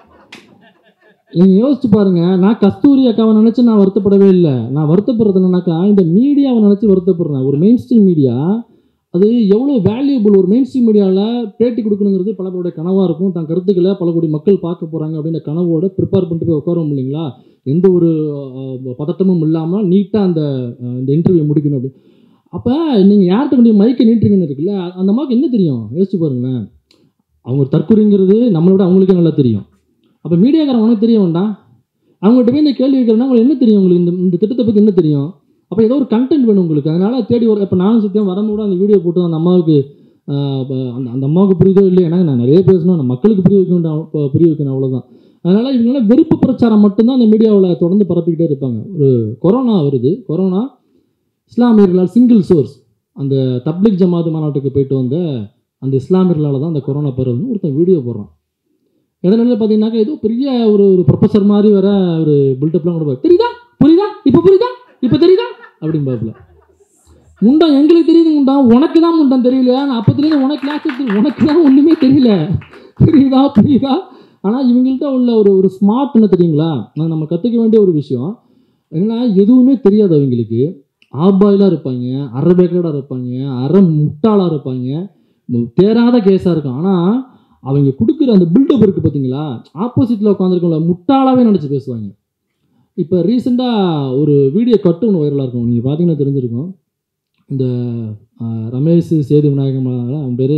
A: நீங்க யோசிச்சு பாருங்க நான் கஸ்தூரி அக்காவை நினைச்சு நான் வருத்தப்படவே இல்லை நான் வருத்தப்படுறது என்னன்னாக்கா இந்த மீடியாவை நினைச்சு வருத்தப்படுறேன் ஒரு மெயின் ஸ்ட்ரீம் மீடியா அது எவ்வளோ வேல்யூபிள் ஒரு மெயின் ஸ்ட்ரீம் மீடியாவில் பேட்டி கொடுக்கணுங்கிறது பல பேருடைய கனவாக இருக்கும் தன் கருத்துக்களை பல கோடி மக்கள் பார்க்க போகிறாங்க அப்படின்ற கனவோட ப்ரிப்பேர் பண்ணிட்டு போய் உட்காரோம் இல்லைங்களா எந்த ஒரு அஹ், பதட்டமும் இல்லாமல் நீட்டாக அந்த அஹ், இந்த இன்டர்வியூ முடிக்கணும் அப்படி அப்போ நீங்கள் யார்கிட்ட கொண்டு மைக்கை நீட்டுறீங்கன்னு இருக்குல்ல அந்த அம்மாவுக்கு என்ன தெரியும் யோசிச்சு பாருங்களேன் அவங்க தற்கொலைங்கிறது நம்மளோட அவங்களுக்கே நல்லா தெரியும் அப்போ மீடியாக்காரன் உனக்கு தெரிய வேண்டாம் அவங்ககிட்ட போய் இந்த கேள்வி வைக்கிறேன்னா உங்களுக்கு என்ன தெரியும் உங்களுக்கு இந்த இந்த திட்டத்தை பற்றி என்ன தெரியும் அப்போ ஏதோ ஒரு கண்டென்ட் வேணும் உங்களுக்கு அதனால தேடி வர இப்போ நானும் சத்தியம் வரும்போது அந்த வீடியோ போட்டு அந்த அம்மாவுக்கு ஆஹ், அப்ப அந்த அந்த அம்மாவுக்கு புரியுதோ இல்லையோ எனக்கு நான் நிறைய பேசணும் அந்த மக்களுக்கு புரிய வைக்க வேண்டாம் அப்ப புரிய வைக்கணும் அவ்வளோதான் அதனால இவங்களாம் வெறுப்பு பிரச்சாரம் மட்டும்தான் அந்த மீடியாவில் தொடர்ந்து பரப்பிக்கிட்டே இருப்பாங்க ஒரு கொரோனா வருது கொரோனா இஸ்லாமியர்களால் சிங்கிள் சோர்ஸ் அந்த தப்லிக் ஜமாத் மாநாட்டுக்கு போயிட்டு வந்த அந்த இஸ்லாமியர்களால் தான் அந்த கொரோனா பரவுன்னு ஒருத்தன் வீடியோ போடுறான் இடைநிலை பார்த்தீங்கன்னாக்கா ஏதோ பெரிய ஒரு ஒரு ப்ரொஃபஸர் மாதிரி வர ஒரு பில்டப்லாம் கொடுப்பாரு தெரியுதா புரியுதா இப்போ புரியுதா இப்போ தெரியுதா அப்படிம்பாப்புல முண்டம் எங்களுக்கு தெரியுது முண்டம் உனக்கு தான் முண்டம் தெரியலையா நான் அப்பத்துலேருந்து உனக்கு கிளாஸ் உனக்கு தான் ஒன்றுமே தெரியல புரியுதா புரியுதா ஆனால் இவங்கள்ட்ட உள்ள ஒரு ஒரு ஸ்மார்ட் என்ன தெரியுங்களா அது நம்ம கற்றுக்க வேண்டிய ஒரு விஷயம் என்னன்னா எதுவுமே தெரியாது அவங்களுக்கு ஆபாயிலாக இருப்பாங்க அரை பேக்கடாக இருப்பாங்க அரை முட்டாளாக இருப்பாங்க மு- தேராத கேஸாக இருக்கும் ஆனால் அவங்க கொடுக்குற அந்த பில்டப் இருக்குது பார்த்தீங்களா ஆப்போசிட்டில் உட்காந்துருக்கவங்கள முட்டாளாவே நினச்சி பேசுவாங்க இப்போ ரீசெண்டாக ஒரு வீடியோ கட்டு ஒன்று வைரலாக இருக்கும் நீங்கள் பார்த்தீங்கன்னா தெரிஞ்சிருக்கும் இந்த ஆஹ், ரமேஷ் சேது விநாயகம் அவன் பேர்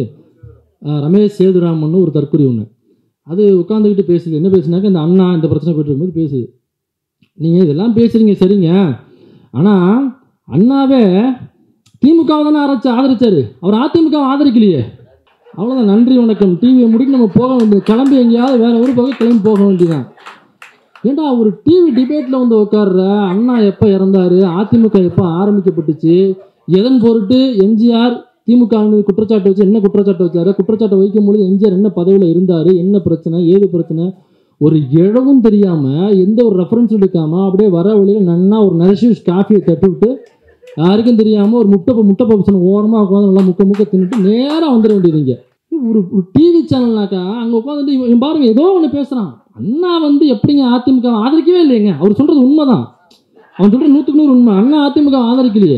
A: ரமேஷ் சேதுராமன் ஒரு தற்கொலை ஒன்று அது உட்காந்துக்கிட்டு பேசுது என்ன பேசுனாக்க இந்த அண்ணா இந்த பிரச்சனை போயிட்டு இருக்கும்போது பேசுது நீங்கள் இதெல்லாம் பேசுறீங்க சரிங்க ஆனால் அண்ணாவே திமுகவை தானே ஆரம்பிச்சு ஆதரிச்சாரு அவர் அதிமுக ஆதரிக்கலையே அவ்வளோதான் நன்றி வணக்கம் டிவியை முடிக்க நம்ம போக வேண்டியது கிளம்பி எங்கேயாவது வேற ஒரு பக்கம் கிளம்பி போக வேண்டியதான் ஏண்டா ஒரு டிவி டிபேட்டில் வந்து உட்கார்ற அண்ணா எப்போ இறந்தாரு அதிமுக எப்போ ஆரம்பிக்கப்பட்டுச்சு எதன் பொருட்டு எம்ஜிஆர் திமுக மீது குற்றச்சாட்டு வச்சு என்ன குற்றச்சாட்டு வச்சாரு குற்றச்சாட்டை வைக்கும் பொழுது எம்ஜிஆர் என்ன பதவியில் இருந்தார் என்ன பிரச்சனை ஏது பிரச்சனை ஒரு இழவும் தெரியாமல் எந்த ஒரு ரெஃபரன்ஸ் எடுக்காம அப்படியே வர வழியில் நன்னா ஒரு நரிஷிஷ் காஃபியை தட்டி விட்டு யாருக்கும் தெரியாமல் ஒரு முட்டை முட்டை பப்சன் ஓரமாக உட்காந்து நல்லா முக்க முக்க தின்னுட்டு நேராக வந்துட வேண்டியது இங்க. ஒரு ஒரு டிவி சேனல்னாக்கா அங்கே உட்காந்துட்டு இவன் இவன் பாருங்க ஏதோ ஒன்று பேசுகிறான் அண்ணா வந்து எப்படிங்க அதிமுக வை ஆதரிக்கவே இல்லைங்க அவர் சொல்கிறது உண்மைதான் அவன் சொல்கிறது நூற்றுக்கு நூறு உண்மை அண்ணா அதிமுக வை ஆதரிக்கலையே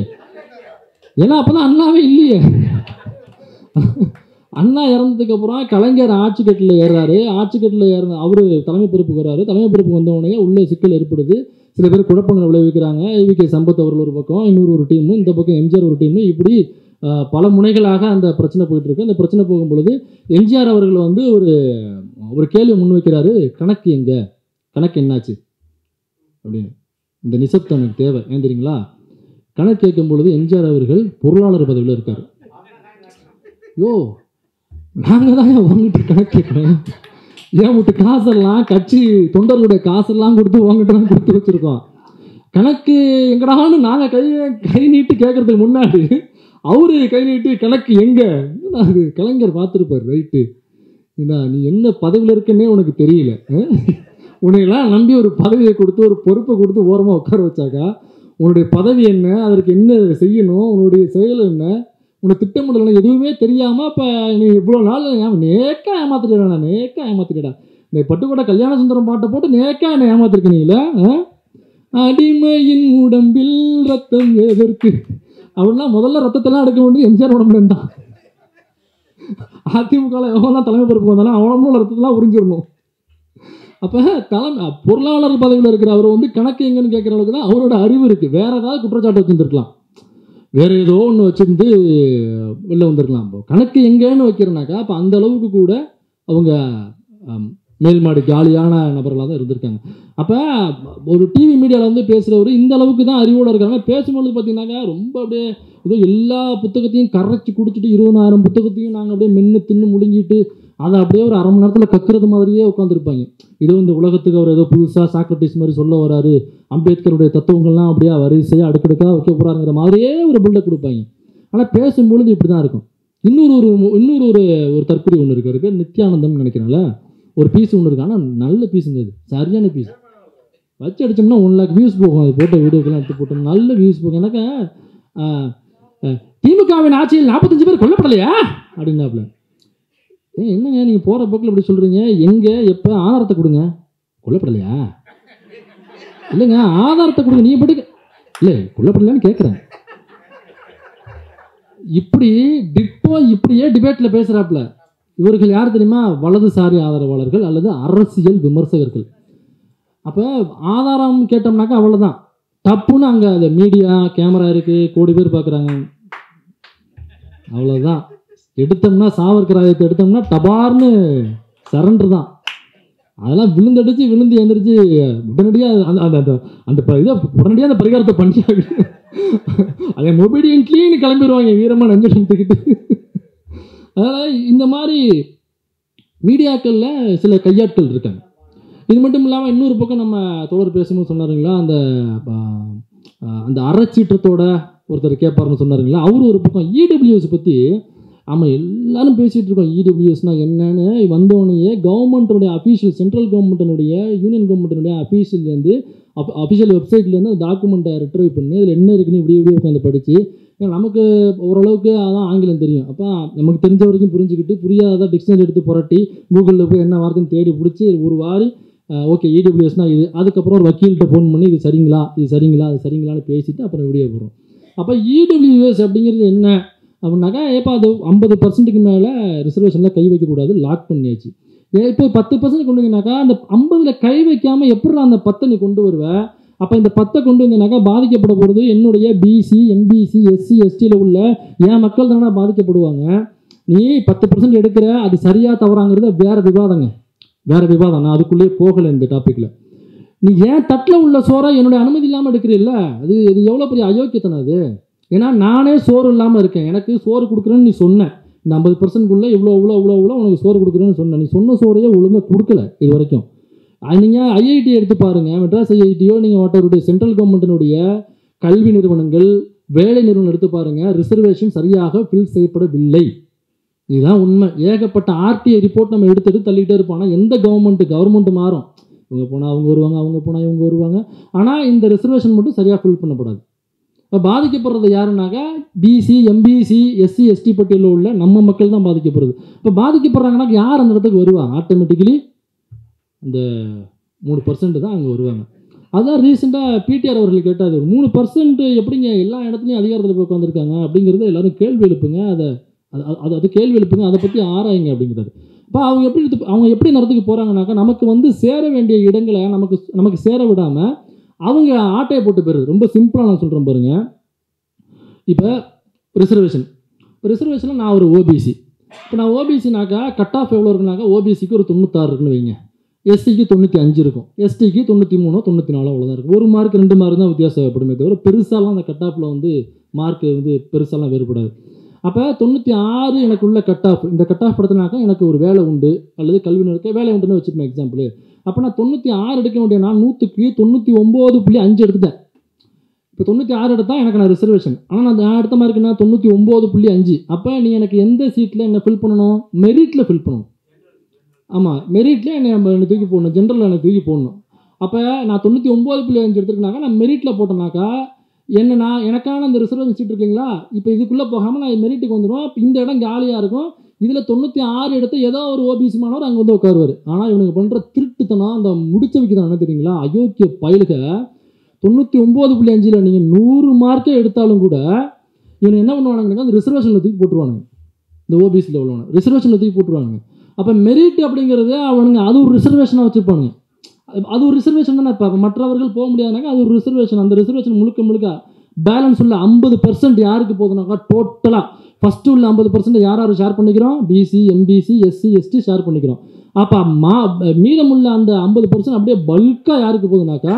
A: ஏன்னா அப்பதான் அண்ணாவே இல்லையே அண்ணா இறந்ததுக்கு அப்புறம் கலைஞர் ஆட்சி கட்டில் ஏறுறாரு ஆட்சி கட்டில் ஏறின அவர் தலைமை பொறுப்புக்கு வர்றாரு தலைமை பொறுப்புக்கு வந்த உடனே உள்ள சிக்கல் ஏற்படுது சில பேர் குழப்பங்கள் விளைவிக்கிறாங்க இவிகே சம்பத் அவர்கள் ஒரு பக்கம் இன்னொரு ஒரு டீம் இந்த பக்கம் எம்ஜிஆர் ஒரு டீம் இப்படி ஆஹ், பல முனைகளாக அந்த பிரச்சனை போயிட்டு இருக்கு அந்த பிரச்சனை போகும் பொழுது எம்ஜிஆர் அவர்கள் வந்து ஒரு ஒரு கேள்வி முன்வைக்கிறாரு கணக்கு எங்க கணக்கு என்னாச்சு அப்படின்னு இந்த நிசப்தம் எனக்கு தேவை ஏன் தெரியுங்களா கணக்கு கேட்கும் பொழுது எம்ஜிஆர் அவர்கள் பொருளாளர் பதவியில் இருக்கார் யோ நாங்கள் தான் உங்ககிட்ட கணக்கு கேட்குறோம் ஏன் விட்டு காசெல்லாம் கட்சி தொண்டர்களுடைய காசெல்லாம் கொடுத்து உங்ககிட்ட தான் கொடுத்து வச்சுருக்கோம் கணக்கு எங்கடான்னு நாங்கள் கை கை நீட்டி கேட்கறதுக்கு முன்னாடி அவரு கை நீட்டி கணக்கு எங்கே அது கலைஞர் பார்த்துருப்பார் ரைட்டு ஏண்டா நீ என்ன பதவியில் இருக்கன்னே உனக்கு தெரியல அஹ்? உன்னையெல்லாம் நம்பி ஒரு பதவியை கொடுத்து ஒரு பொறுப்பை கொடுத்து ஓரமாக உட்கார வச்சாக்கா உன்னுடைய பதவி என்ன அதற்கு என்ன செய்யணும் உன்னுடைய செயல் என்ன உனக்கு திட்டமிடலாம் எதுவுமே தெரியாமல் இப்போ நீ இவ்வளோ நாள் ஏன் நேக்கா ஏமாத்திட்டா நான் நேக்கா ஏமாத்திட்டா இந்த பட்டுக்கோட்டை கல்யாண சுந்தரம் பாட்டை போட்டு நேக்கா என்னை ஏமாத்திருக்கீங்களா அடிமையின் உடம்பில் ரத்தம் எதற்கு அப்படின்னா முதல்ல ரத்தத்தெல்லாம் எடுக்க வேண்டியது எம்ஜிஆர் உடம்புல இருந்தான் அதிமுகவில் எவன்லாம் தலைமை பொறுப்பு வந்தாலும் அவனோட ரத்தத்தெல்லாம் உறிஞ்சிடணும் அப்போ தலைமை பொருளாளர் பதவியில் இருக்கிற அவர் வந்து கணக்கு எங்கன்னு கேட்குற அளவுக்கு தான் அவரோட அறிவு இருக்குது வேற ஏதாவது குற்றச்சாட்டு வச்சுருந்துருக்கலாம் வேற ஏதோ ஒன்று வச்சிருந்து வெளில வந்திருக்கலாம் இப்போ கணக்கு எங்கன்னு வைக்கிறனாக்கா அப்போ அந்த அளவுக்கு கூட அவங்க ஆம், மேல்மாடி ஜாலியான நபர்களாக தான் இருந்திருக்காங்க அப்போ ஒரு டிவி மீடியாவில் வந்து பேசுகிறவர் இந்த அளவுக்கு தான் அறிவோடு இருக்காங்க பேசும்பொழுது பார்த்தீங்கன்னாக்கா ரொம்ப அப்படியே ஏதோ எல்லா புத்தகத்தையும் கரைச்சி குடிச்சிட்டு இருபதாயிரம் புத்தகத்தையும் நாங்கள் அப்படியே மென்று தின்னு முழுங்கிட்டு அதை அப்படியே ஒரு அரை மணி நேரத்தில் கத்துறது மாதிரியே உட்காந்துருப்பாங்க இது இந்த உலகத்துக்கு அவர் ஏதோ புதுசாக சாக்ரட்டிஸ் மாதிரி சொல்ல வராரு அம்பேத்கருடைய தத்துவங்கள்லாம் அப்படியே வரிசையாக அடுக்கடுக்காக வைக்க போகிறாங்கிற மாதிரியே ஒரு பில்டப் கொடுப்பாங்க ஆனால் பேசும்பொழுது இப்படி தான் இருக்கும் இன்னொரு ஒரு இன்னொரு ஒரு ஒரு தற்கொலை ஒன்று இருக்கு இருக்கு நித்யானந்தம்னு நினைக்கிறேன்ல ஒரு பீஸ் ஒன்று இருக்கு ஆனால் நல்ல பீஸுங்க அது சரியான பீஸ் வச்சு அடிச்சோம்னா ஒன் லேக் வியூஸ் போகும் அது போட்ட வீடியோக்கெல்லாம் எடுத்து போட்டோம் நல்ல வியூஸ் போகும் எனக்கு ஆ, ஆ, திமுகவின் ஆட்சியில் நாற்பத்தஞ்சு பேர் கொல்லப்படலையா அப்படின்னாப்புல ஏன் என்னங்க நீங்கள் போகிற போக்கில் இப்படி சொல்கிறீங்க எங்கே எப்போ ஆதாரத்தை கொடுங்க கொல்லப்படலையா இல்லைங்க ஆதாரத்தை கொடுங்க நீ பட்டுக்கு இல்லை கொல்லப்படலையான்னு கேட்குறேன் இப்படி டிட்டோ இப்படியே டிபேட்டில் பேசுகிறாப்புல இவர்கள் யார் தெரியுமா வலதுசாரி ஆதரவாளர்கள் அல்லது அரசியல் விமர்சகர்கள் அப்போ ஆதாரம் கேட்டோம்னாக்கா அவ்வளோதான் தப்புன்னு அங்கே அந்த மீடியா கேமரா இருக்குது கோடி பேர் பார்க்குறாங்க அவ்வளோதான் எடுத்தோம்னா சாவர்கர் ஆயத்தை எடுத்தோம்னா டபார்னு சரண்டர் தான் அதெல்லாம் விழுந்தடிச்சு விழுந்து எந்திரிச்சு உடனடியாக அந்த அந்த அந்த அந்த ப- இதை உடனடியாக அந்த பரிகாரத்தை பண்ணியாங்க அதை மொபீடியன்ட்லின்னு கிளம்பிடுவாங்க வீரமாக நெஞ்சு நிறுத்திக்கிட்டு அதனால் இந்த மாதிரி மீடியாக்களில் சில கையாட்கள் இருக்காங்க இது மட்டும் இல்லாமல் இன்னொரு பக்கம் நம்ம தோழர் பேசும்போது சொன்னாருங்களா அந்த ஆ, அந்த அறச்சீற்றத்தோட ஒருத்தர் கேட்பாருன்னு சொன்னாருங்களா அவரு ஒரு பக்கம் இடபிள்யூஎஸ் பற்றி ஆமாம் எல்லாரும் பேசிகிட்டு இருக்கோம் இடபிள்யூஎஸ்னால் என்னன்னு வந்தோடனே கவர்மெண்ட்டுடைய அஃபீஷியல் சென்ட்ரல் கவர்மெண்ட்டினுடைய யூனியன் கவர்மெண்ட்டினுடைய அஃபீஷியல்லேருந்து அஃபிஷியல் வெப்சைட்லேருந்து அந்த டாக்குமெண்ட்டை ரிட்ரைவ் பண்ணி அதில் என்ன இருக்குன்னு இப்படி இப்படி உட்காந்து படித்து ஏன்னா நமக்கு ஓரளவுக்கு அதான் ஆங்கிலம் தெரியும் அப்போ நமக்கு தெரிஞ்ச வரைக்கும் புரிஞ்சுக்கிட்டு புரியாத டிக்ஷனரி எடுத்து புரட்டி கூகுளில் போய் என்ன வார்த்தைன்னு தேடி பிடிச்சி ஒரு வாரி ஓகே இடபிள்யூஎஸ்னால் இது அதுக்கப்புறம் ஒரு வக்கீல்கிட்ட ஃபோன் பண்ணி இது சரிங்களா இது சரிங்களா இது சரிங்களான்னு பேசிட்டு அப்புறம் வீடியோ போடுறோம் அப்போ இடபிள்யூஎஸ் அப்படிங்கிறது என்ன அப்படின்னாக்கா ஏப்பா அது ஐம்பது பர்சன்ட்டுக்கு மேலே ரிசர்வேஷனில் கை வைக்கக்கூடாது லாக் பண்ணியாச்சு ஏன் இப்போ பத்து பர்சன்ட் கொண்டு வந்தீங்கன்னாக்கா அந்த ஐம்பதில் கை வைக்காமல் எப்படி அந்த பத்தை நீ கொண்டு வருவ அப்போ இந்த பத்தை கொண்டு வந்தீங்கன்னாக்கா பாதிக்கப்பட போகிறது என்னுடைய பிசி எம்பிசி எஸ்சி எஸ்டியில் உள்ள என் மக்கள் தானே பாதிக்கப்படுவாங்க நீ பத்து பர்சன்ட் எடுக்கிற அது சரியா தவறாங்கிறது வேற விவாதங்க வேற விவாதம் நான் அதுக்குள்ளேயே போகலை இந்த டாப்பிக்கில் நீ ஏன் தட்டில் உள்ள சோறை என்னுடைய அனுமதி இல்லாமல் எடுக்கிறீல்ல அது இது எவ்வளோ பெரிய அயோக்கியத்தனம் அது ஏன்னா நானே சோறு இல்லாமல் இருக்கேன் எனக்கு சோறு கொடுக்குறேன்னு நீ சொன்ன இந்த ஐம்பது பர்சன்ட்குள்ளே இவ்வளோ இவ்வளோ இவ்வளோ இவ்வளோ உனக்கு சோறு கொடுக்குறேன்னு சொன்ன நீ சொன்ன சோறையே ஒழுங்காக கொடுக்கல இது வரைக்கும் நீங்கள் ஐஐடி எடுத்து பாருங்க மெட்ராஸ் ஐஐடியோ நீங்கள் வாட்டருடைய சென்ட்ரல் கவர்மெண்ட்டினுடைய கல்வி நிறுவனங்கள் வேலை நிறுவனம் எடுத்து பாருங்க ரிசர்வேஷன் சரியாக ஃபில் செய்யப்படவில்லை இதுதான் உண்மை ஏகப்பட்ட ஆர்டிஐ ரிப்போர்ட் நம்ம எடுத்து எடுத்து தள்ளிட்டே இருப்போம் ஆனால் எந்த கவர்மெண்ட்டு கவர்மெண்ட் மாறும் இவங்க போனால் அவங்க வருவாங்க அவங்க போனால் இவங்க வருவாங்க ஆனால் இந்த ரிசர்வேஷன் மட்டும் சரியாக ஃபில் பண்ணப்படாது இப்போ பாதிக்கப்படுறது யாருன்னாக்கா பிசி எம்பிசி எஸ்சி எஸ்டி பட்டியலில் உள்ள நம்ம மக்கள் தான் பாதிக்கப்படுது இப்போ பாதிக்கப்படுறாங்கன்னா யார் அந்த இடத்துக்கு வருவாங்க ஆட்டோமேட்டிக்கலி அந்த மூணு பர்சன்ட் தான் அங்கே வருவாங்க அதான் ரீசெண்டாக பிடிஆர் அவர்கள் கேட்டார் மூணு பர்சன்ட் எப்படிங்க எல்லா இடத்துலையும் அதிகாரத்தில் போய் உட்காந்துருக்காங்க அப்படிங்கிறத எல்லாரும் கேள்வி எழுப்புங்க அதை அது அது அது கேள்வி எழுப்புங்க அதை பற்றி ஆராயுங்க அப்படிங்கிறது இப்போ அவங்க எப்படி எடுத்து- அவங்க எப்படி நடத்துக்கு போகிறாங்கனாக்கா நமக்கு வந்து சேர வேண்டிய இடங்களை நமக்கு நமக்கு சேர விடாமல் அவங்க ஆட்டையை போட்டு போயிடுது ரொம்ப சிம்பிளாக நான் சொல்கிறேன் பாருங்க இப்போ ரிசர்வேஷன் ரிசர்வேஷனில் நான் ஒரு ஓபிசி இப்போ நான் ஓபிசினாக்கா கட் ஆஃப் எவ்வளோ இருக்குனாக்கா ஓபிசிக்கு ஒரு தொண்ணூத்தாறு இருக்குன்னு வைங்க எஸ்சிக்கு தொண்ணூற்றி அஞ்சு இருக்கும் எஸ்டிக்கு தொண்ணூற்றி மூணோ தொண்ணூற்றி நாலோ அவ்வளோதான் இருக்கும் ஒரு மார்க் ரெண்டு மார்க் தான் வித்தியாசப்படுமே தவிர பெருசாலாம் அந்த கட் ஆஃபில் வந்து மார்க் வந்து பெருசாலாம் வேறுபடாது அப்போ தொண்ணூற்றி ஆறு எனக்கு உள்ள கட் ஆஃப் இந்த கட் ஆஃப் படுத்தினாக்கா எனக்கு ஒரு வேலை உண்டு அல்லது கல்வி நிறுத்த வேலை உண்டுன்னு வச்சுக்கணும் எக்ஸாம்பிள் அப்போ நான் தொண்ணூற்றி ஆறு எடுக்க வேண்டிய நான் நூற்றுக்கு தொண்ணூற்றி ஒம்பது புள்ளி அஞ்சு எடுத்துட்டேன் இப்போ தொண்ணூற்றி ஆறு எடுத்தால் எனக்கு நான் ரிசர்வேஷன் ஆனால் நான் நான் எடுத்த மாதிரி இருக்குன்னா தொண்ணூற்றி ஒம்பது புள்ளி அஞ்சு அப்போ நீ எனக்கு எந்த சீட்டில் என்ன ஃபில் பண்ணணும் மெரிட்டில் ஃபில் பண்ணணும் ஆமாம் மெரிட்டில் என்னை நம்ம என்னை தூக்கி போடணும் ஜென்ரலில் என்னை தூக்கி போடணும் அப்போ நான் தொண்ணூற்றி ஒம்பது புள்ளி அஞ்சு எடுத்துருக்கனாக்கா நான் மெரிட்டில் போட்டேனாக்கா என்ன நான் எனக்கான அந்த ரிசர்வேஷன் சீட் இருக்கு இல்லைங்களா இப்போ இதுக்குள்ளே போகாமல் நான் மெரிட்டுக்கு வந்துடுவேன் அப்போ இந்த இடம் காலியாக இருக்கும் இதில் தொண்ணூற்றி ஆறு எடுத்து ஏதோ ஒரு ஓபிசி மாணவர் அங்கே வந்து உட்காருவார் ஆனால் இவனுக்கு பண்ணுற திருட்டுத்தனம் அந்த முடிச்ச வைக்கிறான் என்ன தெரியுங்களா அயோக்கிய பயலுக தொண்ணூற்றி ஒம்பது புள்ளி அஞ்சில் நீங்கள் நூறு மார்க்கே எடுத்தாலும் கூட இவன் என்ன பண்ணுவானுங்கன்னா அந்த ரிசர்வேஷனில் தூக்கி போட்டுருவானுங்க இந்த ஓபிசியில் உள்ளவன ரிசர்வேஷனில் தூக்கி போட்டுருவானுங்க அப்போ மெரிட் அப்படிங்கிறது அவனுங்க அது ஒரு ரிசர்வேஷனாக வச்சுருப்பானுங்க அது- அது ஒரு ரிசர்வேஷன் தானே இப்போ மற்றவர்கள் போக முடியாதுனாக்கா அது ஒரு ரிசர்வேஷன் அந்த ரிசர்வேஷன் முழுக்க முழுக்க பேலன்ஸ் உள்ள ஐம்பது பர்சன்ட் யாருக்கு போகுதுனாக்கா டோட்டலாக ஃபஸ்ட்டு உள்ள ஐம்பது பர்சன்ட் யார் யார் ஷேர் பண்ணிக்கிறோம் BC MBC SC ST share பண்ணிக்கிறோம் அப்போ மா மீதமுள்ள அந்த ஐம்பது பர்சன்ட் அப்படியே பல்காக யாருக்கு போகுதுனாக்கா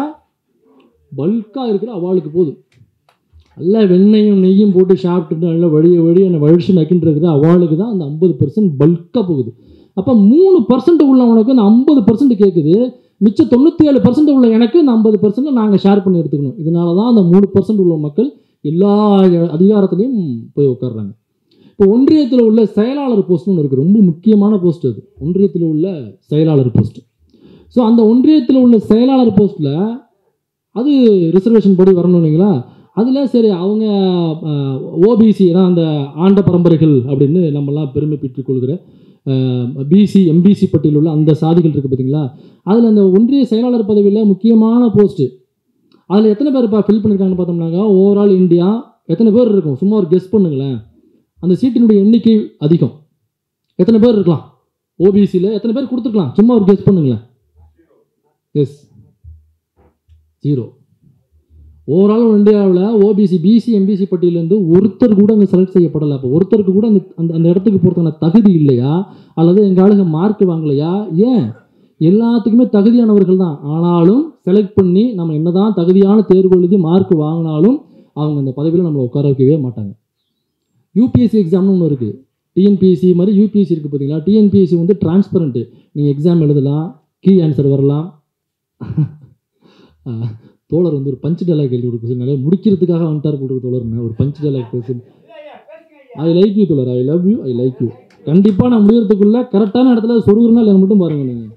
A: பல்காக இருக்கிற அவளுக்கு போகுது நல்லா வெண்ணெயும் நெய்யும் போட்டு சாப்பிட்டுட்டு நல்லா வழிய வழிய அந்த வழிச்சு நக்கின்னு இருக்கிற அவளுக்கு தான் அந்த ஐம்பது பர்சன்ட் பல்காக போகுது அப்போ மூணு பர்சன்ட் உள்ளவனுக்கு அந்த ஐம்பது பர்சன்ட் கேட்குது மிச்சம் தொண்ணூற்றி ஏழு பர்சன்ட் உள்ள எனக்கு இந்த ஐம்பது பர்சன்ட் நாங்கள் ஷேர் பண்ணி எடுத்துக்கணும் இதனால தான் அந்த மூணு பர்சன்ட் உள்ள மக்கள் எல்லா அதிகாரத்துலேயும் போய் உட்கார்றாங்க இப்போ ஒன்றியத்தில் உள்ள செயலாளர் போஸ்ட்னு ஒன்று இருக்குது ரொம்ப முக்கியமான போஸ்ட் அது ஒன்றியத்தில் உள்ள செயலாளர் போஸ்ட் ஸோ அந்த ஒன்றியத்தில் உள்ள செயலாளர் போஸ்ட்டில் அது ரிசர்வேஷன் படி வரணும் இல்லைங்களா அதில் சரி அவங்க ஓபிசி தான் அந்த ஆண்ட பரம்பரைகள் அப்படின்னு நம்மலாம் பெருமை பெற்றுக் கொள்கிற பிசி எம்பிசி பட்டியலில் உள்ள அந்த சாதிகள் இருக்குது பார்த்தீங்களா அதில் அந்த ஒன்றிய செயலாளர் பதவியில் முக்கியமான போஸ்ட்டு அதில் எத்தனை பேர் இப்போ ஃபில் பண்ணியிருக்காங்கன்னு பார்த்தோம்னாக்கா ஓவரால் இந்தியா எத்தனை பேர் இருக்கும் சும்மா ஒரு கெஸ் பண்ணுங்களேன் அந்த சீட்டினுடைய எண்ணிக்கை அதிகம் எத்தனை பேர் இருக்கலாம் ஓபிசியில் எத்தனை பேர் கொடுத்துருக்கலாம் சும்மா ஒரு கெஸ் பண்ணுங்களேன் எஸ் ஜீரோ ஓவரால் இந்தியாவில் ஓபிசி பிசி எம்பிசி பட்டியலேருந்து ஒருத்தர் கூட அங்கே செலக்ட் செய்யப்படலை அப்போ ஒருத்தருக்கு கூட அந்த அந்த அந்த இடத்துக்கு போகிறதுக்கான தகுதி இல்லையா அல்லது எங்கள் ஆளுங்க மார்க் வாங்கலையா ஏன் எல்லாத்துக்குமே தகுதியானவர்கள் தான் ஆனாலும் செலக்ட் பண்ணி நம்ம என்னதான் தகுதியான தேர்வு எழுதி மார்க் வாங்கினாலும் அவங்க அந்த பதவியில் நம்மளை உட்கார வைக்கவே மாட்டாங்க யூபிஎஸ்சி எக்ஸாம்னு ஒன்று இருக்குது டிஎன்பிஎஸ்சி மாதிரி யூபிஎஸ்சி இருக்குது பார்த்தீங்களா டிஎன்பிஎஸ்சி வந்து டிரான்ஸ்பரண்ட்டு நீங்கள் எக்ஸாம் எழுதலாம் கீ ஆன்சர் வரலாம் ஆஹ், தோழர் வந்து ஒரு பஞ்சு டேலாக் எழுதி கொடுக்க நிறைய முடிக்கிறதுக்காக வந்துட்டார் போட்டு தோழர் ஒரு பஞ்சு டேலாக் பேசு ஐ லைக் யூ தோழர் I love you I like you கண்டிப்பாக நான் முடியறதுக்குள்ள கரெக்டான இடத்துல சொருகுறனா இல்லை மட்டும் பாருங்க நீங்கள்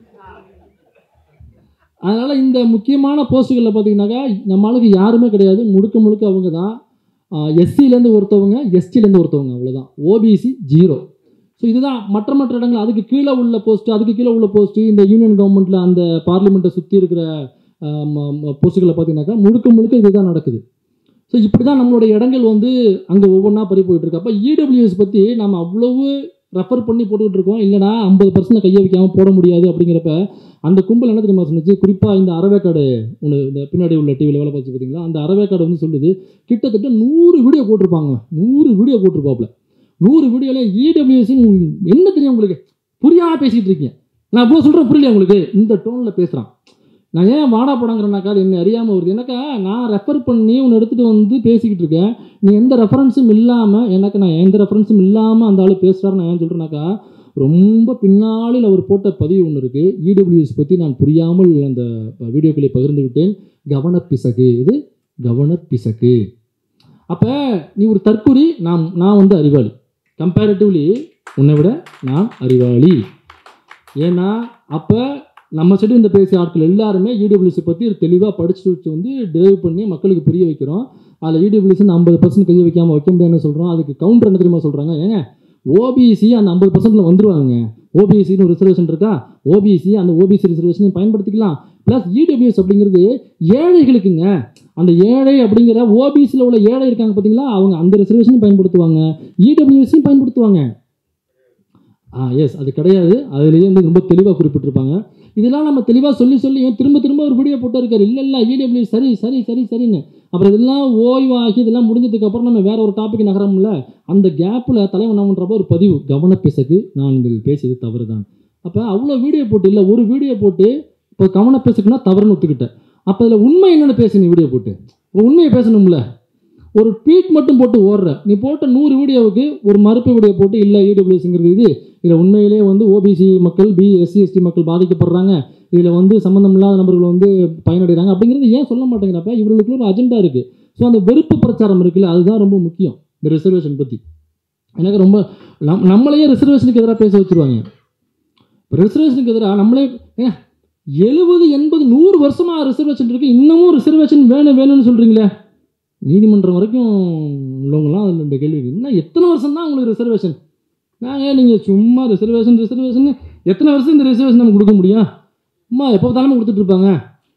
A: அதனால் இந்த முக்கியமான போஸ்ட்டுகளில் பார்த்தீங்கன்னாக்கா நம்மளுக்கு யாருமே கிடையாது முழுக்க முழுக்க அவங்க தான் எஸ்சிலேருந்து ஒருத்தவங்க எஸ்டிலேருந்து ஒருத்தவங்க அவ்வளோதான் ஓபிசி ஜீரோ ஸோ இதுதான் மற்ற மற்ற இடங்கள் அதுக்கு கீழே உள்ள போஸ்ட்டு அதுக்கு கீழே உள்ள போஸ்ட்டு இந்த யூனியன் கவர்மெண்ட்டில் அந்த பார்லிமெண்ட்டை சுற்றி இருக்கிற போஸ்ட்டுகளை பார்த்தீங்கன்னாக்கா முழுக்க முழுக்க இதுதான் நடக்குது ஸோ இப்படி தான் நம்மளுடைய இடங்கள் வந்து அங்கே ஒவ்வொன்றா பறி போயிட்டு இருக்கு அப்போ இடபிள்யூஎஸ் பற்றி நம்ம அவ்வளவு ரெஃபர் பண்ணி போட்டுக்கிட்டு இருக்கோம் இல்லைனா ஐம்பது பர்சன்ட் கையை வைக்காமல் போட முடியாது அப்படிங்கிறப்ப அந்த கும்பல் என்ன தெரியுமா சொன்னுச்சு குறிப்பாக இந்த அரவேக்காடு ஒன்று இந்த பின்னாடி உள்ள டிவியில் வேலை பார்த்து பார்த்தீங்களா அந்த அரவேக்காடு வந்து சொல்லுது கிட்டத்தட்ட நூறு வீடியோ போட்டிருப்பாங்க நூறு வீடியோ போட்டிருப்பாப்புல நூறு வீடியோவில் இடபிள்யூஎஸ் என்ன தெரியும் உங்களுக்கு புரியாம பேசிகிட்டு இருக்கீங்க நான் இவ்வளோ சொல்கிறேன் புரியல உங்களுக்கு இந்த டோனில் பேசுகிறான் நான் ஏன் வாடா படங்கிறனாக்கா அது என்ன அறியாமல் வருது எனக்கா நான் ரெஃபர் பண்ணி உன்னை எடுத்துகிட்டு வந்து பேசிக்கிட்டு இருக்கேன் நீ எந்த ரெஃபரன்ஸும் இல்லாமல் எனக்கு நான் எந்த ரெஃபரன்ஸும் இல்லாமல் அந்த ஆள் பேசுகிறாரு நான் ஏன் சொல்கிறேனாக்கா ரொம்ப பின்னாளில் அவர் போட்ட பதிவு ஒன்று இருக்குது இடபிள்யூஎஸ் பற்றி நான் புரியாமல் அந்த வீடியோக்களை பகிர்ந்து விட்டேன் கவனப்பிசகு இது கவனப்பிசகு அப்போ நீ ஒரு தற்குறி நான் நான் வந்து அறிவாளி கம்பேரிட்டிவ்லி உன்னை விட நான் அறிவாளி ஏன்னா அப்போ நம்ம சைடு இந்த பேசிய ஆட்கள் எல்லாருமே இடபிள்யூசி பற்றி தெளிவாக படிச்சு வச்சு வந்து டிரைவ் பண்ணி மக்களுக்கு புரிய வைக்கிறோம் அதில் இடபிள்யூசி ஐம்பது பர்சன்ட் கையை வைக்காமல் வைக்க முடியாதுன்னு சொல்கிறோம் அதுக்கு கவுண்டர் என்ன தெரியுமா சொல்கிறாங்க ஏங்க ஓபிசி அந்த ஐம்பது பர்சன்ட்ல வந்துருவாங்க ஓபிசின்னு ஒரு ரிசர்வேஷன் இருக்கா ஓபிசி அந்த ஓபிசி ரிசர்வேஷனையும் பயன்படுத்திக்கலாம் ப்ளஸ் இடபிள்யூஎஸ் அப்படிங்கிறது ஏழைகளுக்குங்க அந்த ஏழை அப்படிங்கிற ஓபிசியில் உள்ள ஏழை இருக்காங்க பார்த்தீங்களா அவங்க அந்த ரிசர்வேஷனையும் பயன்படுத்துவாங்க இடபிள்யூஎஸையும் பயன்படுத்துவாங்க ஆ எஸ் அது கிடையாது அதுலேயே வந்து ரொம்ப தெளிவாக குறிப்பிட்டிருப்பாங்க இதெல்லாம் நம்ம தெளிவாக சொல்லி சொல்லி ஏன் திரும்ப திரும்ப ஒரு வீடியோ போட்டு இருக்காரு இல்லை இல்லை இடபிள்யூ சரி சரி சரி சரின்னு அப்புறம் இதெல்லாம் ஓய்வாகி இதெல்லாம் முடிஞ்சதுக்கு அப்புறம் நம்ம வேற ஒரு டாபிக் நகரம்ல அந்த கேப்பில் தலைவன் என்ன பண்ணுறப்ப ஒரு பதிவு கவனப்பிசகு நான் இதில் பேசியது தவறு தான் அப்போ அவ்வளோ வீடியோ போட்டு இல்லை ஒரு வீடியோ போட்டு இப்போ கவனப்பிசகுனா தவறுன்னு ஒத்துக்கிட்டேன் அப்போ இதில் உண்மை என்னென்னு பேசு நீ வீடியோ போட்டு இப்போ உண்மையை பேசணும்ல ஒரு ட்வீட் மட்டும் போட்டு ஓடுற நீ போட்ட நூறு வீடியோவுக்கு ஒரு மறுப்பு வீடியோ போட்டு இல்லை இடபிள்யூஎஸ்ங்கிறது இது இதில் உண்மையிலே வந்து ஓபிசி மக்கள் பி எஸ்சி எஸ்டி மக்கள் பாதிக்கப்படுறாங்க இதில் வந்து சம்மந்தம் இல்லாத நபர்கள் வந்து பயனடைகிறாங்க அப்படிங்கிறது ஏன் சொல்ல மாட்டேங்கிறப்ப இவர்களுக்கு ஒரு அஜெண்டா இருக்குது ஸோ அந்த வெறுப்பு பிரச்சாரம் இருக்குல்ல அதுதான் ரொம்ப முக்கியம் இந்த ரிசர்வேஷன் பற்றி எனக்கு ரொம்ப நம் நம்மளையே ரிசர்வேஷனுக்கு எதிராக பேச வச்சுருவாங்க இப்போ ரிசர்வேஷனுக்கு எதிராக நம்மளே ஏங்க எழுபது எண்பது நூறு வருஷமாக ரிசர்வேஷன் இருக்குது இன்னமும் ரிசர்வேஷன் வேணும் வேணும்னு சொல்கிறீங்களே நீதிமன்றம் வரைக்கும் உள்ளவங்களாம் அதில் இந்த கேள்வி இருக்கு. இன்னும் எத்தனை வருஷம் தான் உங்களுக்கு ரிசர்வேஷன் நான் ஏன் நீங்கள் சும்மா ரிசர்வேஷன் ரிசர்வேஷன் எத்தனை வருஷம் இந்த ரிசர்வேஷன் நம்ம கொடுக்க முடியும் சும்மா எப்போ பார்த்தாலும் கொடுத்துட்டு இருப்பாங்க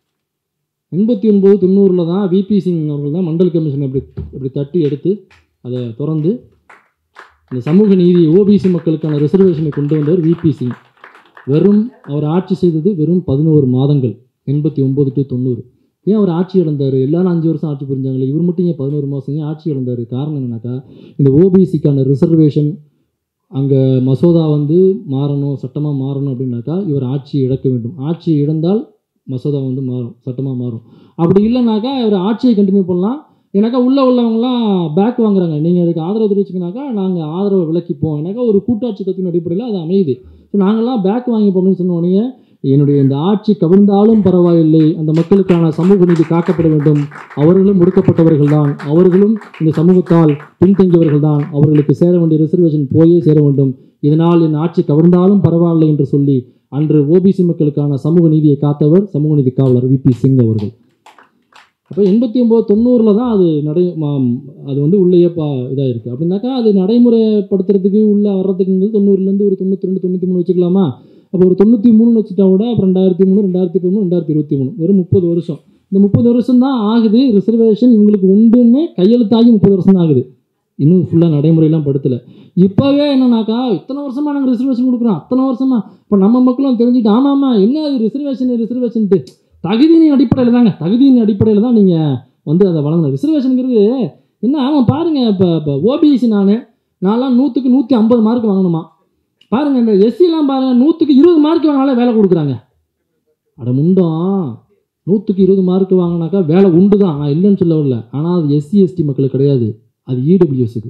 A: எண்பத்தி ஒன்பது தொண்ணூறில் தான் விபி சிங் அவர்கள் தான் மண்டல் கமிஷன் அப்படி அப்படி தட்டி எடுத்து அதை திறந்து இந்த சமூக நீதி ஓபிசி மக்களுக்கான ரிசர்வேஷனை கொண்டு வந்தவர் விபி சிங் வெறும் அவர் ஆட்சி செய்தது வெறும் பதினோரு மாதங்கள் எண்பத்தி ஒம்பது டு தொண்ணூறு ஏன் அவர் ஆட்சி இழந்தார் எல்லாரும் அஞ்சு வருஷம் ஆட்சி புரிஞ்சாங்களே இவர் மட்டும் ஏன் பதினோரு மாதம் ஏன் ஆட்சி இழந்தார் காரணம் என்னன்னாக்கா இந்த ஓபிசிக்கான ரிசர்வேஷன் அங்கே மசோதா வந்து மாறணும் சட்டமாக மாறணும் அப்படின்னாக்கா இவர் ஆட்சியை இழக்க வேண்டும் ஆட்சியை இழந்தால் மசோதா வந்து மாறும் சட்டமாக மாறும் அப்படி இல்லைனாக்கா இவர் ஆட்சியை கண்டினியூ பண்ணலாம் ஏன்னாக்கா உள்ளே உள்ளவங்களாம் பேக் வாங்குறாங்க நீங்கள் அதுக்கு ஆதரவு தெரிவிச்சிங்கனாக்கா நாங்கள் ஆதரவை விலக்கிப்போம் ஏன்னாக்கா ஒரு கூட்டாட்சி தத்துவின் அடிப்படையில் அது அமையுது ஸோ நாங்கள்லாம் பேக் வாங்கிப்போம் அப்படின்னு சொன்ன உடனே என்னுடைய இந்த ஆட்சி கவிழ்ந்தாலும் பரவாயில்லை அந்த மக்களுக்கான சமூக நீதி காக்கப்பட வேண்டும் அவர்களும் ஒடுக்கப்பட்டவர்கள் தான் அவர்களும் இந்த சமூகத்தால் பின்தங்கியவர்கள் தான் அவர்களுக்கு சேர வேண்டிய ரிசர்வேஷன் போயே சேர வேண்டும் இதனால் என் ஆட்சி கவிழ்ந்தாலும் பரவாயில்லை என்று சொல்லி அன்று ஓபிசி மக்களுக்கான சமூக நீதியை காத்தவர் சமூக நீதி காவலர் விபி சிங் அவர்கள் அப்போ எண்பத்தி ஒம்பது தொண்ணூறில் தான் அது நடை மா- அது வந்து உள்ளேயே பா இதாக இருக்குது அப்படின்னாக்கா அது நடைமுறைப்படுத்துறதுக்கு உள்ளே வர்றதுக்குங்கிறது தொண்ணூறுலேருந்து ஒரு தொண்ணூற்றி ரெண்டு தொண்ணூற்றி மூணு வச்சுக்கலாமா அப்போ ஒரு தொண்ணூற்றி மூணுன்னு வச்சுட்டா கூட அப்புறம் ரெண்டாயிரத்தி மூணு ரெண்டாயிரத்தி பதிமூணு ரெண்டாயிரத்தி இருபத்தி மூணு ஒரு முப்பது வருஷம் இந்த முப்பது வருஷம் தான் ஆகுது ரிசர்வேஷன் இவங்களுக்கு உண்டுன்னு கையெழுத்தாகி முப்பது வருஷம் தான் ஆகுது இன்னும் ஃபுல்லாக நடைமுறையெல்லாம் படுத்தலை இப்போவே என்னன்னாக்கா இத்தனை வருஷமாக நாங்கள் ரிசர்வேஷன் கொடுக்குறோம் அத்தனை வருஷமா இப்போ நம்ம மக்களும் தெரிஞ்சுட்டு ஆமாம் ஆமாம் என்ன அது ரிசர்வேஷன் ரிசர்வேஷன்ட்டு தகுதியின் அடிப்படையில் தாங்க தகுதியின் அடிப்படையில் தான் நீங்கள் வந்து அதை வழங்கணும் ரிசர்வேஷனுங்கிறது என்ன ஆமாம் பாருங்கள் இப்போ இப்போ ஓபிசி நான் நான்லாம் நூற்றுக்கு நூற்றி ஐம்பது மார்க் வாங்கணுமா பாருங்கள் இந்த எஸ்சிலாம் பாருங்கள் நூற்றுக்கு இருபது மார்க் வாங்கினாலே வேலை கொடுக்குறாங்க அட முண்டம் நூற்றுக்கு இருபது மார்க் வாங்கினாக்கா வேலை உண்டு தான் நான் இல்லைன்னு சொல்ல வரல ஆனால் அது எஸ்சி எஸ்டி மக்களுக்கு கிடையாது அது இடபிள்யூஎஸ்க்கு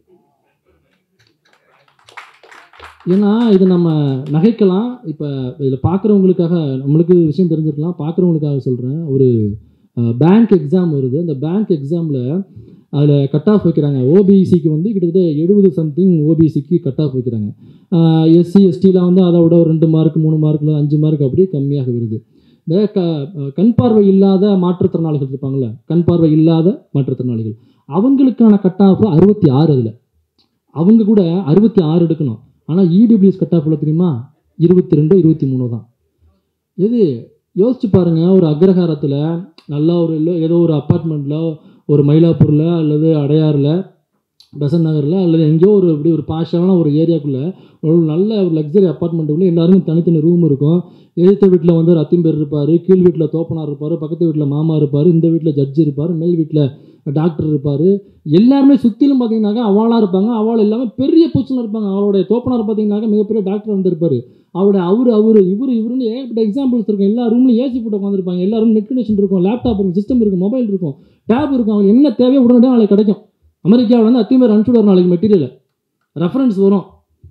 A: ஏன்னா இது நம்ம நகைக்கலாம் இப்போ இதில் பார்க்குறவங்களுக்காக நம்மளுக்கு விஷயம் தெரிஞ்சிருக்கலாம் பார்க்குறவங்களுக்காக சொல்கிறேன் ஒரு பேங்க் எக்ஸாம் வருது அந்த பேங்க் எக்ஸாமில் அதில் கட் ஆஃப் வைக்கிறாங்க ஓபிசிக்கு வந்து கிட்டத்தட்ட எழுபது சம்திங் ஓபிசிக்கு கட் ஆஃப் வைக்கிறாங்க எஸ்சி எஸ்டிலாம் வந்து அதை விட ஒரு ரெண்டு மார்க் மூணு மார்க்கில் அஞ்சு மார்க் அப்படியே கம்மியாக வருது இந்த க கண் பார்வை இல்லாத மாற்றுத்திறனாளிகள் இருப்பாங்கள்ல கண் பார்வை இல்லாத மாற்றுத்திறனாளிகள் அவங்களுக்கான கட் ஆஃப் அறுபத்தி ஆறு அதில் அவங்க கூட அறுபத்தி ஆறு எடுக்கணும் ஆனால் இடபிள்யூஎஸ் கட் ஆஃப் எவ்வளோ தெரியுமா இருபத்தி ரெண்டு இருபத்தி மூணு தான் எது யோசிச்சு பாருங்க ஒரு அக்ரஹாரத்தில் நல்லா ஒரு இல்லை ஏதோ ஒரு அப்பார்ட்மெண்ட்டில் ஒரு மயிலாப்பூரில் அல்லது அடையாறில் பெசன் நகரில் அல்லது எங்கேயோ ஒரு இப்படி ஒரு பாஷான ஒரு ஏரியாக்குள்ளே ஒரு நல்ல ஒரு லக்ஸரி அப்பார்ட்மெண்ட்டுக்குள்ளே எல்லாருக்கும் தனித்தனி ரூம் இருக்கும் எதிர்த்த வீட்டில் வந்து ஒரு அத்திம்பேர் இருப்பார் கீழ் வீட்டில் தோப்பனார் இருப்பார் பக்கத்து வீட்டில் மாமா இருப்பார் இந்த வீட்டில் ஜட்ஜி இருப்பார் மேல் வீட்டில் டாக்டர் இருப்பார் எல்லாருமே சுற்றிலும் பார்த்தீங்கன்னாக்கா அவளாக இருப்பாங்க அவள் எல்லாமே பெரிய பொசிஷனில் இருப்பாங்க அவளுடைய தோப்பனார் பார்த்தீங்கன்னாக்கா மிகப்பெரிய டாக்டர் வந்திருப்பார் அவருடைய அவரு அவரு இவரு இவருன்னு ஏகப்பட்ட எக்ஸாம்பிள்ஸ் இருக்கும் எல்லா ரூம்லையும் ஏசி போட்டு உட்காந்துருப்பாங்க எல்லா ரூம் நெட் கனெக்ஷன் இருக்கும் லேப்டாப் இருக்கும் சிஸ்டம் இருக்கும் மொபைல் இருக்கும் டேப் இருக்கும் அவங்களுக்கு என்ன தேவையோ உடனடியாக நாளைக்கு கிடைக்கும் அமெரிக்காவில் வந்து அத்திமேர் அனுப்பிச்சு நாளைக்கு மெட்டீரியல் ரெஃபரன்ஸ் வரும்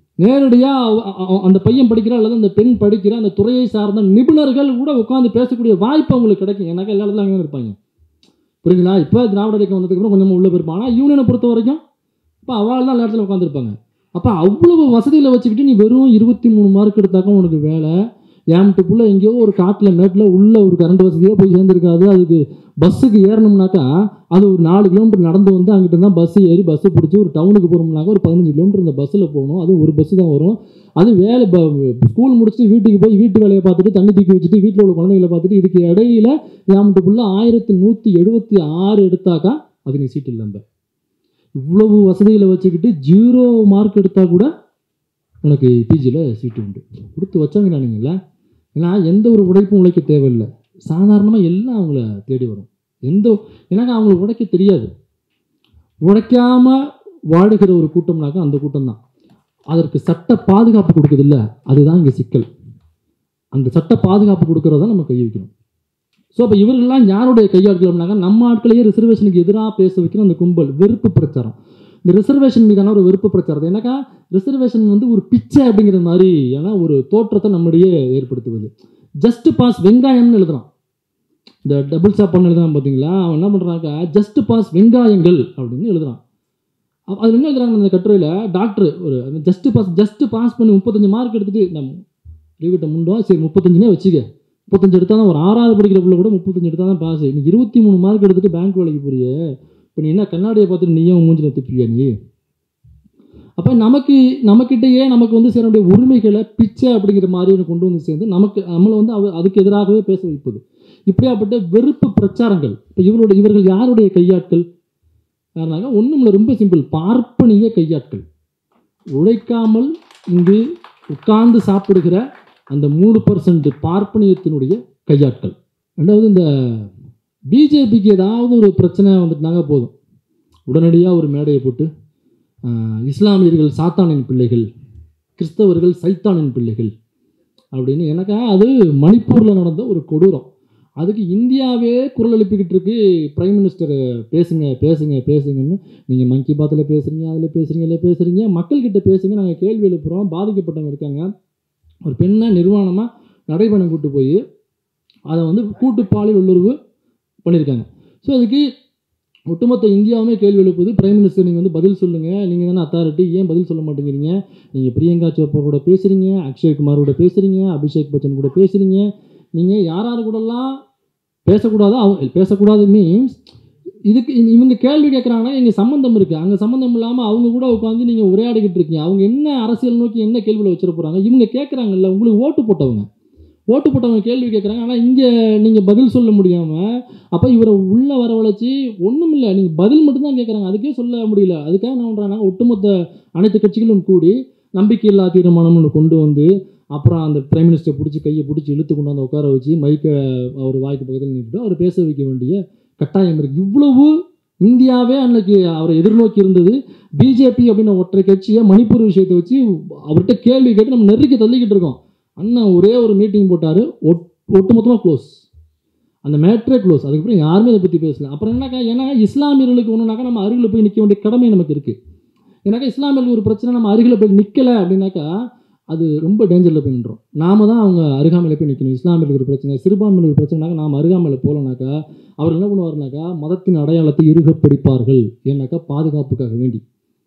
A: நேரடியாக அந்த பையன் படிக்கிற அல்லது அந்த பெண் படிக்கிற அந்த துறையை சார்ந்த நிபுணர்கள் கூட உட்காந்து பேசக்கூடிய வாய்ப்பு அவங்களுக்கு கிடைக்கும் ஏன்னாக்கா எல்லா இடத்துல அங்கே இருப்பாங்க புரியுங்களா இப்போ திராவிட இயக்கம் வந்ததுக்கப்புறம் கொஞ்சமாக உள்ள போயிருப்பாங்க ஆனால் யூனியனை பொறுத்த வரைக்கும் இப்போ அவள் தான் எல்லா இடத்துல உட்காந்துருப்பாங்க அப்போ அவ்வளவு வசதியில் வச்சுக்கிட்டு நீ வெறும் இருபத்தி மூணு மார்க் எடுத்தாக்க உனக்கு வேலை ஏம்ட்டுக்குள்ளே எங்கேயோ ஒரு காட்டில் மேட்டில் உள்ள ஒரு கரண்ட் வசதியே போய் சேர்ந்துருக்காது அதுக்கு பஸ்ஸுக்கு ஏறணும்னாக்கா அது ஒரு நாலு கிலோமீட்டர் நடந்து வந்து அங்கிட்ட தான் பஸ் ஏறி பஸ்ஸை பிடிச்சி ஒரு டவுனுக்கு போகணும்னாக்கா ஒரு பதினஞ்சு கிலோமீட்டர் இந்த பஸ்ஸில் போகணும் அது ஒரு பஸ்ஸு தான் வரும் அது வேலை ஸ்கூல் முடிச்சுட்டு வீட்டுக்கு போய் வீட்டு வேலையை பார்த்துட்டு தண்ணி தூக்கி வச்சுட்டு வீட்டில் உள்ள குழந்தைகளை பார்த்துட்டு இதுக்கு இடையில ஏம்ட்டுக்குள்ளே ஆயிரத்தி நூற்றி எழுபத்தி ஆறு எடுத்தாக்கா அது நீ சீட்டு இல்லை இவ்வளவு வசதிகளை வச்சுக்கிட்டு ஜீரோ மார்க் எடுத்தால் கூட உனக்கு பிஜியில் சீட்டு உண்டு கொடுத்து வச்சாங்க நானுங்களா ஏன்னா எந்த ஒரு உழைப்பும் உழைக்க தேவையில்லை சாதாரணமாக எல்லாம் அவங்கள தேடி வரும் எந்த ஏன்னா அவங்களுக்கு உழைக்க தெரியாது உழைக்காம வாழுகிற ஒரு கூட்டம்னாக்கா அந்த கூட்டம் தான் அதற்கு சட்ட பாதுகாப்பு கொடுக்குதில்ல அதுதான் இங்கே சிக்கல் அந்த சட்ட பாதுகாப்பு கொடுக்கறத நம்ம கை வைக்கணும் ஸோ அப்போ இவர்கள்லாம் யாருடைய கையாட்கள் அப்படின்னாக்கா நம்ம ஆட்களையே ரிசர்வேஷனுக்கு எதிராக பேச வைக்கிற அந்த கும்பல் வெறுப்பு பிரச்சாரம் இந்த ரிசர்வேஷன் மீதான ஒரு வெறுப்பு பிரச்சாரம் ஏன்னாக்கா ரிசர்வேஷன் வந்து ஒரு பிச்சை அப்படிங்கிற மாதிரி ஏன்னா ஒரு தோற்றத்தை நம்மிடையே ஏற்படுத்துவது ஜஸ்ட் பாஸ் வெங்காயம்னு எழுதுறான் இந்த டபுள் சாப்பாடுன்னு எழுதுறான் பார்த்தீங்களா அவன் என்ன பண்ணுறாக்கா ஜஸ்ட் பாஸ் வெங்காயங்கள் அப்படின்னு எழுதுறான் அப்ப அதுல என்ன எழுதுறாங்க அந்த கட்டுரையில் டாக்டர் ஒரு ஜஸ்ட் பாஸ் ஜஸ்ட் பாஸ் பண்ணி முப்பத்தஞ்சு மார்க் எடுத்துட்டு நம்ம லீவிட்ட முண்டோம் சரி முப்பத்தஞ்சுனே வச்சுக்க முப்பத்தஞ்சு எடுத்தால் தான் ஒரு ஆறாவது படிக்கிற பிள்ளை கூட முப்பத்தஞ்சு எடுத்தால் தான் பாஸ் நீ இருபத்தி மூணு மார்க் எடுத்துட்டு பேங்க் வேலைக்கு போறியே இப்போ நீ என்ன கண்ணாடியை பார்த்துட்டு நீயும் மூஞ்சில துப்பியா நீ அப்போ நமக்கு நம்மக்கிட்டேயே நமக்கு வந்து சேரக்கூடிய உரிமைகளை பிச்சை அப்படிங்கிற மாதிரி ஒண்ணு கொண்டு வந்து சேர்ந்து நமக்கு நம்மளை வந்து அவ அதுக்கு எதிராகவே பேச வைப்பது இப்படியாப்பட்ட வெறுப்பு பிரச்சாரங்கள் இப்போ இவருடைய இவர்கள் யாருடைய கையாட்கள் யாருனாங்க ஒன்றும் இல்லை ரொம்ப சிம்பிள் பார்ப்பனிய கையாட்கள் உழைக்காமல் இங்கு உட்கார்ந்து சாப்பிடுகிற அந்த மூணு பர்சன்ட் பார்ப்பனியத்தினுடைய கையாட்கள் ரெண்டாவது இந்த பிஜேபிக்கு ஏதாவது ஒரு பிரச்சனை வந்துட்டுனாங்க போதும் உடனடியாக ஒரு மேடையை போட்டு ஆஹ், இஸ்லாமியர்கள் சாத்தானின் பிள்ளைகள் கிறிஸ்தவர்கள் சைத்தானின் பிள்ளைகள் அப்படின்னு எனக்கா அது மணிப்பூரில் நடந்த ஒரு கொடூரம் அதுக்கு இந்தியாவே குரல் எழுப்பிக்கிட்டு இருக்கு பிரைம் மினிஸ்டர் பேசுங்க பேசுங்க பேசுங்கன்னு நீங்கள் மங்கி பாத்தில் பேசுகிறீங்க அதில் பேசுகிறீங்க இல்லை பேசுகிறீங்க மக்கள்கிட்ட பேசுங்க நாங்கள் கேள்வி எழுப்புகிறோம் பாதிக்கப்பட்டவங்க இருக்காங்க ஒரு பெண்ணை நிர்வாணமாக நடைபயணம் கூட்டு போய் அதை வந்து கூட்டு பாலியல் உள்ளுறவு பண்ணியிருக்காங்க ஸோ அதுக்கு ஒட்டுமொத்த இந்தியாவுமே கேள்வி எழுப்புது பிரைம் மினிஸ்டர் நீங்கள் வந்து பதில் சொல்லுங்கள் நீங்கள் தானே அத்தாரிட்டி ஏன் பதில் சொல்ல மாட்டேங்கிறீங்க நீங்கள் பிரியங்கா சோப்ரா கூட பேசுகிறீங்க அக்ஷய் குமார் கூட பேசுகிறீங்க அபிஷேக் பச்சன் கூட பேசுகிறீங்க நீங்கள் யார் யார் கூடலாம் பேசக்கூடாதோ அவங்க பேசக்கூடாது மீன்ஸ் இதுக்கு இ- இவங்க கேள்வி கேட்குறாங்கன்னா எங்கள் சம்மந்தம் இருக்குது அங்கே சம்மந்தம் இல்லாமல் அவங்க கூட உட்காந்து நீங்கள் உரையாடிக்கிட்டு இருக்கீங்க அவங்க என்ன அரசியல் நோக்கி என்ன கேள்வியில் வச்சிட போகிறாங்க இவங்க கேட்குறாங்கல்ல உங்களுக்கு ஓட்டு போட்டவங்க ஓட்டு போட்டவங்க கேள்வி கேட்குறாங்க ஆனால் இங்கே நீங்கள் பதில் சொல்ல முடியாமல் அப்போ இவரை உள்ளே வரவழைச்சி ஒன்றும் இல்லை நீங்கள் பதில் மட்டும்தான் கேட்குறாங்க அதுக்கே சொல்ல முடியல அதுக்காக என்ன பண்ணுறாங்க ஒட்டுமொத்த அனைத்து கட்சிகளும் கூடி நம்பிக்கையில்லா தீர்மானம் ஒன்று கொண்டு வந்து அப்புறம் அந்த பிரைம் மினிஸ்டர் பிடிச்சி கையை பிடிச்சி இழுத்து கொண்டு வந்து உட்கார வச்சு மைக்கை அவர் வாய்க்கு பக்கத்தில் நின்றுட்டு அவர் பேச வைக்க வேண்டிய கட்டாயம் இருக்குது இவ்வளவு இந்தியாவே அன்னைக்கு அவரை எதிர்நோக்கி இருந்தது பிஜேபி அப்படின்னு ஒற்றை கட்சியை மணிப்பூர் விஷயத்தை வச்சு அவர்கிட்ட கேள்வி கேட்டு நம்ம நெருக்கி தள்ளிக்கிட்டு இருக்கோம் அண்ணன் ஒரே ஒரு மீட்டிங் போட்டார் ஒட் ஒட்டுமொத்தமாக க்ளோஸ் அந்த மேட்ரே க்ளோஸ் அதுக்கப்புறம் யாருமே இதை பற்றி பேசல அப்புறம் என்னக்கா ஏன்னா இஸ்லாமியர்களுக்கு ஒன்றுனாக்கா நம்ம அருகில் போய் நிற்க வேண்டிய கடமை நமக்கு இருக்குது ஏன்னாக்கா இஸ்லாமியர்களுக்கு ஒரு பிரச்சனை நம்ம அருகில் போய் நிற்கலை அப்படின்னாக்கா அது ரொம்ப டேஞ்சரில் போய் நின்றோம் நாம தான் அவங்க அருகாமையில் போய் நிற்கணும் இஸ்லாமியர்களுக்கு ஒரு பிரச்சனை சிறுபான்மையினர் ஒரு பிரச்சனைனாக்கா நாம் அருகாமையில் போகலனாக்கா அவர் என்ன பண்ணுவார்னாக்கா மதத்தின் அடையாளத்தை இறுக பிடிப்பார்கள் ஏன்னாக்கா பாதுகாப்புக்காக வேண்டி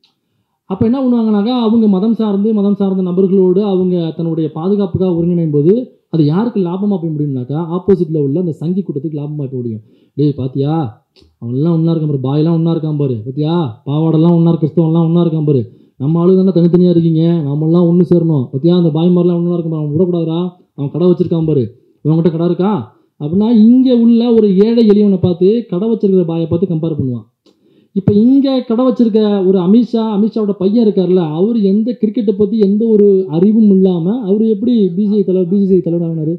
A: அப்போ என்ன பண்ணுவாங்கனாக்கா அவங்க மதம் சார்ந்து மதம் சார்ந்த நபர்களோடு அவங்க தன்னுடைய பாதுகாப்புக்காக ஒருங்கிணையும் போது அது யாருக்கு லாபமாக போய் முடியும்னாக்கா ஆப்போசிட்டில் உள்ள அந்த சங்கி கூட்டத்துக்கு லாபமாக போய் முடியும் டேய் பாத்தியா அவன்லாம் ஒன்றா இருக்கான் பாரு பாயெல்லாம் ஒன்றா இருக்கான் பாரு பாத்தியா பாவாடெல்லாம் ஒன்றா கிறிஸ்தவன்லாம் ஒன்றா இருக்கான் பாரு நம்ம ஆளு தானே தனித்தனியாக இருக்கீங்க நம்மளாம் ஒன்று சேரணும் பாத்தியா அந்த பாய் மாதிரிலாம் ஒன்றா இருக்கான் பாரு, அவன் விடக்கூடாதுடா அவன் கடை வச்சிருக்கான் பாரு இவன்கிட்ட கடை இருக்கா அப்படின்னா இங்கே உள்ள ஒரு ஏழை எளியவனை பார்த்து கடை வச்சிருக்கிற பாயை பார்த்து கம்பேர் பண்ணுவான் இப்போ இங்கே கடை வச்சிருக்க ஒரு அமித்ஷா அமித்ஷாவோட பையன் இருக்கார்ல அவர் எந்த கிரிக்கெட்டை பற்றி எந்த ஒரு அறிவும் இல்லாமல் அவர் எப்படி பிசிஐ தலைவர் பிசிசிஐ தலைவர் ஆனார்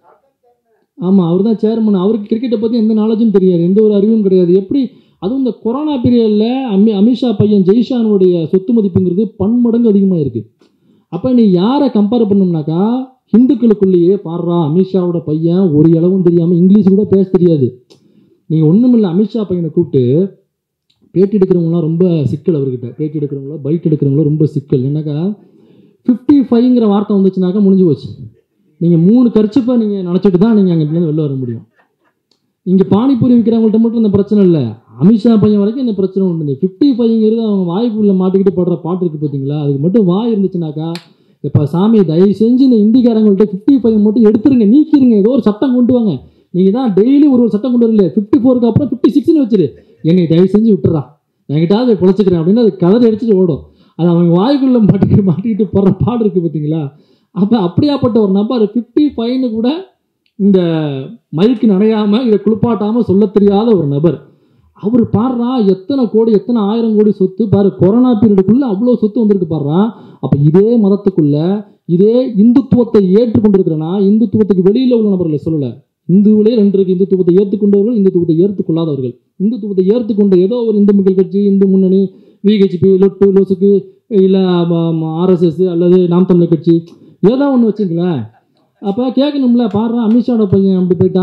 A: ஆமாம் அவர் தான் சேர்மன் அவருக்கு கிரிக்கெட்டை பற்றி எந்த நாலேஜும் தெரியாது எந்த ஒரு அறிவும் கிடையாது எப்படி அதுவும் இந்த கொரோனா பீரியடில் அமி அமித்ஷா பையன் ஜெய்ஷானுடைய சொத்து மதிப்புங்கிறது பன்மடங்கு அதிகமாக இருக்குது அப்போ நீ யாரை கம்பேர் பண்ணோம்னாக்கா ஹிந்துக்களுக்குள்ளேயே பாடுறா அமித்ஷாவோட பையன் ஒரு அளவும் தெரியாமல் இங்கிலீஷ் கூட பேச தெரியாது நீங்கள் ஒன்றும் இல்லை அமித்ஷா பையனை கூப்பிட்டு பேட்டி எடுக்கிறவங்களாம் ரொம்ப சிக்கல் அவர்கிட்ட பேட்டி எடுக்கிறவங்களோ பைக் எடுக்கிறவங்களோ ரொம்ப சிக்கல் என்னக்கா ஃபிஃப்டி ஃபைவ்ங்கிற வார்த்தை வந்துச்சுனாக்கா முடிஞ்சு போச்சு நீங்கள் மூணு கரிச்சிப்பை நீங்கள் நினச்சிட்டு தான் நீங்கள் அங்கேருந்து வெளில வர முடியும் இங்கே பானிபூரி விற்கிறவங்கள்ட்ட மட்டும் இந்த பிரச்சனை இல்லை அமித்ஷா பையன் வரைக்கும் இந்த பிரச்சனை உண்டு இந்த ஃபிஃப்டி ஃபைவ்ங்கிறது அவங்க வாய்ப்புள்ள மாட்டிக்கிட்டு படுற பாட்டு இருக்குது பார்த்தீங்களா அதுக்கு மட்டும் வாய் இருந்துச்சுனாக்கா இப்போ சாமி தயவு செஞ்சு இந்த இந்திக்காரங்கள்ட்ட ஃபிஃப்டி ஃபைவ் மட்டும் எடுத்துருங்க நீக்கிருங்க ஏதோ ஒரு சட்டம் கொண்டு வாங்க நீங்கள் தான் டெய்லி ஒரு ஒரு சட்டம் கொண்டு வரல ஃபிஃப்டி ஃபோருக்கு அப்புறம் ஃபிஃப்டி சிக்ஸ்னு வச்சிரு என்னை தயவு செஞ்சு விட்டுறா என்கிட்டாவது பொழைச்சிக்கிறேன் அப்படின்னு அது கதறி அடிச்சுட்டு ஓடும் அது அவங்க வாய்க்குள்ளே மாட்டிக்கிட்டு மாட்டிக்கிட்டு போடுற பாடு இருக்குது பார்த்தீங்களா அப்போ அப்படியாப்பட்ட ஒரு நபர் ஃபிஃப்டி ஃபைவ்னு கூட இந்த மைக்கு நனையாமல் இதை குளிப்பாட்டாமல் சொல்ல தெரியாத ஒரு நபர் அவர் பாடுறா எத்தனை கோடி எத்தனை ஆயிரம் கோடி சொத்து பாரு கொரோனா பீரியடுக்குள்ளே அவ்வளோ சொத்து வந்திருக்கு பாடுறா அப்போ இதே மதத்துக்குள்ள இதே இந்துத்துவத்தை ஏற்றுக்கொண்டிருக்கிறனா இந்துத்துவத்துக்கு வெளியில் உள்ள நபர்களை சொல்லலை இந்துவிலே ரெண்டு இருக்கு இந்துத்துவத்தை ஏற்றுக்கொண்டவர்கள் இந்துத்துவத்தை ஏற்றுக்கொள்ளாதவர்கள் இந்துத்துவத்தை ஏற்றுக்கொண்ட ஏதோ ஒரு இந்து மக்கள் கட்சி இந்து முன்னணி விஹெச்பி லொட்டு லொசுக்கு இல்லை ஆர்எஸ்எஸ் அல்லது நாம் தமிழர் கட்சி ஏதோ ஒன்று வச்சுங்களேன் அப்போ கேட்கணும்ல பாடுறான் அமித்ஷாவோட பையன் அப்படி போயிட்டான்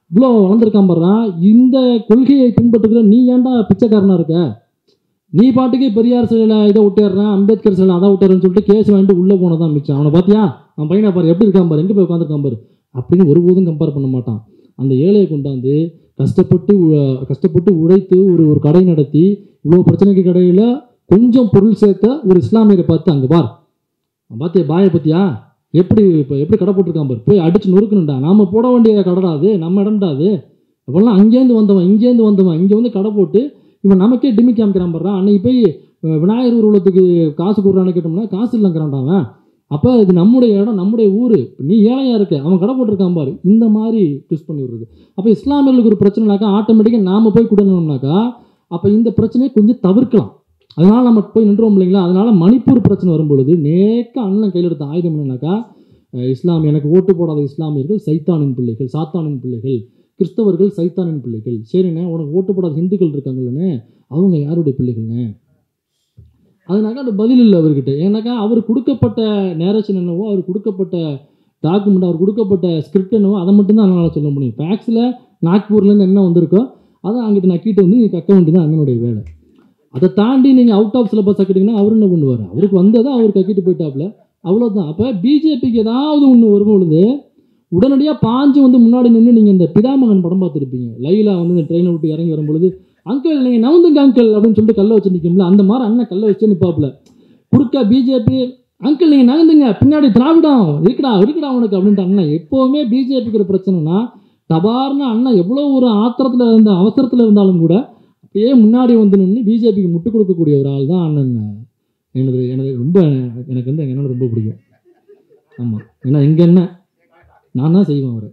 A: இவ்வளோ வளர்ந்துருக்கான் பாடுறா இந்த கொள்கையை பின்பற்றுகிற நீ ஏன்டா பிச்சைக்காரனா இருக்க நீ பாட்டுக்கு பெரியார் சிலையில் இதை விட்டுறேன் அம்பேத்கர் சிலை அதை விட்டுறேன்னு சொல்லிட்டு கேஸ் வாங்கிட்டு உள்ளே போனதான் மிச்சம் அவனை பார்த்தியா அவன் பையனை பாரு எப்படி இருக்கான் பாரு எங்கே போய் உட்காந்துருக்கான் பாரு அப்படின்னு ஒருபோதும் கம்பேர் பண்ண மாட்டான் அந்த ஏழையை கொண்டாந்து கஷ்டப்பட்டு உ- கஷ்டப்பட்டு உழைத்து ஒரு ஒரு கடை நடத்தி இவ்வளோ பிரச்சனைக்கு கடையில் கொஞ்சம் பொருள் சேர்த்த ஒரு இஸ்லாமியரை பார்த்து அங்கே பார் அவன் பார்த்தியா பாயை பத்தியா எப்படி இப்போ எப்படி கடை போட்டிருக்கான் பாரு போய் அடிச்சு நொறுக்கணும்டா நாம போட வேண்டிய கடைடா அது நம்ம இடம்டா அது அப்போல்லாம் அங்கேருந்து வந்தவன் இங்கேருந்து வந்தவன் இங்கே வந்து கடை போட்டு இவன் நமக்கே டிமி காமிக்கிறான் பாடுறான் அன்னைக்கு போய் அஹ், விநாயகர் ஊர்வலத்துக்கு காசு கொடுறான்னு கேட்டோம்னா காசு இல்லைங்கிறான்டா அவன் அப்போ இது நம்முடைய இடம் நம்முடைய ஊர் நீ ஏழையா இருக்க அவன் கடை போட்டிருக்கான் பாரு இந்த மாதிரி ட்விஸ்ட் பண்ணி விடுறது அப்போ இஸ்லாமியர்களுக்கு ஒரு பிரச்சனைனாக்கா ஆட்டோமேட்டிக்காக நாம போய் கொடுக்கணும்னாக்கா அப்போ இந்த பிரச்சனையை கொஞ்சம் தவிர்க்கலாம் அதனால நம்ம போய் நின்றோம் இல்லைங்களா அதனால மணிப்பூர் பிரச்சனை வரும்பொழுது நேக்க அண்ணன் கையில் எடுத்த ஆயுதம் என்னன்னாக்கா அஹ், இஸ்லாம் எனக்கு ஓட்டு போடாத இஸ்லாமியர்கள் சைத்தானின் பிள்ளைகள் சாத்தானின் பிள்ளைகள் கிறிஸ்தவர்கள் சைத்தானின் பிள்ளைகள் சரிண்ணே உனக்கு ஓட்டு போடாத இந்துக்கள் இருக்காங்கல்லண்ணே அவங்க யாருடைய பிள்ளைகள்ண்ணே அதனாக்கா அது பதில் இல்லை அவர்கிட்ட ஏன்னாக்கா அவர் கொடுக்கப்பட்ட நேரேஷன் என்னவோ அவர் கொடுக்கப்பட்ட டாக்குமெண்ட் அவர் கொடுக்கப்பட்ட ஸ்கிரிப்ட் என்னவோ அதை மட்டும்தான் என்னால் சொல்ல முடியும் ஃபேக்ஸில் நாக்பூர்லேருந்து என்ன வந்திருக்கோ அதை அங்கிட்டு நக்கிட்டு வந்து நீங்கள் கக்க வேண்டியது அண்ணனுடைய வேலை அதை தாண்டி நீங்கள் அவுட் ஆஃப் சிலபஸ் ஆக்கிட்டீங்கன்னா அவர் என்ன பண்ணுவார் அவருக்கு வந்ததை அவர் கக்கிட்டு போயிட்டாப்புல அவ்வளோதான் அப்போ பிஜேபிக்கு ஏதாவது ஒன்று வரும்பொழுது உடனடியாக பாஞ்சு வந்து முன்னாடி நின்று நீங்கள் இந்த பிதாமகன் படம் பார்த்துருப்பீங்க லைலா வந்து இந்த ட்ரெயினை விட்டு இறங்கி வரும்பொழுது அங்கிள் நீங்கள் நவுந்துங்க அங்கிள் அப்படின்னு சொல்லிட்டு கல்லை வச்சு நிற்கும்ல அந்த மாதிரி அண்ணன் கல்லை வச்சு நிற்பாப்புல குறுக்க பிஜேபி அங்கிள் நீங்கள் நகர்ந்துங்க பின்னாடி திராவிடம் இருக்குடா இருக்குடா உனக்கு அப்படின்ட்டு அண்ணன் எப்போவுமே பிஜேபிக்கு ஒரு பிரச்சனைனா டபார்னு அண்ணன் எவ்வளோ ஒரு ஆத்திரத்தில் இருந்த அவசரத்தில் இருந்தாலும் கூட அப்படியே முன்னாடி வந்து நின்று பிஜேபிக்கு முட்டு கொடுக்கக்கூடிய ஒரு ஆள் தான் அண்ணன் எனது எனது ரொம்ப எனக்கு வந்து எங்கள் அண்ணன் ரொம்ப பிடிக்கும் ஆமாம் ஏன்னா எங்கள் அண்ணன் நான் தான் செய்வேன் அவரை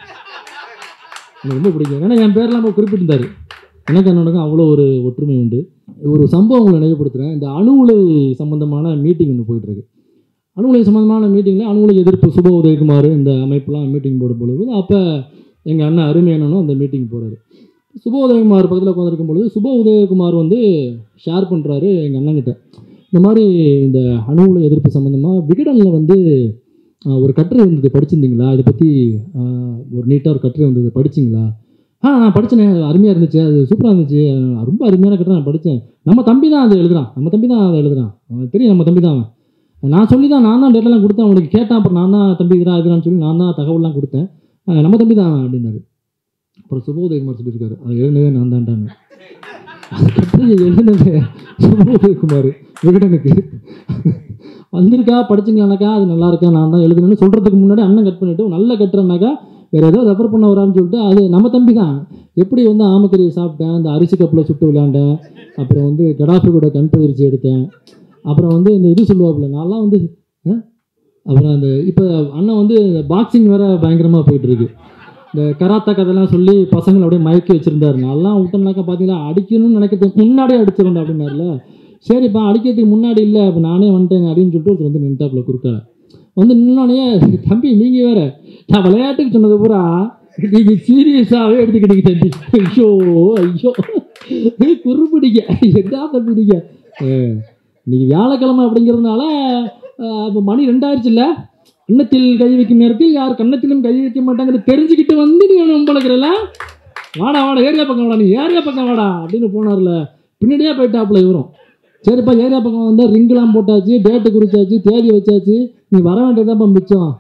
A: எனக்கு ரொம்ப பிடிக்கும் ஏன்னா என் பேர்லாம் நம்ம குறிப்பிட்டிருந்தாரு எனக்கு அண்ணனுக்கும் அவ்வளோ ஒரு ஒற்றுமை உண்டு ஒரு சம்பவம் உங்களை நினைவுபடுத்துகிறேன் இந்த அணு உலை சம்பந்தமான மீட்டிங் ஒன்று போயிட்டுருக்கு அணு உலை சம்பந்தமான மீட்டிங்கில் அணு உலை எதிர்ப்பு சுப உதயகுமார் இந்த அமைப்புலாம் மீட்டிங் போடும் பொழுது அப்போ எங்கள் அண்ணன் அருமை அண்ணனும் அந்த மீட்டிங் போகிறாரு சுப உதயகுமார் பக்கத்தில் உட்காந்துருக்கும் பொழுது சுப உதயகுமார் வந்து ஷேர் பண்ணுறாரு எங்கள் அண்ணன்கிட்ட இந்த மாதிரி இந்த அணு உலை எதிர்ப்பு சம்மந்தமாக விகடனில் வந்து ஆஹ், ஒரு கட்டுரை வந்தது படிச்சிருந்தீங்களா இதை பற்றி ஒரு நீட்டாக ஒரு கட்டுரை வந்தது படிச்சிங்களா ஆ நான் படித்தேனே அருமையாக இருந்துச்சு அது சூப்பராக இருந்துச்சு அஹ் ரொம்ப அருமையான கட்டுரை நான் படித்தேன் நம்ம தம்பி தான் அதை எழுதுறான் நம்ம தம்பி தான் அதை எழுதுறான் அவன் தெரியும் நம்ம தம்பி தான் அவன் நான் சொல்லி தான் நான் தான் டேட்டெல்லாம் கொடுத்தேன் அவனுக்கு கேட்டான் அப்புறம் நான் தான் தம்பி இதுதான் இதுறான்னு சொல்லி நான் தான் தகவல்லாம் கொடுத்தேன் அஹ் நம்ம தம்பி தான் அவன் அப்படின்னாரு அப்புறம் சுபோதயகுமார் சொல்லியிருக்காரு அது எழுதினதே நான் தான்டான்னு அதுக்கப்புறம் எழுதினது சுபோதயகுமார் விகடனுக்கு வந்திருக்கா படிச்சிங்களானாக்கா அது நல்லா இருக்கா நான் தான் எழுதுனேன்னு சொல்கிறதுக்கு முன்னாடி அண்ணன் கட் பண்ணிவிட்டு நல்ல கட்டுறேன்னாக்கா வேறு ஏதோ ரெஃபர் பண்ண வரான்னு சொல்லிட்டு அது நம்ம தம்பி தான் எப்படி வந்து ஆமக்கறியை சாப்பிட்டேன் அந்த அரிசி கப்பில் சுட்டு விளையாண்டேன் அப்புறம் வந்து கடாஃபி கூட கண் பயிற்சி எடுத்தேன் அப்புறம் வந்து இந்த இது சொல்லுவாப்புல நான்லாம் வந்து ஆ? அப்புறம் அந்த இப்போ அண்ணன் வந்து பாக்ஸிங் வேற பயங்கரமாக போயிட்டு இருக்கு இந்த கராத்தா கதைலாம் சொல்லி பசங்களை அப்படியே மயக்கி வச்சிருந்தாரு நான்லாம் விட்டோம்னாக்கா பார்த்தீங்களா அடிக்கணும்னு நினைக்கிறதுக்கு முன்னாடியே அடிச்சிருந்தேன் அப்படின்னாருல சரிப்பா அடிக்கிறதுக்கு முன்னாடி இல்லை இப்போ நானே வந்துட்டேங்க அப்படின்னு சொல்லிட்டு ஒருத்தர் வந்து நின்ட்டாப்புல குறுக்கால வந்து நின்னோடனே தம்பி நீங்கள் வேற நான் விளையாட்டுக்கு சொன்னது பூரா நீங்கள் சீரியஸாகவே எடுத்துக்கிட்டீங்க தம்பி ஐயோ ஐயோ குறுபிடிக்க என்ன தம்பி நீங்கள் இன்னைக்கு வியாழக்கிழமை அப்படிங்கிறதுனால இப்போ மணி ரெண்டாயிருச்சுல்ல கன்னத்தில் கை வைக்கும் நேரத்தில் யார் கன்னத்திலும் கை வைக்க மாட்டாங்கிறது தெரிஞ்சுக்கிட்டு வந்து நீ அவனை உம்பளக்கிறல வாடா வாடா ஏரியா பக்கம் வாடா நீ ஏரியா பக்கம் வாடா அப்படின்னு போனார்ல பின்னாடியே போயிட்டாப்புல இவரும் சரிப்பா ஏரியா பக்கம் வந்தால் ரிங்கெலாம் போட்டாச்சு டேட்டு குறிச்சாச்சு தேதி வச்சாச்சு நீ வர வேண்டியதாப்பா மிச்சம்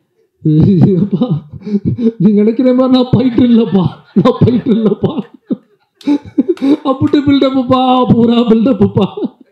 A: ஐயோப்பா, நீ நினைக்கிற மாதிரி நான் போயிட்டு இல்லைப்பா நான் போயிட்டு இல்லைப்பா அப்புட்டு பில்டப்புப்பா பூரா பில்டப்புப்பா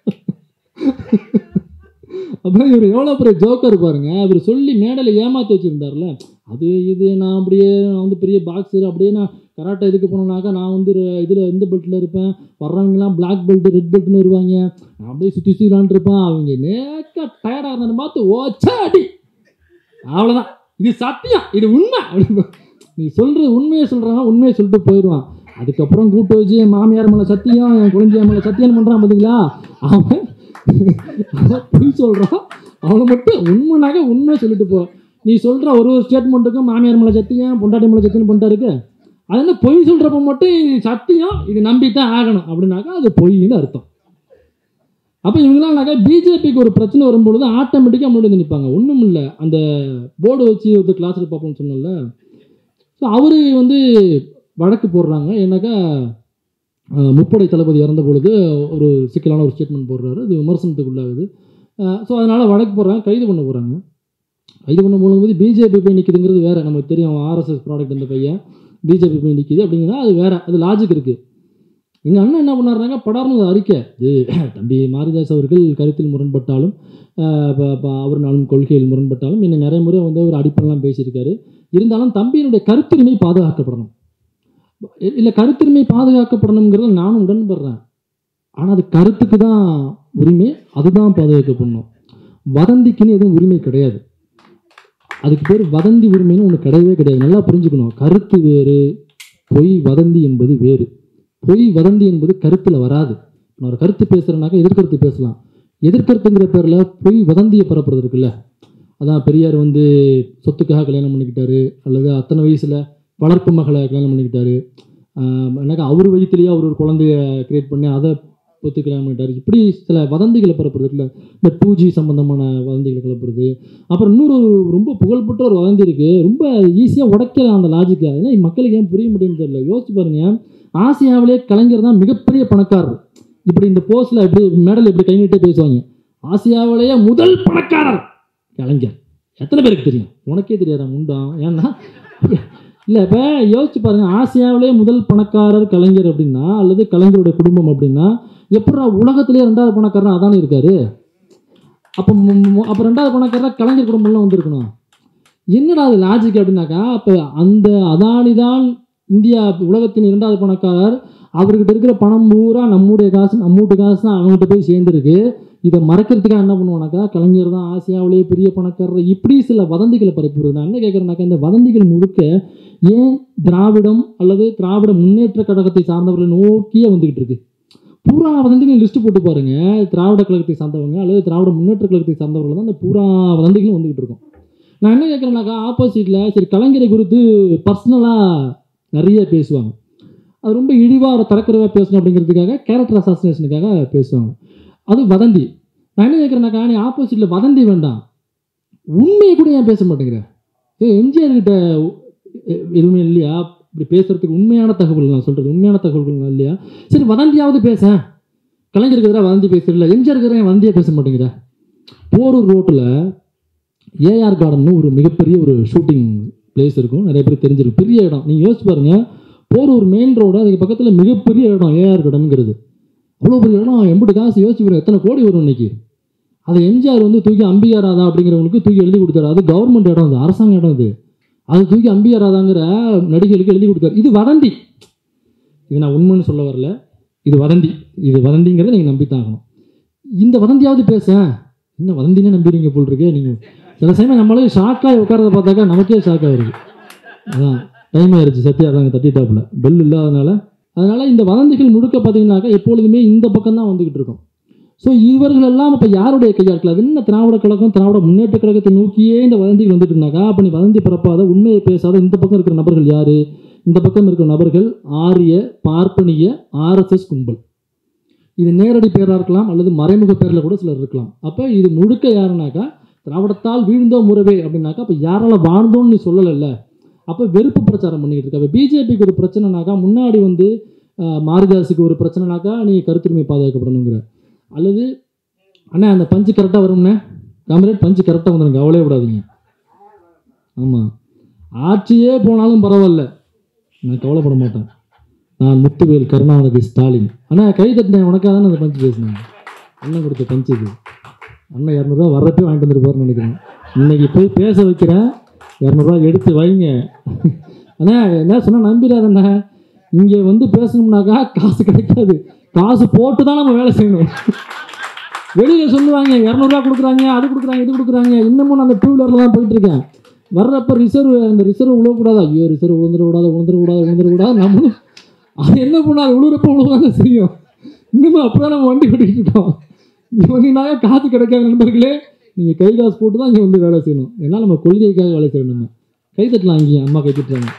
A: அப்புறம் இவர் எவ்வளோ பெரிய ஜோக்கர் பாருங்க அவர் சொல்லி மேடையில் ஏமாற்றி வச்சுருந்தார்ல அது இது நான் அப்படியே நான் வந்து பெரிய பாக்ஸர் அப்படியே நான் கராட்டை இதுக்கு போனோம்னாக்கா நான் வந்து இதில் இந்த பெல்ட்டில் இருப்பேன் வர்றவங்கலாம் பிளாக் பெல்ட் ரெட் பெல்ட்னு வருவாங்க நான் அப்படியே சுற்றி சுற்றி விளாண்டுருப்பேன் அவங்க நேக்க டயர்டாக இருந்தாலும் பார்த்து ஓச்சா அடி அவ்வளோதான் இது சத்தியம் இது உண்மை அப்படின்னு நீ சொல்கிற உண்மையை சொல்கிறான் உண்மையை சொல்லிட்டு போயிடுவான் அதுக்கப்புறம் கூட்டு வச்சு என் மாமியார் மேலே சத்தியம் என் குழந்தைய மேலே சத்தியம் பண்ணுறான் பார்த்தீங்களா அவன் அவன் பொய் சொல்கிறான் அவனை மட்டும் உண்மைனாக உண்மை சொல்லிட்டு போ நீ சொல்கிற ஒரு ஒரு ஸ்டேட்மெண்ட்டுக்கும் மாமியார் மேலே சத்தியம் பொண்டாட்டி மேலே சத்தியம் பண்ணிட்டா இருக்கு அது என்ன பொய் சொல்கிறப்ப மட்டும் இது சத்தியம் இது நம்பித்தான் ஆகணும் அப்படின்னாக்கா அது பொய்ன்னு அர்த்தம் அப்போ இவங்களாம்னாக்கா பிஜேபிக்கு ஒரு பிரச்சனை வரும்பொழுது ஆட்டோமேட்டிக்காக முன்னாடி வந்து நிற்பாங்க ஒன்றும் இல்லை அந்த போர்டு வச்சு ஒரு கிளாஸில் பார்ப்போம்னு சொன்னல ஸோ அவர் வந்து வழக்கு போடுறாங்க ஏன்னாக்கா அஹ், முப்படை தளபதி இறந்த பொழுது ஒரு சிக்கலான ஒரு ஸ்டேட்மெண்ட் போடுறாரு அது விமர்சனத்துக்கு உள்ளாகுது ஸோ அதனால் வழக்கு போடுறாங்க கைது பண்ண போகிறாங்க கைது பண்ண போகும்போது பிஜேபி போய் நிற்குதுங்கிறது வேறு நமக்கு தெரியும் ஆர்எஸ்எஸ் ப்ராடக்ட் இந்த பையன் பிஜேபி போய் நிற்கிது அப்படிங்கிறா அது வேறு அது லாஜிக் இருக்குது எங்கள் அண்ணன் என்ன பண்ணாருனாங்க படார்னு ஒரு அறிக்கை இது தம்பி மாரிதாஸ் அவர்கள் கருத்தில் முரண்பட்டாலும் ஆஹ் ப- ப- அவர்னாலும் கொள்கையில் முரண்பட்டாலும் என்னை நிறைய முறை வந்து அவர் அடிப்பெல்லாம் பேசியிருக்காரு இருந்தாலும் தம்பியினுடைய கருத்துரிமை பாதுகாக்கப்படணும் இல்லை கருத்துரிமை பாதுகாக்கப்படணுங்கிறத நானும் உடன்படுறேன் ஆனால் அது கருத்துக்கு தான் உரிமை அதுதான் பாதுகாக்கப்படணும் வதந்திக்குன்னு எதுவும் உரிமை கிடையாது அதுக்கு பேர் வதந்தி உரிமைன்னு ஒன்று கிடையவே கிடையாது நல்லா புரிஞ்சுக்கணும் கருத்து வேறு பொய் வதந்தி என்பது வேறு பொய் வதந்தி என்பது கருத்தில் வராது நான் ஒரு கருத்து பேசுகிறேனாக்கா எதிர்கருத்து பேசலாம் எதிர்கருத்துங்கிற பேரில் பொய் வதந்தியை பரப்புறது இருக்குல்ல அதான் பெரியார் வந்து சொத்துக்காக கல்யாணம் பண்ணிக்கிட்டாரு அல்லது அத்தனை வயசில் வளர்ப்பு மகளை கல்யாணம் பண்ணிக்கிட்டாரு ஆஹ் எனக்கு அவர் வயிற்றுலேயே அவர் ஒரு குழந்தைய கிரியேட் பண்ணி அதை ஒத்து கல்யாணம் பண்ணிட்டாரு இப்படி சில வதந்திகளை பரப்புறது இருக்குல்ல இந்த டூ ஜி சம்மந்தமான வதந்திகளை கிளப்புறது அப்புறம் இன்னொரு ஒரு ரொம்ப புகழ்பெற்ற ஒரு வதந்தி இருக்குது ரொம்ப ஈஸியாக உடைக்கலாம் அந்த லாஜிக்கை ஏன்னா மக்களுக்கு ஏன் புரிய முடியும்னு தெரியல யோசிச்சு பாருங்க ஆசியாவிலே கலைஞர் தான் மிகப்பெரிய பணக்காரர் இப்படி இந்த போஸ்டில் இப்படி மேடல் இப்படி கை நீட்டே பேசுவாங்க ஆசியாவிலேயே முதல் பணக்காரர் கலைஞர் எத்தனை பேருக்கு தெரியும் உனக்கே தெரியாதா முண்டம் ஏன்னா இல்லை இப்போ யோசிச்சு பாருங்க ஆசியாவிலே முதல் பணக்காரர் கலைஞர் அப்படின்னா அல்லது கலைஞருடைய குடும்பம் அப்படின்னா எப்படா உலகத்திலே ரெண்டாவது பணக்காரர் அதானே இருக்காரு அப்போ அப்போ ரெண்டாவது பணக்காரர் கலைஞர் குடும்பம்லாம் வந்திருக்கணும் என்னடா அது லாஜிக் அப்படின்னாக்கா அப்போ அந்த அதானி தான் இந்தியா உலகத்தின் இரண்டாவது பணக்காரர் அவர்கிட்ட இருக்கிற பணம் பூரா நம்முடைய காசு நம்மூட்டு காசு தான் அவங்ககிட்ட போய் சேர்ந்துருக்கு இதை மறைக்கிறதுக்காக என்ன பண்ணுவானாக்கா கலைஞர் தான் ஆசியாவிலேயே பெரிய பணக்காரர் இப்படி சில வதந்திகளை பரப்பிடுறது நான் என்ன கேட்குறேனாக்கா இந்த வதந்திகள் முழுக்க ஏன் திராவிடம் அல்லது திராவிட முன்னேற்ற கழகத்தை சார்ந்தவர்களை நோக்கியே வந்துகிட்டு இருக்கு பூரா வதந்திகள் லிஸ்ட் போட்டு பாருங்க திராவிட கழகத்தை சார்ந்தவங்க அல்லது திராவிட முன்னேற்ற கழகத்தை சார்ந்தவர்கள் தான் இந்த பூரா வதந்திகளும் வந்துகிட்டு இருக்கும் நான் என்ன கேட்குறேன்னாக்கா ஆப்போசிட்டில் சரி கலைஞரை குறித்து பர்சனலாக நிறைய பேசுவாங்க அது ரொம்ப இழிவாக தரக்குறைவாக பேசணும் அப்படிங்கிறதுக்காக கேரக்டர் அசாசினேஷனுக்காக பேசுவாங்க அது வதந்தி நான் என்ன கேட்குறேன்னாக்கா நீ ஆப்போசிட்டில் வதந்தி வேண்டாம் உண்மையை கூட ஏன் பேச மாட்டேங்கிற ஏ எம்ஜிஆர் கிட்ட எ- எதுவுமே இல்லையா இப்படி பேசுறதுக்கு உண்மையான தகவல் நான் சொல்கிறது உண்மையான தகவல்கள் இல்லையா சரி வதந்தியாவது பேச கலைஞருக்கு எதிராக வதந்தி பேசுறல எம்ஜிஆருக்கு எதிராக வதந்தியாக பேச மாட்டேங்கிற போரூர் ரோட்டில் ஏஆர் கார்டன்னு ஒரு மிகப்பெரிய ஒரு ஷூட்டிங் பிளேஸ் இருக்கும் நிறைய பேர் தெரிஞ்சிருக்கும் பெரிய இடம் நீங்கள் யோசிச்சு பாருங்க போரூர் மெயின் ரோடு அதுக்கு பக்கத்தில் மிகப்பெரிய இடம் ஏஆர் கார்டனுங்கிறது அவ்வளோ பெரிய இடம் எம்பிட்டு காசு யோசிச்சு பாருங்க எத்தனை கோடி வரும் இன்னைக்கு அதை எம்ஜிஆர் வந்து தூக்கி அம்பிகா ராதா அப்படிங்கிறவங்களுக்கு தூக்கி எழுதி கொடுத்தாரு அது கவர்மெண்ட் இடம் அது அரசாங்க இடம் அது அது தூக்கி அம்பிகா ராதாங்கிற நடிகைகளுக்கு எழுதி கொடுத்தாரு இது வதந்தி இது நான் உண்மைன்னு சொல்ல வரல இது வதந்தி இது வதந்திங்கிறத நீங்கள் நம்பித்தாகணும் இந்த வதந்தியாவது பேச என்ன வதந்தினே நம்பிடுவீங்க போல் இருக்கு நீங்கள் சில சமயம் நம்மளே ஷாக்காகி உட்காரத பார்த்தாக்கா நமக்கே ஷாக்காக வருது அதான் டைம் ஆயிடுச்சு சத்யா அதாங்க தட்டிட்டாப்புல பெல் இல்லாதனால அதனால் இந்த வதந்திகள் முழுக்க பார்த்தீங்கன்னாக்கா எப்பொழுதுமே இந்த பக்கம் தான் வந்துக்கிட்டு இருக்கும் ஸோ இவர்கள் எல்லாம் இப்போ யாருடைய கையா இருக்கலாம் அது என்ன திராவிட கழகம் திராவிட முன்னேற்ற கழகத்தை நோக்கியே இந்த வதந்திகள் வந்துட்டு இருந்தாக்கா அப்போ நீ வதந்தி பரப்பாத உண்மையை பேசாத இந்த பக்கம் இருக்கிற நபர்கள் யாரு இந்த பக்கம் இருக்கிற நபர்கள் ஆரிய பார்ப்பனிய ஆர்எஸ்எஸ் கும்பல் இது நேரடி பேராக இருக்கலாம் அல்லது மறைமுக பேரில் கூட சிலர் இருக்கலாம் அப்போ இது முழுக்க யாருனாக்கா திராவிடத்தால் வீழ்ந்தோம் முறவே அப்படின்னாக்கா அப்போ யாரால வாழ்ந்தோம்னு நீ சொல்லலைல்ல அப்போ வெறுப்பு பிரச்சாரம் பண்ணிக்கிட்டு இருக்க அப்போ பிஜேபிக்கு ஒரு பிரச்சனைனாக்கா முன்னாடி வந்து ஆஹ், மாரிதாஸுக்கு ஒரு பிரச்சனைனாக்கா நீ கருத்துரிமை பாதுகாக்கப்படணுங்கிற அல்லது அண்ணா அந்த பஞ்சு கரெக்டாக வரும்ண்ணே காமரேட் பஞ்சு கரெக்டாக வந்துடுங்க கவலையே விடாதீங்க ஆமாம் ஆட்சியே போனாலும் பரவாயில்ல நான் கவலைப்பட மாட்டேன் நான் முத்துவேல் கருணாநிதி ஸ்டாலின் அண்ணா கை தட்டினேன் உனக்காக தானே அந்த பஞ்சு பேசினேன் அண்ணன் கொடுத்த பஞ்சு இது அண்ணன் இரநூறுவா வர்றப்பே வாங்கிட்டு வந்துருப்பாருன்னு நினைக்கிறேன் இன்னைக்கு போய் பேச வைக்கிறேன் இரநூறுவா எடுத்து வைங்க அண்ணா என்ன சொன்னால் நம்பிடாதண்ணா இங்கே வந்து பேசணும்னாக்கா காசு கிடைக்காது காசு போட்டு தான் நம்ம வேலை செய்யணும் வெளியில் சொல்லுவாங்க இரநூறுவா கொடுக்குறாங்க அது கொடுக்குறாங்க இது கொடுக்குறாங்க இன்னமும் நான் அந்த டூ வீலரில் தான் போயிட்டு இருக்கேன் வர்றப்ப ரிசர்வ் அந்த ரிசர்வ் விழக்கூடாது ஐயோ ரிசர்வ் விழுந்துடக்கூடாது விழுந்துடக்கூடாது விழுந்துடக்கூடாது நம்மளும் அது என்ன பண்ணால் அது விழுறப்ப விழுவாங்க செய்யும் இன்னமும் அப்பதான் நம்ம வண்டி ஓட்டிட்டு இருக்கோம் இவங்கனாக காசு கிடைக்காத நண்பர்களே நீங்கள் கை காசு போட்டு தான் இங்கே வந்து வேலை செய்யணும் ஏன்னா நம்ம கொள்கைக்காக வேலை செய்யணும் நம்ம கை தட்டலாம் இங்கேயும் அம்மா கை தட்டுறாங்க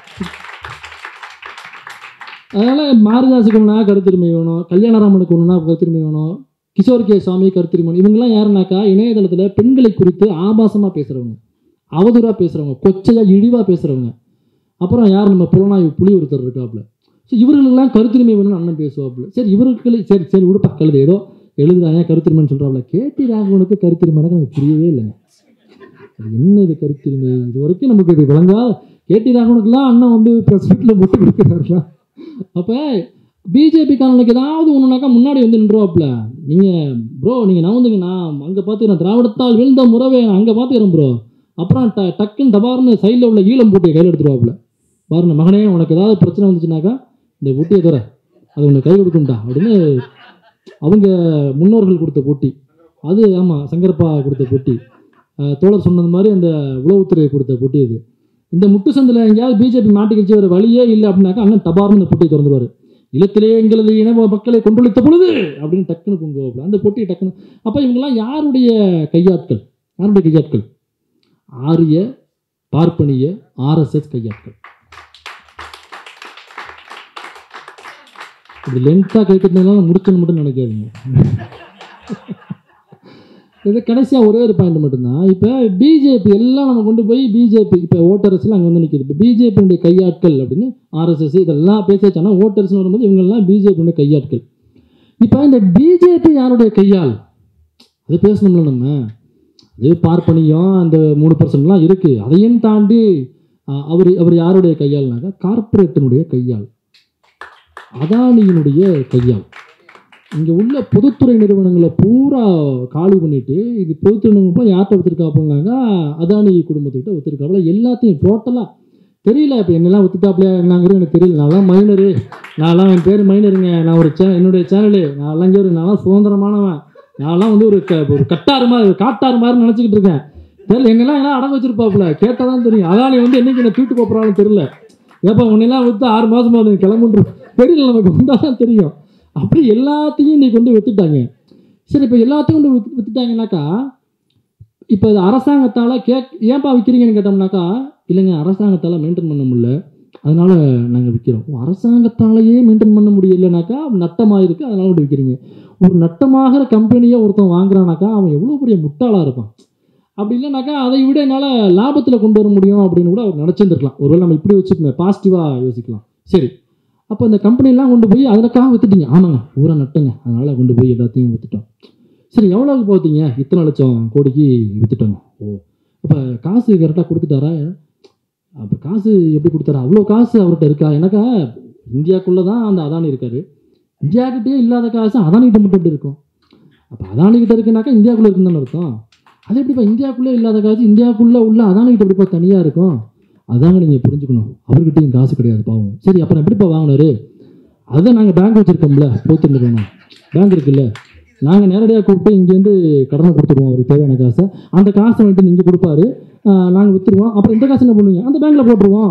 A: அதனால் மாரிதாசுக்கு ஒன்றா கருத்துரிமை வேணும் கல்யாணராமனுக்கு ஒன்றுனா கருத்துரிமை வேணும் கிஷோர் கே சுவாமி கருத்துரிமை வேணும் இவங்கெல்லாம் யாருனாக்கா இணையதளத்தில் பெண்களை குறித்து ஆபாசமாக பேசுகிறவங்க அவதூறாக பேசுகிறவங்க கொச்சையாக இழிவாக பேசுகிறவங்க அப்புறம் யார் நம்ம புலனாய்வு புலி ஒருத்தர் இருக்காப்புல ஸோ இவர்களுக்கெல்லாம் கருத்துரிமை வேணும்னு அண்ணன் பேசுவாப்புல சரி இவர்களுக்கு சரி சரி விடுப்பா கழுது ஏதோ எழுதுறாங்க கருத்துரிமைன்னு சொல்கிறாப்புல கேடி ராகவனுக்கு கருத்துரிமை எனக்கு எனக்கு புரியவே இல்லைங்க அது என்னது கருத்துரிமை இது வரைக்கும் நமக்கு இது விளங்காத கேடி ராகவனுக்குலாம் அண்ணன் வந்து ப்ரெஸ் மீட்டில் முட்டு கொடுக்குறாருலாம் அப்போ பிஜேபி காரனுக்கு ஏதாவது ஒன்றுனாக்கா முன்னாடி வந்து நின்றுவாப்புல நீங்கள் ப்ரோ நீங்கள் நவந்துங்க நான் அங்கே பார்த்துக்கிறேன் திராவிடத்தால் விழுந்த முறவே நான் அங்கே பார்த்துக்கிறேன் ப்ரோ அப்புறம் ட டக்குன்னு டபார்னு சைடில் உள்ள ஈழம் போட்டியை கையில் எடுத்துருவாப்புல பாருங்க மகனே உனக்கு ஏதாவது பிரச்சனை வந்துச்சுனாக்கா இந்த பொட்டியை தர அது உனக்கு கை கொடுக்கும்டா அப்படின்னு அவங்க முன்னோர்கள் கொடுத்த போட்டி அது ஆமாம் சங்கரப்பா கொடுத்த போட்டி அஹ் தோழர் சொன்னது மாதிரி அந்த உளவுத்துறை கொடுத்த போட்டி அது இந்த முட்டு சந்தில் எங்கேயாவது பிஜேபி மாட்டிக்கிச்சு ஒரு வழியே இல்லை அப்படின்னாக்கா அண்ணன் டபார்னு இந்த போட்டியை திறந்துருவார் இல்லத்திலே எங்களது இன மக்களை கொண்டொழித்த பொழுது அப்படின்னு டக்குன்னு பொங்குவாப்புல அந்த போட்டி டக்குன்னு அப்போ இவங்கெல்லாம் யாருடைய கையாட்கள் யாருடைய கையாட்கள் ஆரிய பார்ப்பனிய ஆர்எஸ்எஸ் கையாட்கள் இப்படி லென்த்தாக கேட்கறதுனால முடிச்சுன்னு மட்டும் நினைக்காதீங்க இது கடைசியாக ஒரே ஒரு பாயிண்ட் மட்டும்தான் இப்போ பிஜேபி எல்லாம் நம்ம கொண்டு போய் பிஜேபி இப்போ ஓட்டர்ஸ்லாம் அங்கே வந்து நிற்கிது இப்போ பிஜேபியுடைய கையாட்கள் அப்படின்னு ஆர்எஸ்எஸ் இதெல்லாம் பேசியாச்சானா ஓட்டர்ஸ்னு வரும்போது இவங்கெல்லாம் பிஜேபியுடைய கையாட்கள் இப்போ இந்த பிஜேபி யாருடைய கையால் அது பேசணும்ல நம்ம அது பார்ப்பனியம் அந்த மூணு பர்சன்ட்லாம் இருக்குது அதையும் தாண்டி அஹ், அவர் அவர் யாருடைய கையால்னாக்கா கார்ப்பரேட்டினுடைய கையால் அதானியினுடைய கையால் இங்கே உள்ள பொதுத்துறை நிறுவனங்களை பூரா காலி பண்ணிட்டு இது பொதுத்துறை நிறுவனம் யார்கிட்ட ஒத்துருக்காப்புனாக்கா அதானி குடும்பத்துக்கிட்ட ஒத்துருக்காப்புல எல்லாத்தையும் டோட்டலாக தெரியல இப்போ என்னெல்லாம் ஒத்துட்டாப்லையா என்னங்கிறது எனக்கு தெரியல நான்லாம் மைனரு நான்லாம் என் பேர் மைனருங்க நான் ஒரு சே என்னுடைய சேனலு நான்லாம் இங்கே ஒரு நான்லாம் சுதந்திரமானவன் நான்லாம் வந்து ஒரு க ஒரு கட்டாறு மாதிரி ஒரு காட்டாறு மாதிரி நினச்சிக்கிட்டு இருக்கேன் தெரியல என்னெல்லாம் எல்லாம் அடங்க வச்சிருப்பாப்புல கேட்டால் தான் தெரியும் அதானி வந்து என்னைக்கு என்ன தூட்டு போகிறாலும் தெரியல ஏப்பா உன்னெல்லாம் விற்று ஆறு மாதம் அது கிளம்புன்ற தெரியல நமக்கு வந்தால் தான் தெரியும் அப்படி எல்லாத்தையும் இன்னைக்கு கொண்டு வித்துட்டாங்க சரி இப்போ எல்லாத்தையும் கொண்டு வித்து வித்துட்டாங்கனாக்கா இப்போ இது அரசாங்கத்தால் கேக் ஏன்பா விற்கிறீங்கன்னு கேட்டோம்னாக்கா இல்லைங்க அரசாங்கத்தால் மெயின்டைன் பண்ண முடியல அதனால நாங்கள் விற்கிறோம் ஓ, அரசாங்கத்தாலேயே மெயின்டைன் பண்ண முடியலனாக்கா நட்டமாக இருக்குது அதனால கொண்டு விற்கிறீங்க ஒரு நட்டமாகிற கம்பெனியை ஒருத்தன் வாங்குறானாக்கா அவன் எவ்வளோ பெரிய முட்டாளாக இருப்பான் அப்படி இல்லைனாக்கா அதை விட என்னால் லாபத்தில் கொண்டு வர முடியும் அப்படின்னு கூட அவர் நினச்சிருந்துருக்கலாம் ஒருவேளை நம்ம இப்படி வச்சுக்கோங்க பாசிட்டிவாக யோசிக்கலாம் சரி அப்போ இந்த கம்பெனிலாம் கொண்டு போய் அதற்காக வித்துட்டீங்க ஆமாங்க ஊரை நட்டுங்க அதனால் கொண்டு போய் எல்லாத்தையும் வித்துட்டோம் சரி எவ்வளோக்கு போத்தீங்க இத்தனை லட்சம் கோடிக்கு வித்துட்டோங்க ஓ அப்போ காசு கரெக்டாக கொடுத்துட்டாரா அப்போ காசு எப்படி கொடுத்தாரா அவ்வளோ காசு அவர்கிட்ட இருக்கா எனக்கா இந்தியாக்குள்ளே தான் அந்த அதானி இருக்காரு இந்தியாக்கிட்டே இல்லாத காசு அதானிகிட்ட மட்டும் எப்படி இருக்கும் அப்போ அதானிகிட்ட இருக்குனாக்கா இந்தியாக்குள்ளே இருக்குன்னு அர்த்தம் அது எப்படிப்பா இந்தியாக்குள்ளே இல்லாத காசு இந்தியாக்குள்ளே உள்ள அதானிகிட்ட எப்படிப்பா தனியாக இருக்கும் அதாங்க நீங்கள் புரிஞ்சுக்கணும் அவர்கிட்டயும் காசு கிடையாது பாவம் சரி அப்புறம் எப்படிப்பா வாங்கினாரு அதுதான் நாங்கள் பேங்க் வச்சுருக்கோம்ல போத்து நிறுவனம் பேங்க் இருக்குல்ல நாங்கள் நேரடியாக கூப்பிட்டு இங்கேருந்து கடனை கொடுத்துருவோம் அவருக்கு தேவையான காசை அந்த காசை வந்துட்டு நீங்கள் கொடுப்பாரு நாங்கள் விற்றுருவோம் அப்புறம் இந்த காசு என்ன பண்ணுவீங்க அந்த பேங்க்கில் போட்டுருவோம்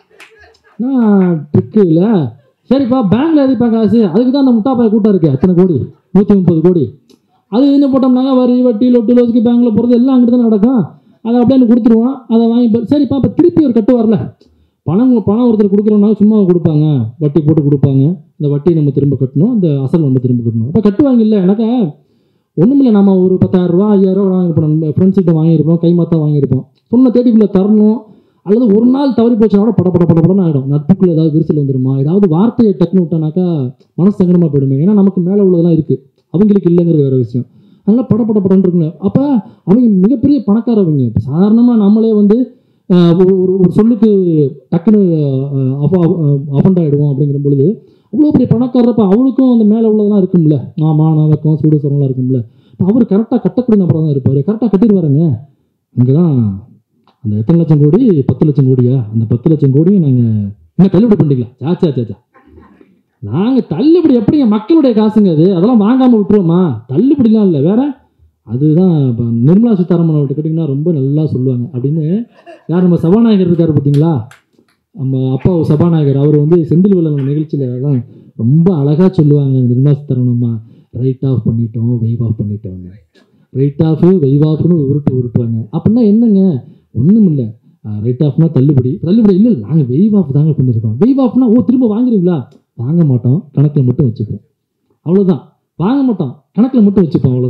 A: நான் ட்ரிக்கு இல்லை சரிப்பா பேங்க்கில் எதுப்பா காசு அதுக்கு தான் அந்த முட்டாப்பாய கூட்டம் இருக்கு அத்தனை கோடி நூற்றி முப்பது கோடி அது என்ன போட்டோம்னாங்க வரி வட்டி லொட்டு லோசுக்கு பேங்க்கில் போகிறது எல்லாம் அங்கிட்டு தான் நடக்கும் அதை அப்படியே எனக்கு கொடுத்துருவோம் அதை வாங்கி ப- சரிப்பா இப்போ திருப்பி ஒரு கட்டு வரல பணம் பணம் ஒருத்தர் கொடுக்குறோம்னா சும்மா கொடுப்பாங்க வட்டி போட்டு கொடுப்பாங்க இந்த வட்டி நம்ம திரும்ப கட்டணும் இந்த அசல் நம்ம திரும்ப கட்டணும் அப்போ கட்டுவாங்க இல்லை எனக்கா ஒன்றுமில்ல நம்ம ஒரு பத்தாயிரம் ரூபா ஐயாயிரம் ரூபா வாங்கி நம்ம ஃப்ரெண்ட்ஸ் கிட்ட வாங்கியிருப்போம் கைமாத்தா வாங்கியிருப்போம் சொன்ன தேதிக்குள்ளே தரணும் அல்லது ஒரு நாள் தவறி போச்சுன்னா கூட பட பட பட படன்னு ஆகிடும் நட்புக்குள்ள ஏதாவது விரிசல் வந்துருமா ஏதாவது வார்த்தையை டக்குன்னு விட்டானாக்கா மனசு சங்கடமாக போயிடுமே ஏன்னா நமக்கு மேலே உள்ளதெல்லாம் இருக்குது அவங்களுக்கு இல்லைங்கிறது வேற விஷயம் அதனால பட பட படன்னு இருக்குங்க அப்போ அவங்க மிகப்பெரிய பணக்காரவங்க இப்போ சாதாரணமாக நம்மளே வந்து ஆஹ், ஒரு ஒரு ஒரு சொல்லுக்கு டக்குன்னு அஃபண்ட் ஆகிடுவோம் அப்படிங்கிற பொழுது அவ்வளோ பெரிய பணக்காரப்ப அவருக்கும் அந்த மேலே உள்ளதெல்லாம் இருக்கும்ல ஆமா நவக்கம் சூடு சொரலாம் இருக்கும்ல இப்போ அவர் கரெக்டாக கட்டக்கூடிய நபராக தான் இருப்பார் கரெக்டாக கட்டிடுவாருங்க இங்கே தான் அந்த எத்தனை லட்சம் கோடி பத்து லட்சம் கோடியா அந்த பத்து லட்சம் கோடியும் நாங்கள் இன்னும் தள்ளுபடி பண்ணிக்கலாம் சாச்சா சாச்சா நாங்கள் தள்ளுபடி எப்படிங்க மக்களுடைய காசுங்க அது அதெல்லாம் வாங்காமல் விட்டுருவோமா தள்ளுபடிலாம் இல்லை வேற அதுதான் இப்போ நிர்மலா சீதாராமன் அவர்கிட்ட கேட்டிங்கன்னா ரொம்ப நல்லா சொல்லுவாங்க அப்படின்னு யார் நம்ம சபாநாயகர் இருக்கார் பார்த்தீங்களா நம்ம அப்பா சபாநாயகர் அவர் வந்து செந்தில் வல்லன் நிகழ்ச்சியில் தான் ரொம்ப அழகாக சொல்லுவாங்க நிர்மலா சீதாராமன் அம்மா ரைட் ஆஃப் பண்ணிட்டோம் வெய்வ் ஆஃப் பண்ணிட்டோங்க ரைட் ஆஃப் வெய்வ் ஆஃப்னு உருட்டு உருட்டுவாங்க அப்படின்னா என்னங்க ஒன்றும் இல்லை ரைட் ஆஃப்னா தள்ளுபடி தள்ளுபடி இல்லை நாங்கள் வெய்வ் ஆஃப் தாங்க பண்ணியிருக்கோம் வெய்வ் ஆஃப்னா ஓ திரும்ப வாங்குறீங்களா வாங்க மாட்டோம் கணக்கில் மட்டும் வச்சுப்போம் அவ்வளோதான் வாங்க மாட்டோம் கணக்கில் மட்டும் வச்சுப்போம் அவ்வளோதான்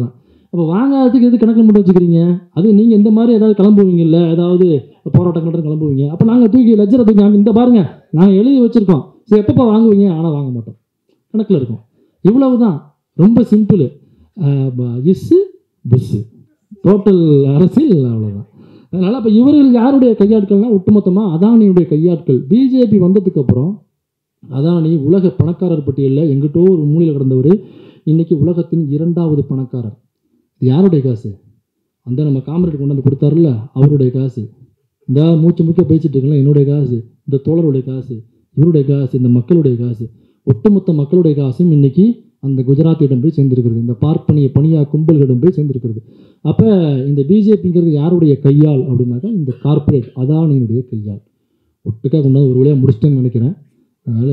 A: அப்போ வாங்காததுக்கு எது கணக்கில் மட்டும் வச்சுக்கிறீங்க அது நீங்கள் இந்த மாதிரி ஏதாவது கிளம்புவீங்கல்ல ஏதாவது போராட்டம் கட்டம் கிளம்புவீங்க அப்போ நாங்கள் தூக்கி லெஜரை தூக்கி நாங்கள் இந்த பாருங்க நாங்கள் எழுதி வச்சுருக்கோம் சரி எப்பப்போ வாங்குவீங்க ஆனால் வாங்க மாட்டோம் கணக்கில் இருக்கும் இவ்வளவு தான் ரொம்ப சிம்பிள் இஸ்ஸு புஸ்ஸு டோட்டல் அரசியல் அவ்வளோதான் அதனால் அப்போ இவர்கள் யாருடைய கையாட்கள்னா ஒட்டுமொத்தமாக அதானியுடைய கையாட்கள் பிஜேபி வந்ததுக்கப்புறம் அதானி உலக பணக்காரர் பட்டியலில் எங்கிட்டோ ஒரு மூலையில் கிடந்தவர் இன்னைக்கு உலகத்தின் இரண்டாவது பணக்காரர் இது யாருடைய காசு அந்த நம்ம காமரேட் கொண்டு வந்து கொடுத்தாருல்ல அவருடைய காசு இந்த மூச்சு மூச்ச பேசிட்டு இருக்கல என்னுடைய காசு இந்த தோழருடைய காசு இவருடைய காசு இந்த மக்களுடைய காசு ஒட்டுமொத்த மக்களுடைய காசும் இன்னைக்கு அந்த குஜராத்தியிடம் போய் சேர்ந்திருக்கிறது இந்த பார்ப்பனிய பணியா கும்பல்களிடம் போய் சேர்ந்திருக்கிறது அப்போ இந்த பிஜேபிங்கிறது யாருடைய கையால் அப்படின்னாக்கா இந்த கார்ப்பரேட் அதானியினுடைய கையால் ஒட்டுக்காக கொண்டாந்து ஒரு வழியாக முடிச்சிட்டேன்னு நினைக்கிறேன் அதனால்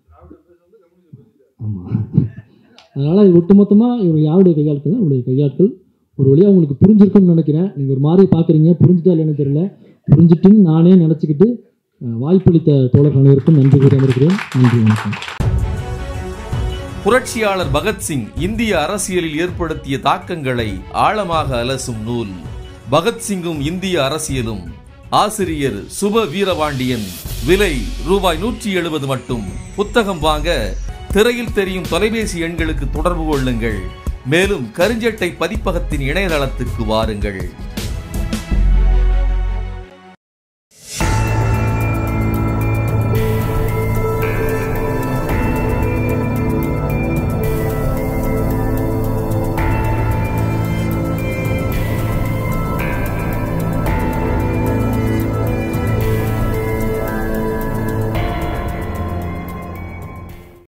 A: ஆமாம் அதனால் இது ஒட்டுமொத்தமாக இவர் யாருடைய கையாட்கள் இவருடைய கையாட்கள் ஒரு வழியாக உங்களுக்கு புரிஞ்சிருக்கும்னு நினைக்கிறேன் நீங்கள் ஒரு மாதிரி பார்க்குறீங்க புரிஞ்சுட்டா இல்லைன்னு தெரியல புரிஞ்சுட்டுன்னு நானே நினச்சிக்கிட்டு அஹ், வாய்ப்பளித்த தோழர் அனைவருக்கும் நன்றி கூறி அமர்கிறேன் நன்றி வணக்கம்
B: புரட்சியாளர் பகத்சிங் இந்திய அரசியலில் ஏற்படுத்திய தாக்கங்களை ஆழமாக அலசும் நூல் பகத்சிங்கும் இந்திய அரசியலும் ஆசிரியர் சுப வீரபாண்டியன் விலை ரூபாய் நூற்றி எழுபது மட்டும் புத்தகம் வாங்க திரையில் தெரியும் தொலைபேசி எண்களுக்கு தொடர்பு கொள்ளுங்கள் மேலும் கருஞ்சட்டை பதிப்பகத்தின் இணையதளத்துக்கு வாருங்கள்